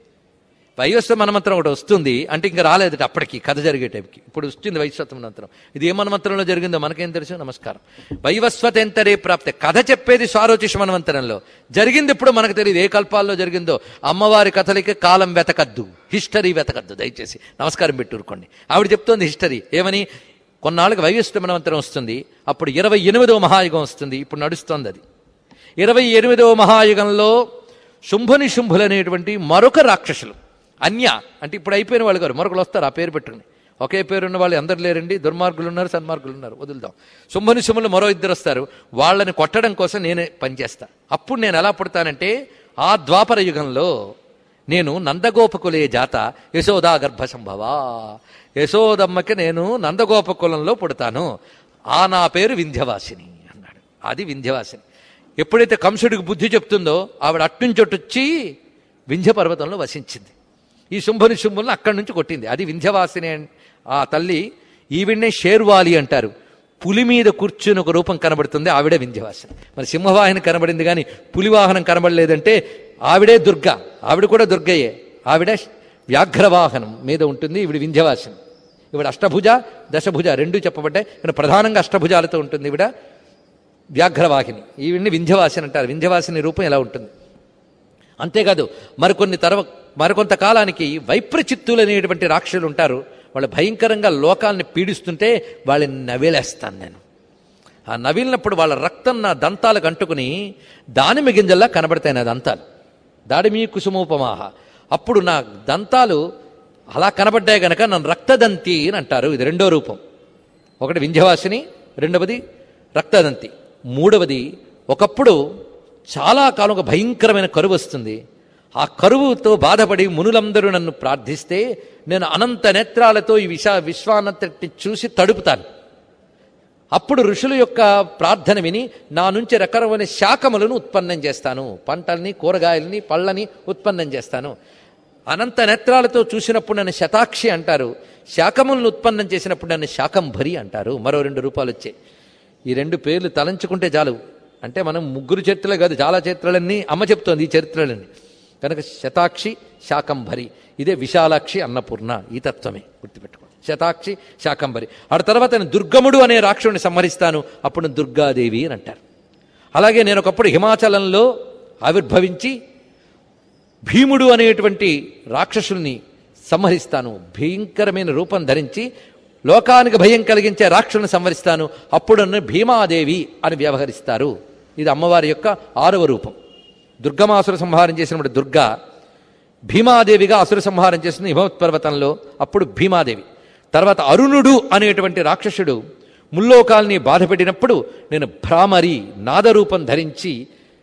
వైవస్వ మనమంత్రం ఒకటి వస్తుంది అంటే ఇంకా రాలేదు అప్పటికి కథ జరిగే టైంకి ఇప్పుడు వస్తుంది వైశ్వత మంత్రం ఇది ఏ మనమంత్రంలో జరిగిందో మనకేం తెలుసు నమస్కారం వైవస్వతెంతరే ప్రాప్తి కథ చెప్పేది స్వారోచిష మనమంత్రంలో జరిగింది ఇప్పుడు మనకు తెలియదు ఏ కల్పాల్లో జరిగిందో అమ్మవారి కథలకి కాలం వెతకద్దు హిస్టరీ వెతకద్దు దయచేసి నమస్కారం పెట్టుకోండి ఆవిడ చెప్తోంది హిస్టరీ ఏమని కొన్నాళ్ళకి వైవస్వ మనమంత్రం వస్తుంది అప్పుడు ఇరవై ఎనిమిదవ మహాయుగం వస్తుంది ఇప్పుడు నడుస్తోంది అది ఇరవై ఎనిమిదవ మహాయుగంలో శుంభుని శుంభులు అనేటువంటి మరొక రాక్షసులు అన్య అంటే ఇప్పుడు అయిపోయిన వాళ్ళు గారు మరొకరు వస్తారు ఆ పేరు పెట్టుకుని ఒకే పేరు ఉన్న వాళ్ళు అందరు లేరండి దుర్మార్గులు ఉన్నారు సన్మార్గులు ఉన్నారు వదులుదాం శుంభని శుంభులు మరో ఇద్దరు వస్తారు వాళ్ళని కొట్టడం కోసం నేనే పనిచేస్తా అప్పుడు నేను ఎలా పుడతానంటే ఆ ద్వాపర యుగంలో నేను నందగోపకులే జాత యశోదా గర్భ సంభవా యశోదమ్మకి నేను నందగోపకులంలో పుడతాను ఆ నా పేరు వింధ్యవాసిని అన్నాడు అది వింధ్యవాసిని ఎప్పుడైతే కంసుడికి బుద్ధి చెప్తుందో ఆవిడ అట్నుంచొట్టొచ్చి వింధ్య పర్వతంలో వసించింది ఈ శుంభని శుంభులను అక్కడి నుంచి కొట్టింది అది వింధ్యవాసిని అన్- ఆ తల్లి ఈవిడ్నే షేర్వాలి అంటారు పులి మీద కూర్చుని ఒక రూపం కనబడుతుంది ఆవిడే వింధ్యవాసిని మరి సింహవాహిని కనబడింది కానీ పులి వాహనం కనబడలేదంటే ఆవిడే దుర్గ ఆవిడ కూడా దుర్గయే ఆవిడ వ్యాఘ్రవాహనం మీద ఉంటుంది ఈవిడ వింధ్యవాసిని ఈవిడ అష్టభుజ దశభుజ రెండు చెప్పబడ్డాయి కానీ ప్రధానంగా అష్టభుజాలతో ఉంటుంది ఈవిడ వ్యాఘ్రవాహిని ఈవిడ్ని వింధ్యవాసిని అంటారు వింధ్యవాసిని రూపం ఎలా ఉంటుంది అంతేకాదు మరికొన్ని తర్వ మరికొంత కాలానికి వైప్రచిత్తులు అనేటువంటి రాక్షసులు ఉంటారు వాళ్ళు భయంకరంగా లోకాల్ని పీడిస్తుంటే వాళ్ళని నవేలేస్తాను నేను ఆ నవిలినప్పుడు వాళ్ళ రక్తం నా దంతాలకు అంటుకుని దానిమ్మ గింజల్లా కనబడతాయి నా దంతాలు దాడిమీ కుసుమోపమాహ అప్పుడు నా దంతాలు అలా కనబడ్డాయి గనక నన్ను రక్తదంతి అని అంటారు ఇది రెండో రూపం ఒకటి వింధ్యవాసిని రెండవది రక్తదంతి మూడవది ఒకప్పుడు చాలా కాలం ఒక భయంకరమైన కరువు వస్తుంది ఆ కరువుతో బాధపడి మునులందరూ నన్ను ప్రార్థిస్తే నేను అనంత నేత్రాలతో ఈ విశా విశ్వానంతటి చూసి తడుపుతాను అప్పుడు ఋషుల యొక్క ప్రార్థన విని నా నుంచి రకరమైన శాఖములను ఉత్పన్నం చేస్తాను పంటల్ని కూరగాయలని పళ్ళని ఉత్పన్నం చేస్తాను అనంత నేత్రాలతో చూసినప్పుడు నన్ను శతాక్షి అంటారు శాఖములను ఉత్పన్నం చేసినప్పుడు నన్ను శాకంభరి అంటారు మరో రెండు రూపాయలు వచ్చాయి ఈ రెండు పేర్లు తలంచుకుంటే చాలు అంటే మనం ముగ్గురు చరిత్రలే కాదు చాలా చరిత్రలన్నీ అమ్మ చెప్తోంది ఈ చరిత్రలన్నీ కనుక శతాక్షి శాకంభరి ఇదే విశాలాక్షి అన్నపూర్ణ ఈ తత్వమే గుర్తుపెట్టుకో శతాక్షి శాకంభరి ఆ తర్వాత నేను దుర్గముడు అనే రాక్షసుని సంహరిస్తాను అప్పుడు నేను దుర్గాదేవి అని అంటారు అలాగే నేను ఒకప్పుడు హిమాచలంలో ఆవిర్భవించి భీముడు అనేటువంటి రాక్షసుల్ని సంహరిస్తాను భయంకరమైన రూపం ధరించి లోకానికి భయం కలిగించే రాక్షసుని సంహరిస్తాను అప్పుడు నన్ను భీమాదేవి అని వ్యవహరిస్తారు ఇది అమ్మవారి యొక్క ఆరవ రూపం దుర్గమాసుర సంహారం చేసినప్పుడు దుర్గా భీమాదేవిగా అసుర సంహారం చేసిన హిమవత్ పర్వతంలో అప్పుడు భీమాదేవి తర్వాత అరుణుడు అనేటువంటి రాక్షసుడు ముల్లోకాల్ని బాధపెట్టినప్పుడు నేను భ్రామరి నాదరూపం ధరించి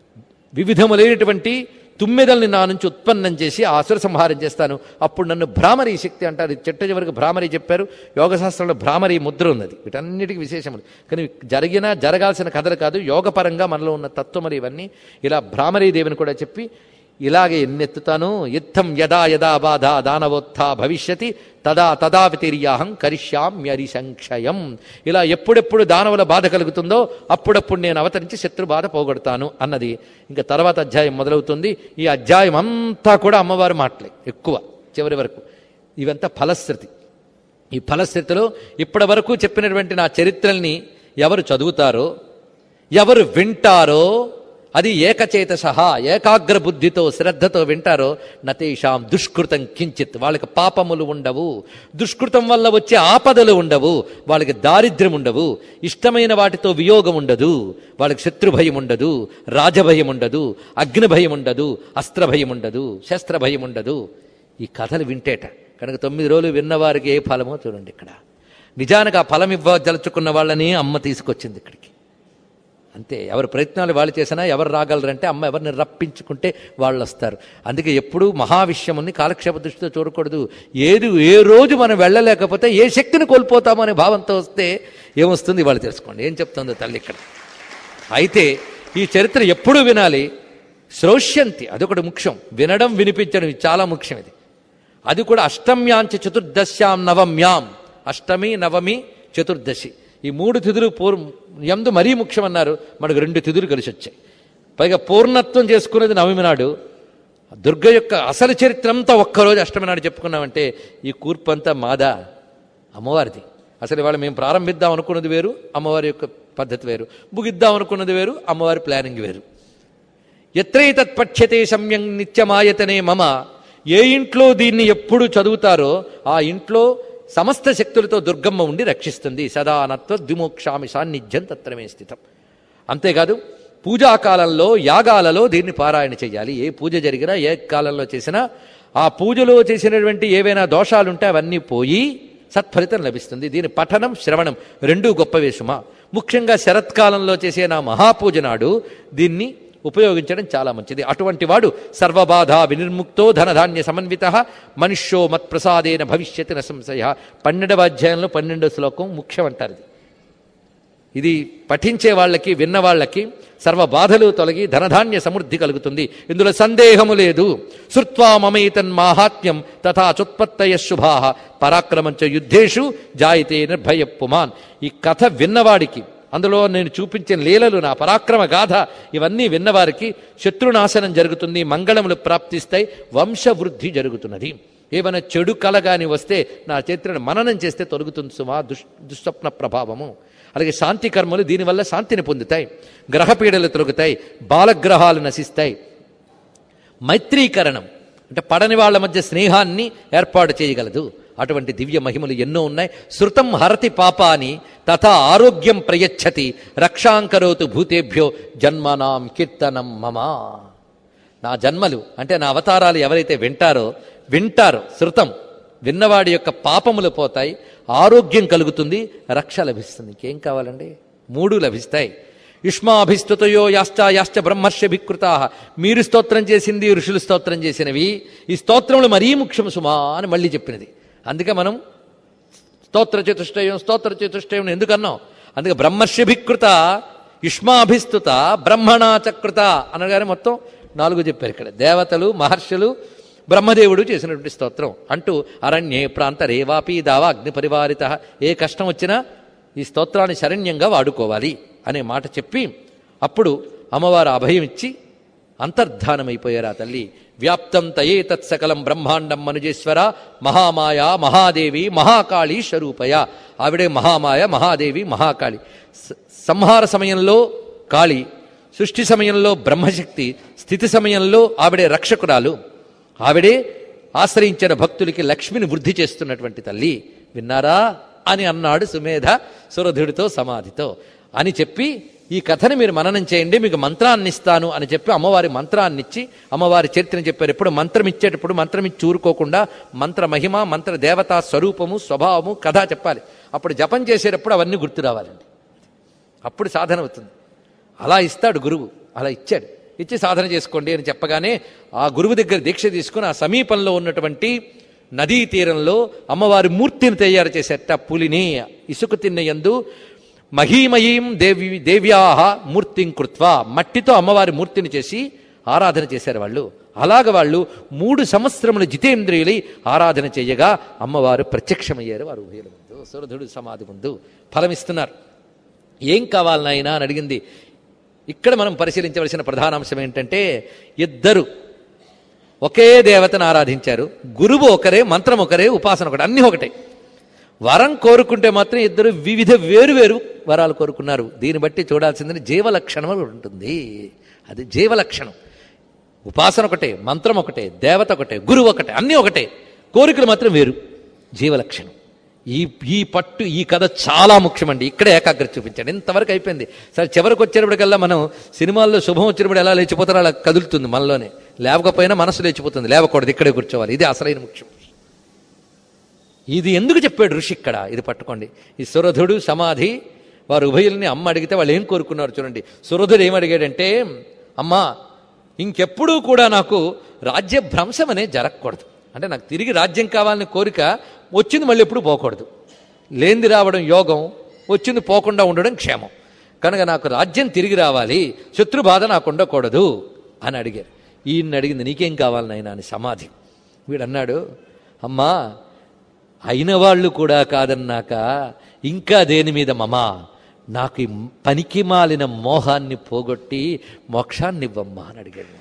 వివిధములైనటువంటి తుమ్మెదల్ని నా నుంచి ఉత్పన్నం చేసి ఆ అసుర సంహారం చేస్తాను అప్పుడు నన్ను భ్రామరీ శక్తి అంటారు ఇది చెట్ట చివరికి భ్రామరీ చెప్పారు యోగశాస్త్రంలో భ్రామరీ ముద్ర ఉన్నది వీటన్నిటికీ విశేషములు కానీ జరిగిన జరగాల్సిన కథలు కాదు యోగపరంగా మనలో ఉన్న తత్వములు ఇవన్నీ ఇలా భ్రామరీ దేవిని కూడా చెప్పి ఇలాగే ఎన్నెత్తుతాను యుద్ధం యదా యదా బాధ దానవోత్థ భవిష్యతి తదా తదా వ్యతిర్యాహం కరిష్యామ్యరి సంక్షయం ఇలా ఎప్పుడెప్పుడు దానవుల బాధ కలుగుతుందో అప్పుడప్పుడు నేను అవతరించి శత్రు బాధ పోగొడతాను అన్నది ఇంకా తర్వాత అధ్యాయం మొదలవుతుంది ఈ అధ్యాయం అంతా కూడా అమ్మవారి మాటలే ఎక్కువ చివరి వరకు ఇవంతా ఫలశ్రుతి ఈ ఫలశ్రుతిలో ఇప్పటి వరకు చెప్పినటువంటి నా చరిత్రల్ని ఎవరు చదువుతారో ఎవరు వింటారో అది ఏకచేత సహా ఏకాగ్ర బుద్ధితో శ్రద్ధతో వింటారో నతేషాం దుష్కృతం కించిత్ వాళ్ళకి పాపములు ఉండవు దుష్కృతం వల్ల వచ్చే ఆపదలు ఉండవు వాళ్ళకి దారిద్ర్యం ఉండవు ఇష్టమైన వాటితో వియోగం ఉండదు వాళ్ళకి శత్రుభయం ఉండదు రాజభయం ఉండదు అగ్ని భయం ఉండదు అస్త్ర భయం ఉండదు శస్త్ర భయం ఉండదు ఈ కథలు వింటేట కనుక తొమ్మిది రోజులు విన్నవారికి ఏ ఫలమో చూడండి ఇక్కడ నిజానికి ఆ ఫలం ఇవ్వదలుచుకున్న వాళ్ళని అమ్మ తీసుకొచ్చింది ఇక్కడికి అంతే ఎవరి ప్రయత్నాలు వాళ్ళు చేసినా ఎవరు రాగలరంటే అమ్మ ఎవరిని రప్పించుకుంటే వాళ్ళు వస్తారు అందుకే ఎప్పుడూ మహావిషయముని కాలక్షేప దృష్టితో చూడకూడదు ఏది ఏ రోజు మనం వెళ్ళలేకపోతే ఏ శక్తిని కోల్పోతామో అనే భావంతో వస్తే ఏమొస్తుంది వాళ్ళు తెలుసుకోండి ఏం చెప్తుందో తల్లి ఇక్కడ అయితే ఈ చరిత్ర ఎప్పుడూ వినాలి శ్రోష్యంతి అదొకటి ముఖ్యం వినడం వినిపించడం ఇది చాలా ముఖ్యం ఇది అది కూడా అష్టమ్యాంచ చతుర్దశ్యాం నవమ్యాం అష్టమి నవమి చతుర్దశి ఈ మూడు తిథులు పూర్వ ఎందు మరీ ముఖ్యమన్నారు మనకు రెండు తిథులు కలిసి వచ్చాయి పైగా పూర్ణత్వం చేసుకునేది నవమి నాడు దుర్గ యొక్క అసలు చరిత్ర అంతా ఒక్కరోజు అష్టమి నాడు చెప్పుకున్నామంటే ఈ కూర్పు అంతా మాదా అమ్మవారిది అసలు ఇవాళ మేము ప్రారంభిద్దాం అనుకున్నది వేరు అమ్మవారి యొక్క పద్ధతి వేరు ముగిద్దాం అనుకున్నది వేరు అమ్మవారి ప్లానింగ్ వేరు ఎత్రైతత్పక్ష్యతే సమ్యం నిత్యమాయతనే మమ ఏ ఇంట్లో దీన్ని ఎప్పుడు చదువుతారో ఆ ఇంట్లో సమస్త శక్తులతో దుర్గమ్మ ఉండి రక్షిస్తుంది సదానత్వ ద్విమోక్షామి సాన్నిధ్యం తత్రమే స్థితం అంతేకాదు పూజాకాలంలో యాగాలలో దీన్ని పారాయణ చేయాలి ఏ పూజ జరిగినా ఏ కాలంలో చేసినా ఆ పూజలో చేసినటువంటి ఏవైనా దోషాలుంటే అవన్నీ పోయి సత్ఫలితం లభిస్తుంది దీని పఠనం శ్రవణం రెండూ గొప్పవే సుమా ముఖ్యంగా శరత్కాలంలో చేసే నా మహాపూజ నాడు దీన్ని ఉపయోగించడం చాలా మంచిది అటువంటి వాడు సర్వబాధ వినిర్ముక్తో ధనధాన్య సమన్విత మనుష్యో మత్ప్రసాదేన భవిష్యతి న సంశయ పన్నెండవ అధ్యాయంలో పన్నెండవ శ్లోకం ముఖ్యం అంటారు ఇది ఇది పఠించే వాళ్ళకి విన్న వాళ్ళకి సర్వ బాధలు తొలగి ధనధాన్య సమృద్ధి కలుగుతుంది ఇందులో సందేహము లేదు శృత్వా మమైతన్ మాహాత్మ్యం తథా చుత్పత్తయ శుభా పరాక్రమంచ యుద్ధేషు జాయితే నిర్భయ పుమాన్ ఈ కథ విన్నవాడికి అందులో నేను చూపించిన లీలలు నా పరాక్రమ గాథ ఇవన్నీ విన్నవారికి శత్రునాశనం జరుగుతుంది మంగళములు ప్రాప్తిస్తాయి వంశవృద్ధి జరుగుతున్నది ఏమైనా చెడు కల గాని వస్తే నా చరిత్రను మననం చేస్తే తొలగుతుంది సుమా దుష్ దుస్వప్న ప్రభావము అలాగే శాంతి కర్మలు దీనివల్ల శాంతిని పొందుతాయి గ్రహపీడలు తొలగుతాయి బాలగ్రహాలు నశిస్తాయి మైత్రీకరణం అంటే పడని వాళ్ళ మధ్య స్నేహాన్ని ఏర్పాటు చేయగలదు అటువంటి దివ్య మహిమలు ఎన్నో ఉన్నాయి శృతం హరతి పాపాని తథా ఆరోగ్యం ప్రయచ్చతి రక్షాంకరోతు భూతేభ్యో జన్మనాం కీర్తనం మమా నా జన్మలు అంటే నా అవతారాలు ఎవరైతే వింటారో వింటారో శృతం విన్నవాడి యొక్క పాపములు పోతాయి ఆరోగ్యం కలుగుతుంది రక్ష లభిస్తుంది ఇంకేం కావాలండి మూడు లభిస్తాయి యుష్మాభిస్తుతయో యాశ్చ యాశ్చ బ్రహ్మర్షభికృతా మీరు స్తోత్రం చేసింది ఋషులు స్తోత్రం చేసినవి ఈ స్తోత్రములు మరీ ముఖ్యం సుమా అని మళ్ళీ చెప్పినది అందుకే మనం స్తోత్ర చతుష్టయం స్తోత్ర చతుష్టయం ఎందుకన్నాం అందుకే బ్రహ్మర్షిభికృత యుష్మాభిస్తుత బ్రహ్మణాచకృత అనగానే మొత్తం నాలుగు చెప్పారు ఇక్కడ దేవతలు మహర్షులు బ్రహ్మదేవుడు చేసినటువంటి స్తోత్రం అంటూ అరణ్యే ప్రాంత రేవాపి దావా అగ్ని పరివారిత ఏ కష్టం వచ్చినా ఈ స్తోత్రాన్ని శరణ్యంగా వాడుకోవాలి అనే మాట చెప్పి అప్పుడు అమ్మవారు అభయం ఇచ్చి అంతర్ధానమైపోయారు ఆ తల్లి వ్యాప్తం తయే తత్సకలం బ్రహ్మాండం మనుజేశ్వర మహామాయ మహాదేవి మహాకాళి స్వరూపయ ఆవిడే మహామాయ మహాదేవి మహాకాళి స- సంహార సమయంలో కాళి సృష్టి సమయంలో బ్రహ్మశక్తి స్థితి సమయంలో ఆవిడే రక్షకురాలు ఆవిడే ఆశ్రయించిన భక్తులకి లక్ష్మిని వృద్ధి చేస్తున్నటువంటి తల్లి విన్నారా అని అన్నాడు సుమేధ సురధుడితో సమాధితో అని చెప్పి ఈ కథని మీరు మననం చేయండి మీకు మంత్రాన్ని ఇస్తాను అని చెప్పి అమ్మవారి మంత్రాన్ని ఇచ్చి అమ్మవారి చరిత్రని చెప్పారు ఎప్పుడు మంత్రం ఇచ్చేటప్పుడు మంత్రం ఇచ్చి ఊరుకోకుండా మంత్ర మహిమ మంత్ర దేవతా స్వరూపము స్వభావము కథ చెప్పాలి అప్పుడు జపం చేసేటప్పుడు అవన్నీ గుర్తు రావాలండి అప్పుడు సాధన అవుతుంది అలా ఇస్తాడు గురువు అలా ఇచ్చాడు ఇచ్చి సాధన చేసుకోండి అని చెప్పగానే ఆ గురువు దగ్గర దీక్ష తీసుకుని ఆ సమీపంలో ఉన్నటువంటి నదీ తీరంలో అమ్మవారి మూర్తిని తయారు చేసేట పులిని ఇసుక తిన్నయందు మహీమయీం దేవి దేవ్యాహ మూర్తిం కృత్వా మట్టితో అమ్మవారి మూర్తిని చేసి ఆరాధన చేశారు వాళ్ళు అలాగ వాళ్ళు మూడు సంవత్సరములు జితేంద్రియులై ఆరాధన చేయగా అమ్మవారు ప్రత్యక్షమయ్యారు వారు ఉభయుల ముందు సురధుడు సమాధి ముందు ఫలమిస్తున్నారు ఏం కావాలి నాయనా అని అడిగింది ఇక్కడ మనం పరిశీలించవలసిన ప్రధాన అంశం ఏంటంటే ఇద్దరు ఒకే దేవతను ఆరాధించారు గురువు ఒకరే మంత్రం ఒకరే ఉపాసన ఒకటే అన్నీ ఒకటే వరం కోరుకుంటే మాత్రం ఇద్దరు వివిధ వేరు వేరు వరాలు కోరుకున్నారు దీన్ని బట్టి చూడాల్సిందని జీవలక్షణం అని ఉంటుంది అది జీవలక్షణం ఉపాసన ఒకటే మంత్రం ఒకటే దేవత ఒకటే గురువు ఒకటే అన్నీ ఒకటే కోరికలు మాత్రం వేరు జీవలక్షణం ఈ ఈ పట్టు ఈ కథ చాలా ముఖ్యమండి ఇక్కడే ఏకాగ్రత చూపించాడు ఇంతవరకు అయిపోయింది సరే చివరికి వచ్చేటప్పటికల్లా మనం సినిమాల్లో శుభం వచ్చినప్పుడు ఎలా లేచిపోతారో అలా కదులుతుంది మనలోనే లేవకపోయినా మనసు లేచిపోతుంది లేవకూడదు ఇక్కడే కూర్చోవాలి ఇది అసలైన ముఖ్యం ఇది ఎందుకు చెప్పాడు ఋషి ఇక్కడ ఇది పట్టుకోండి ఈ సురధుడు సమాధి వారు ఉభయుల్ని అమ్మ అడిగితే వాళ్ళు ఏం కోరుకున్నారు చూడండి సురధుడు ఏమడిగాడంటే అమ్మా ఇంకెప్పుడూ కూడా నాకు రాజ్య భ్రంశం అనేది జరగకూడదు అంటే నాకు తిరిగి రాజ్యం కావాలని కోరిక వచ్చింది మళ్ళీ ఎప్పుడు పోకూడదు లేనిది రావడం యోగం వచ్చింది పోకుండా ఉండడం క్షేమం కనుక నాకు రాజ్యం తిరిగి రావాలి శత్రు బాధ నాకు ఉండకూడదు అని అడిగారు ఈయన్ని అడిగింది నీకేం కావాలి నాయనా అని సమాధి వీడన్నాడు అమ్మా అయిన వాళ్ళు కూడా కాదన్నాక ఇంకా దేని మీద మమా నాకు ఈ పనికి మాలిన మోహాన్ని పోగొట్టి మోక్షాన్ని ఇవ్వమ్మా అని అడిగాడు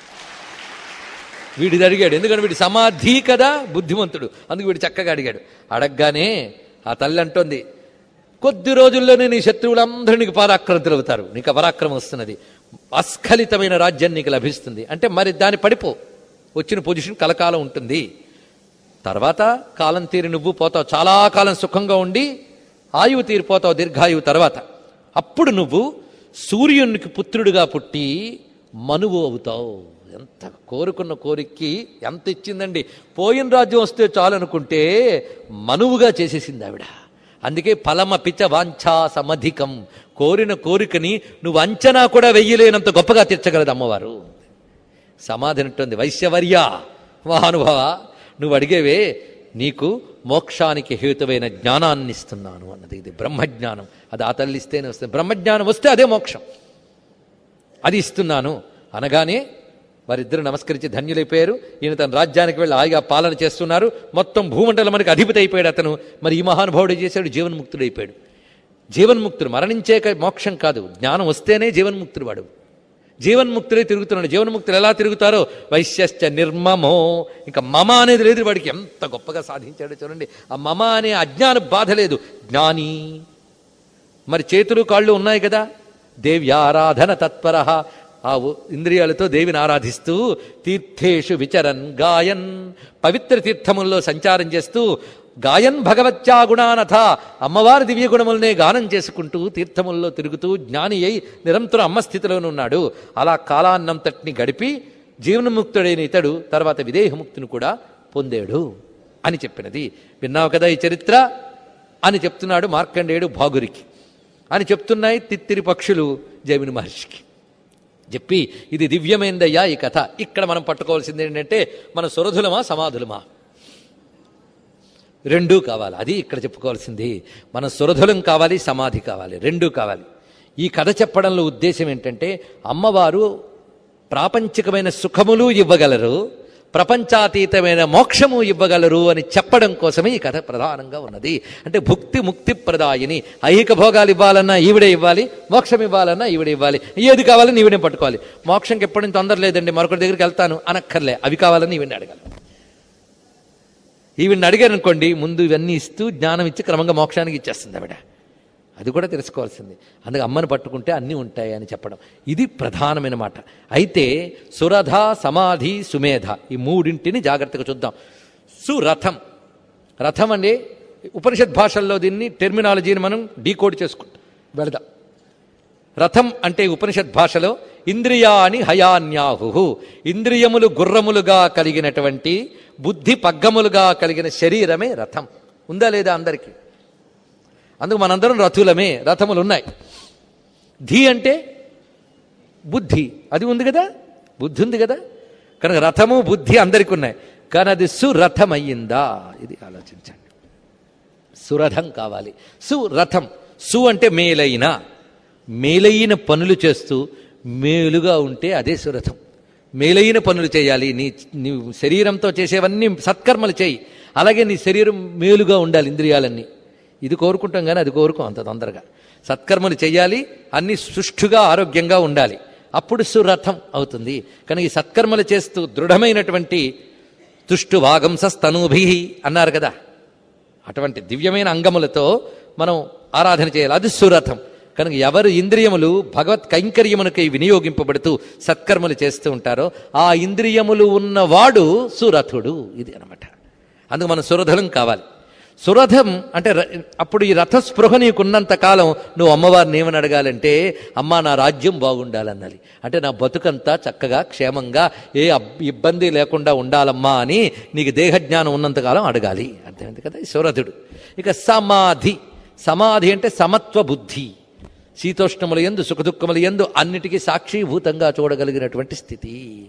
వీడిది అడిగాడు ఎందుకంటే వీడి సమాధి కదా బుద్ధిమంతుడు అందుకు వీడు చక్కగా అడిగాడు అడగగానే ఆ తల్లి అంటోంది కొద్ది రోజుల్లోనే నీ శత్రువులందరూ నీకు పరాక్రాంతులు అవుతారు నీకు పరాక్రమం వస్తున్నది అస్ఖలితమైన రాజ్యం నీకు లభిస్తుంది అంటే మరి దాని పడిపో వచ్చిన పొజిషన్ కలకాలం ఉంటుంది తర్వాత కాలం తీరి నువ్వు పోతావు చాలా కాలం సుఖంగా ఉండి ఆయువు తీరిపోతావు దీర్ఘాయువు తర్వాత అప్పుడు నువ్వు సూర్యునికి పుత్రుడిగా పుట్టి మనువు అవుతావు ఎంత కోరుకున్న కోరిక్కి ఎంత ఇచ్చిందండి పోయిన రాజ్యం వస్తే చాలు అనుకుంటే మనువుగా చేసేసింది ఆవిడ అందుకే ఫలమ పిచ వాంఛా సమధికం కోరిన కోరికని నువ్వు అంచనా కూడా వెయ్యలేనంత గొప్పగా తీర్చగలదు అమ్మవారు సమాధినట్టుంది వైశ్యవర్య మహానుభవ నువ్వు అడిగేవే నీకు మోక్షానికి హేతువైన జ్ఞానాన్ని ఇస్తున్నాను అన్నది ఇది బ్రహ్మజ్ఞానం అది ఆ తల్లి ఇస్తేనే వస్తుంది బ్రహ్మజ్ఞానం వస్తే అదే మోక్షం అది ఇస్తున్నాను అనగానే వారిద్దరు నమస్కరించి ధన్యులైపోయారు ఈయన తన రాజ్యానికి వెళ్ళి హాయిగా పాలన చేస్తున్నారు మొత్తం భూమండలం మనకి అధిపతి అయిపోయాడు అతను మరి ఈ మహానుభావుడు చేశాడు జీవన్ముక్తుడైపోయాడు జీవన్ముక్తుడు మరణించేక మోక్షం కాదు జ్ఞానం వస్తేనే జీవన్ముక్తుడు వాడు జీవన్ముక్తుడే తిరుగుతున్నాడు జీవన్ముక్తులు ఎలా తిరుగుతారో వైశ్యశ్చ నిర్మమో ఇంకా మమ అనేది లేదు వాడికి ఎంత గొప్పగా సాధించాడో చూడండి ఆ మమ అనే అజ్ఞాన బాధ లేదు జ్ఞాని మరి చేతులు కాళ్ళు ఉన్నాయి కదా దేవ్యారాధన తత్పర ఆ ఉ- ఇంద్రియాలతో దేవిని ఆరాధిస్తూ తీర్థేషు విచరన్ గాయన్ పవిత్ర తీర్థముల్లో సంచారం చేస్తూ గాయన్ భగవత్యా గుణానథ అమ్మవారి దివ్య గుణములనే గానం చేసుకుంటూ తీర్థముల్లో తిరుగుతూ జ్ఞాని అయి నిరంతరం అమ్మ స్థితిలోనే ఉన్నాడు అలా కాలాన్నంతటిని గడిపి జీవనముక్తుడైన ఇతడు తర్వాత విదేహముక్తిని కూడా పొందాడు అని చెప్పినది విన్నావు కదా ఈ చరిత్ర అని చెప్తున్నాడు మార్కండేయుడు భాగురికి అని చెప్తున్నాయి తిత్తిరి పక్షులు జైమిని మహర్షికి చెప్పి ఇది దివ్యమైందయ్యా ఈ కథ ఇక్కడ మనం పట్టుకోవాల్సింది ఏంటంటే మన సురధులమా సమాధులమా రెండూ కావాలి అది ఇక్కడ చెప్పుకోవాల్సింది మన సురధులం కావాలి సమాధి కావాలి రెండూ కావాలి ఈ కథ చెప్పడంలో ఉద్దేశం ఏంటంటే అమ్మవారు ప్రాపంచికమైన సుఖములు ఇవ్వగలరు ప్రపంచాతీతమైన మోక్షము ఇవ్వగలరు అని చెప్పడం కోసమే ఈ కథ ప్రధానంగా ఉన్నది అంటే భుక్తి ముక్తి ప్రదాయిని ఐహిక భోగాలు ఇవ్వాలన్నా ఈవిడే ఇవ్వాలి మోక్షం ఇవ్వాలన్నా ఈవిడే ఇవ్వాలి ఏది కావాలని ఈవిడే పట్టుకోవాలి మోక్షంకి ఎప్పటి నుంచి తొందర లేదండి మరొకరి దగ్గరికి వెళ్తాను అనక్కర్లే అవి కావాలని ఈవిడిని అడగాలి ఈవిడిని అడిగారు అనుకోండి ముందు ఇవన్నీ ఇస్తూ జ్ఞానం ఇచ్చి క్రమంగా మోక్షానికి ఇచ్చేస్తుంది ఆవిడ అది కూడా తెలుసుకోవాల్సింది అందుకే అమ్మని పట్టుకుంటే అన్నీ ఉంటాయి అని చెప్పడం ఇది ప్రధానమైన మాట అయితే సురథ సమాధి సుమేధ ఈ మూడింటిని జాగ్రత్తగా చూద్దాం సురథం రథం అండి ఉపనిషత్ భాషల్లో దీన్ని టెర్మినాలజీని మనం డీకోడ్ చేసుకుంటాం వెళదాం రథం అంటే ఉపనిషత్ భాషలో ఇంద్రియాని హయాన్యాహు ఇంద్రియములు గుర్రములుగా కలిగినటువంటి బుద్ధి పగ్గములుగా కలిగిన శరీరమే రథం ఉందా లేదా అందరికీ అందుకు మనందరం రథులమే రథములు ఉన్నాయి ధీ అంటే బుద్ధి అది ఉంది కదా బుద్ధి ఉంది కదా కనుక రథము బుద్ధి అందరికీ ఉన్నాయి కానీ అది సురథం అయ్యిందా ఇది ఆలోచించండి సురథం కావాలి సురథం సు అంటే మేలైన మేలైన పనులు చేస్తూ మేలుగా ఉంటే అదే సురథం మేలైన పనులు చేయాలి నీ నీ శరీరంతో చేసేవన్నీ సత్కర్మలు చేయి అలాగే నీ శరీరం మేలుగా ఉండాలి ఇంద్రియాలన్నీ ఇది కోరుకుంటాం కానీ అది కోరుకోం అంత తొందరగా సత్కర్మలు చేయాలి అన్ని సుష్ఠుగా ఆరోగ్యంగా ఉండాలి అప్పుడు సురథం అవుతుంది కనుక ఈ సత్కర్మలు చేస్తూ దృఢమైనటువంటి తుష్టు వాగంసస్తనూభి అన్నారు కదా అటువంటి దివ్యమైన అంగములతో మనం ఆరాధన చేయాలి అది సురథం కనుక ఎవరు ఇంద్రియములు భగవత్ కైంకర్యమునకై వినియోగింపబడుతూ సత్కర్మలు చేస్తూ ఉంటారో ఆ ఇంద్రియములు ఉన్నవాడు సురథుడు ఇది అనమాట అందుకు మన సురథలం కావాలి సురథం అంటే ర- అప్పుడు ఈ రథస్పృహ నీకున్నంత కాలం నువ్వు అమ్మవారిని ఏమని అడగాలంటే అమ్మా నా రాజ్యం బాగుండాలన్నది అంటే నా బతుకంతా చక్కగా క్షేమంగా ఏ అబ్- ఇబ్బంది లేకుండా ఉండాలమ్మా అని నీకు దేహజ్ఞానం ఉన్నంతకాలం అడగాలి అర్థమైంది కదా ఈ సురథుడు ఇక సమాధి సమాధి అంటే సమత్వ బుద్ధి శీతోష్ణముల ఎందు సుఖదుఖముల ఎందు అన్నిటికీ సాక్షిభూతంగా చూడగలిగినటువంటి స్థితి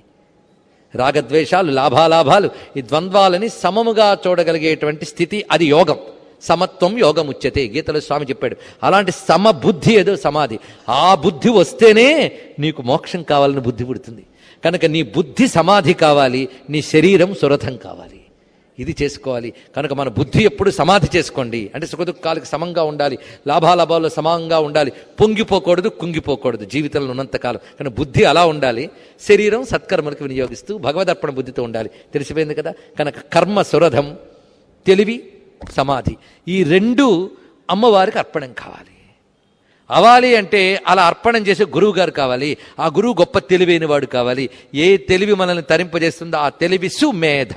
రాగద్వేషాలు లాభాలాభాలు ఈ ద్వంద్వాలని సమముగా చూడగలిగేటువంటి స్థితి అది యోగం సమత్వం యోగం ఉచ్యతే గీతలో స్వామి చెప్పాడు అలాంటి సమబుద్ధి ఏదో సమాధి ఆ బుద్ధి వస్తేనే నీకు మోక్షం కావాలని బుద్ధి పుడుతుంది కనుక నీ బుద్ధి సమాధి కావాలి నీ శరీరం సురథం కావాలి ఇది చేసుకోవాలి కనుక మన బుద్ధి ఎప్పుడు సమాధి చేసుకోండి అంటే సుఖదుఖాలకు సమంగా ఉండాలి లాభాలాభాల్లో సమంగా ఉండాలి పొంగిపోకూడదు కుంగిపోకూడదు జీవితంలో ఉన్నంతకాలం కానీ బుద్ధి అలా ఉండాలి శరీరం సత్కర్మలకు వినియోగిస్తూ భగవదర్పణ బుద్ధితో ఉండాలి తెలిసిపోయింది కదా కనుక కర్మ సురథం తెలివి సమాధి ఈ రెండు అమ్మవారికి అర్పణం కావాలి అవ్వాలి అంటే అలా అర్పణం చేసే గురువు గారు కావాలి ఆ గురువు గొప్ప తెలివైన వాడు కావాలి ఏ తెలివి మనల్ని తరింపజేస్తుందో ఆ తెలివి సుమేధ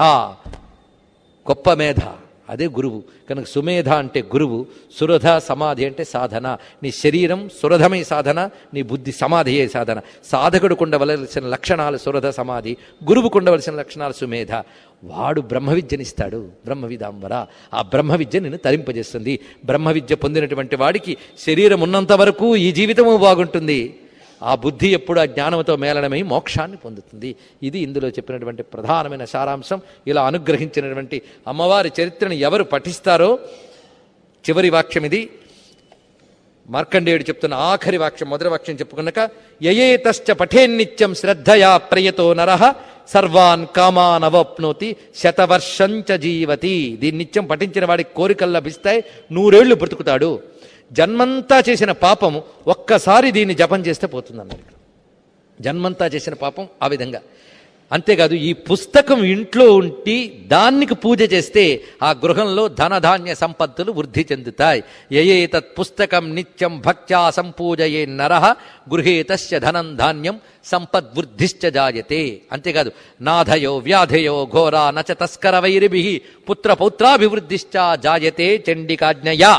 గొప్ప మేధ అదే గురువు కనుక సుమేధ అంటే గురువు సురధ సమాధి అంటే సాధన నీ శరీరం సురధమై సాధన నీ బుద్ధి సమాధి అయ్యే సాధన సాధకుడికి ఉండవలసిన లక్షణాలు సురధ సమాధి గురువుకు ఉండవలసిన లక్షణాలు సుమేధ వాడు బ్రహ్మ విద్యనిస్తాడు బ్రహ్మ విదాంబర ఆ బ్రహ్మ విద్య నిన్ను తరింపజేస్తుంది బ్రహ్మ విద్య పొందినటువంటి వాడికి శరీరం ఉన్నంత వరకు ఈ జీవితము బాగుంటుంది ఆ బుద్ధి ఎప్పుడు ఆ జ్ఞానంతో మేళనమై మోక్షాన్ని పొందుతుంది ఇది ఇందులో చెప్పినటువంటి ప్రధానమైన సారాంశం ఇలా అనుగ్రహించినటువంటి అమ్మవారి చరిత్రను ఎవరు పఠిస్తారో చివరి వాక్యం ఇది మార్కండేయుడు చెప్తున్న ఆఖరి వాక్యం మొదటి వాక్యం చెప్పుకున్నాక యయేతశ్చ పఠేన్నిత్యం శ్రద్ధయా ప్రయతో నర సర్వాన్ కామాన్ అవప్నోతి శతవర్షంచ జీవతి దీన్ని నిత్యం పఠించిన వాడికి కోరికలు లభిస్తాయి నూరేళ్లు బ్రతుకుతాడు జన్మంతా చేసిన పాపం ఒక్కసారి దీన్ని జపం చేస్తే పోతుంది అన్నారు ఇక్కడ జన్మంతా చేసిన పాపం ఆ విధంగా అంతేకాదు ఈ పుస్తకం ఇంట్లో ఉంటి దానికి పూజ చేస్తే ఆ గృహంలో ధనధాన్య సంపత్తులు వృద్ధి చెందుతాయి యయే తత్ పుస్తకం నిత్యం భక్త్యా సంపూజయే నర గృహేతస్య ధనం ధాన్యం సంపద్వృద్ధిశ్చ జాయతే అంతేకాదు నాథయో వ్యాధయో ఘోరా నచ తస్కర వైరిభి పుత్ర పౌత్రాభివృద్ధిశ్చ జాయతే చండికాజ్ఞయా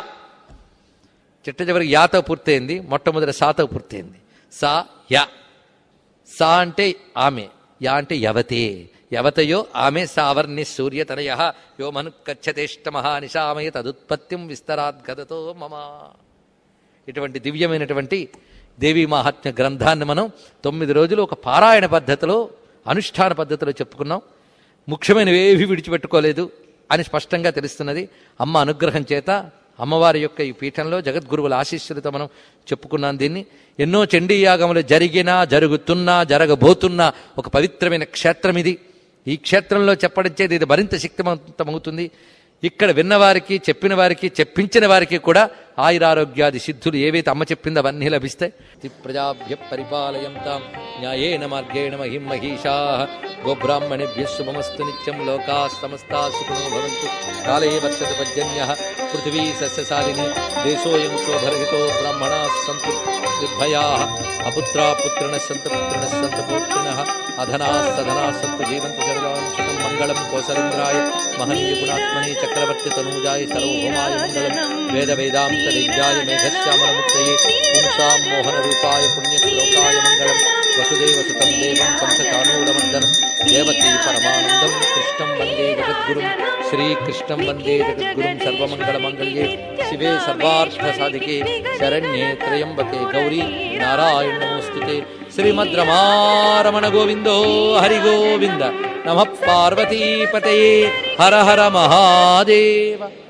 చిట్ట చివరికి యాతో పూర్తయింది మొట్టమొదటి సాతో పూర్తయింది సా యా సా అంటే ఆమె యా అంటే యవతే యవతయో ఆమె సావర్ణి సూర్యతనయ యో మను కచ్చతేష్టమహ నిశామయ తదుత్పత్తిం విస్తరాద్గతతో మమ ఇటువంటి దివ్యమైనటువంటి దేవీ మహాత్మ్య గ్రంథాన్ని మనం తొమ్మిది రోజులు ఒక పారాయణ పద్ధతిలో అనుష్ఠాన పద్ధతిలో చెప్పుకున్నాం ముఖ్యమైనవి ఏవి విడిచిపెట్టుకోలేదు అని స్పష్టంగా తెలుస్తున్నది అమ్మ అనుగ్రహం చేత అమ్మవారి యొక్క ఈ పీఠంలో జగద్గురువుల ఆశీస్సులతో మనం చెప్పుకున్నాం దీన్ని ఎన్నో చండీ యాగములు జరిగినా జరుగుతున్నా జరగబోతున్నా ఒక పవిత్రమైన క్షేత్రం ఇది ఈ క్షేత్రంలో చెప్పడం చేతి ఇది మరింత శక్తివంతమవుతుంది ఇక్కడ విన్నవారికి చెప్పిన వారికి చెప్పించిన వారికి కూడా ఆయురారోగ్యాది సిద్ధులు ఏవైతే అమ్మ చెప్పిందో అవన్నీ లభిస్తాయి ప్రజాభ్య పరిపాలయంతాం న్యాయేన మార్గేణ మహిం మహిషా గోబ్రాహ్మణేభ్య శుభమస్తు నిత్యం లోకా సమస్తా సుఖినో భవంతు కాలే వర్షత పర్జన్య పృథివీ సస్యశాలిని దేశోయం శోభరహితో బ్రాహ్మణా సంతు నిర్భయా అపుత్రా పుత్రిణ సంత పుత్రిణ సంత పుత్రిణ అధనా సధనా సంతు జీవంతు సర్వాం సుఖం మంగళం కోసలేంద్రాయ మహనీయ గుణాత్మనే చక్రవర్తి తనూజాయ సర్వభౌమాయ మంగళం వేద వేదాంత విద్యాయ మేఘశ్యామల ముక్తయే పుంసాం మోహన రూపాయ పుణ్య శ్లోకాయ మంగళం వసుదేవ సుతం దేవం కంసచానూరమర్దనం దేవకీ పరమానందం కృష్ణం వందే జగద్గురుం శ్రీకృష్ణం వందే జగద్గురుం సర్వమంగళమంగళ్యే శివే సర్వార్థ సాధికే శరణ్యే త్రయంబకే గౌరీ నారాయణ నమోస్తుతే శ్రీమద్రమారమణ గోవిందో హరి గోవింద నమ పార్వతీపతయే హర హర మహాదేవ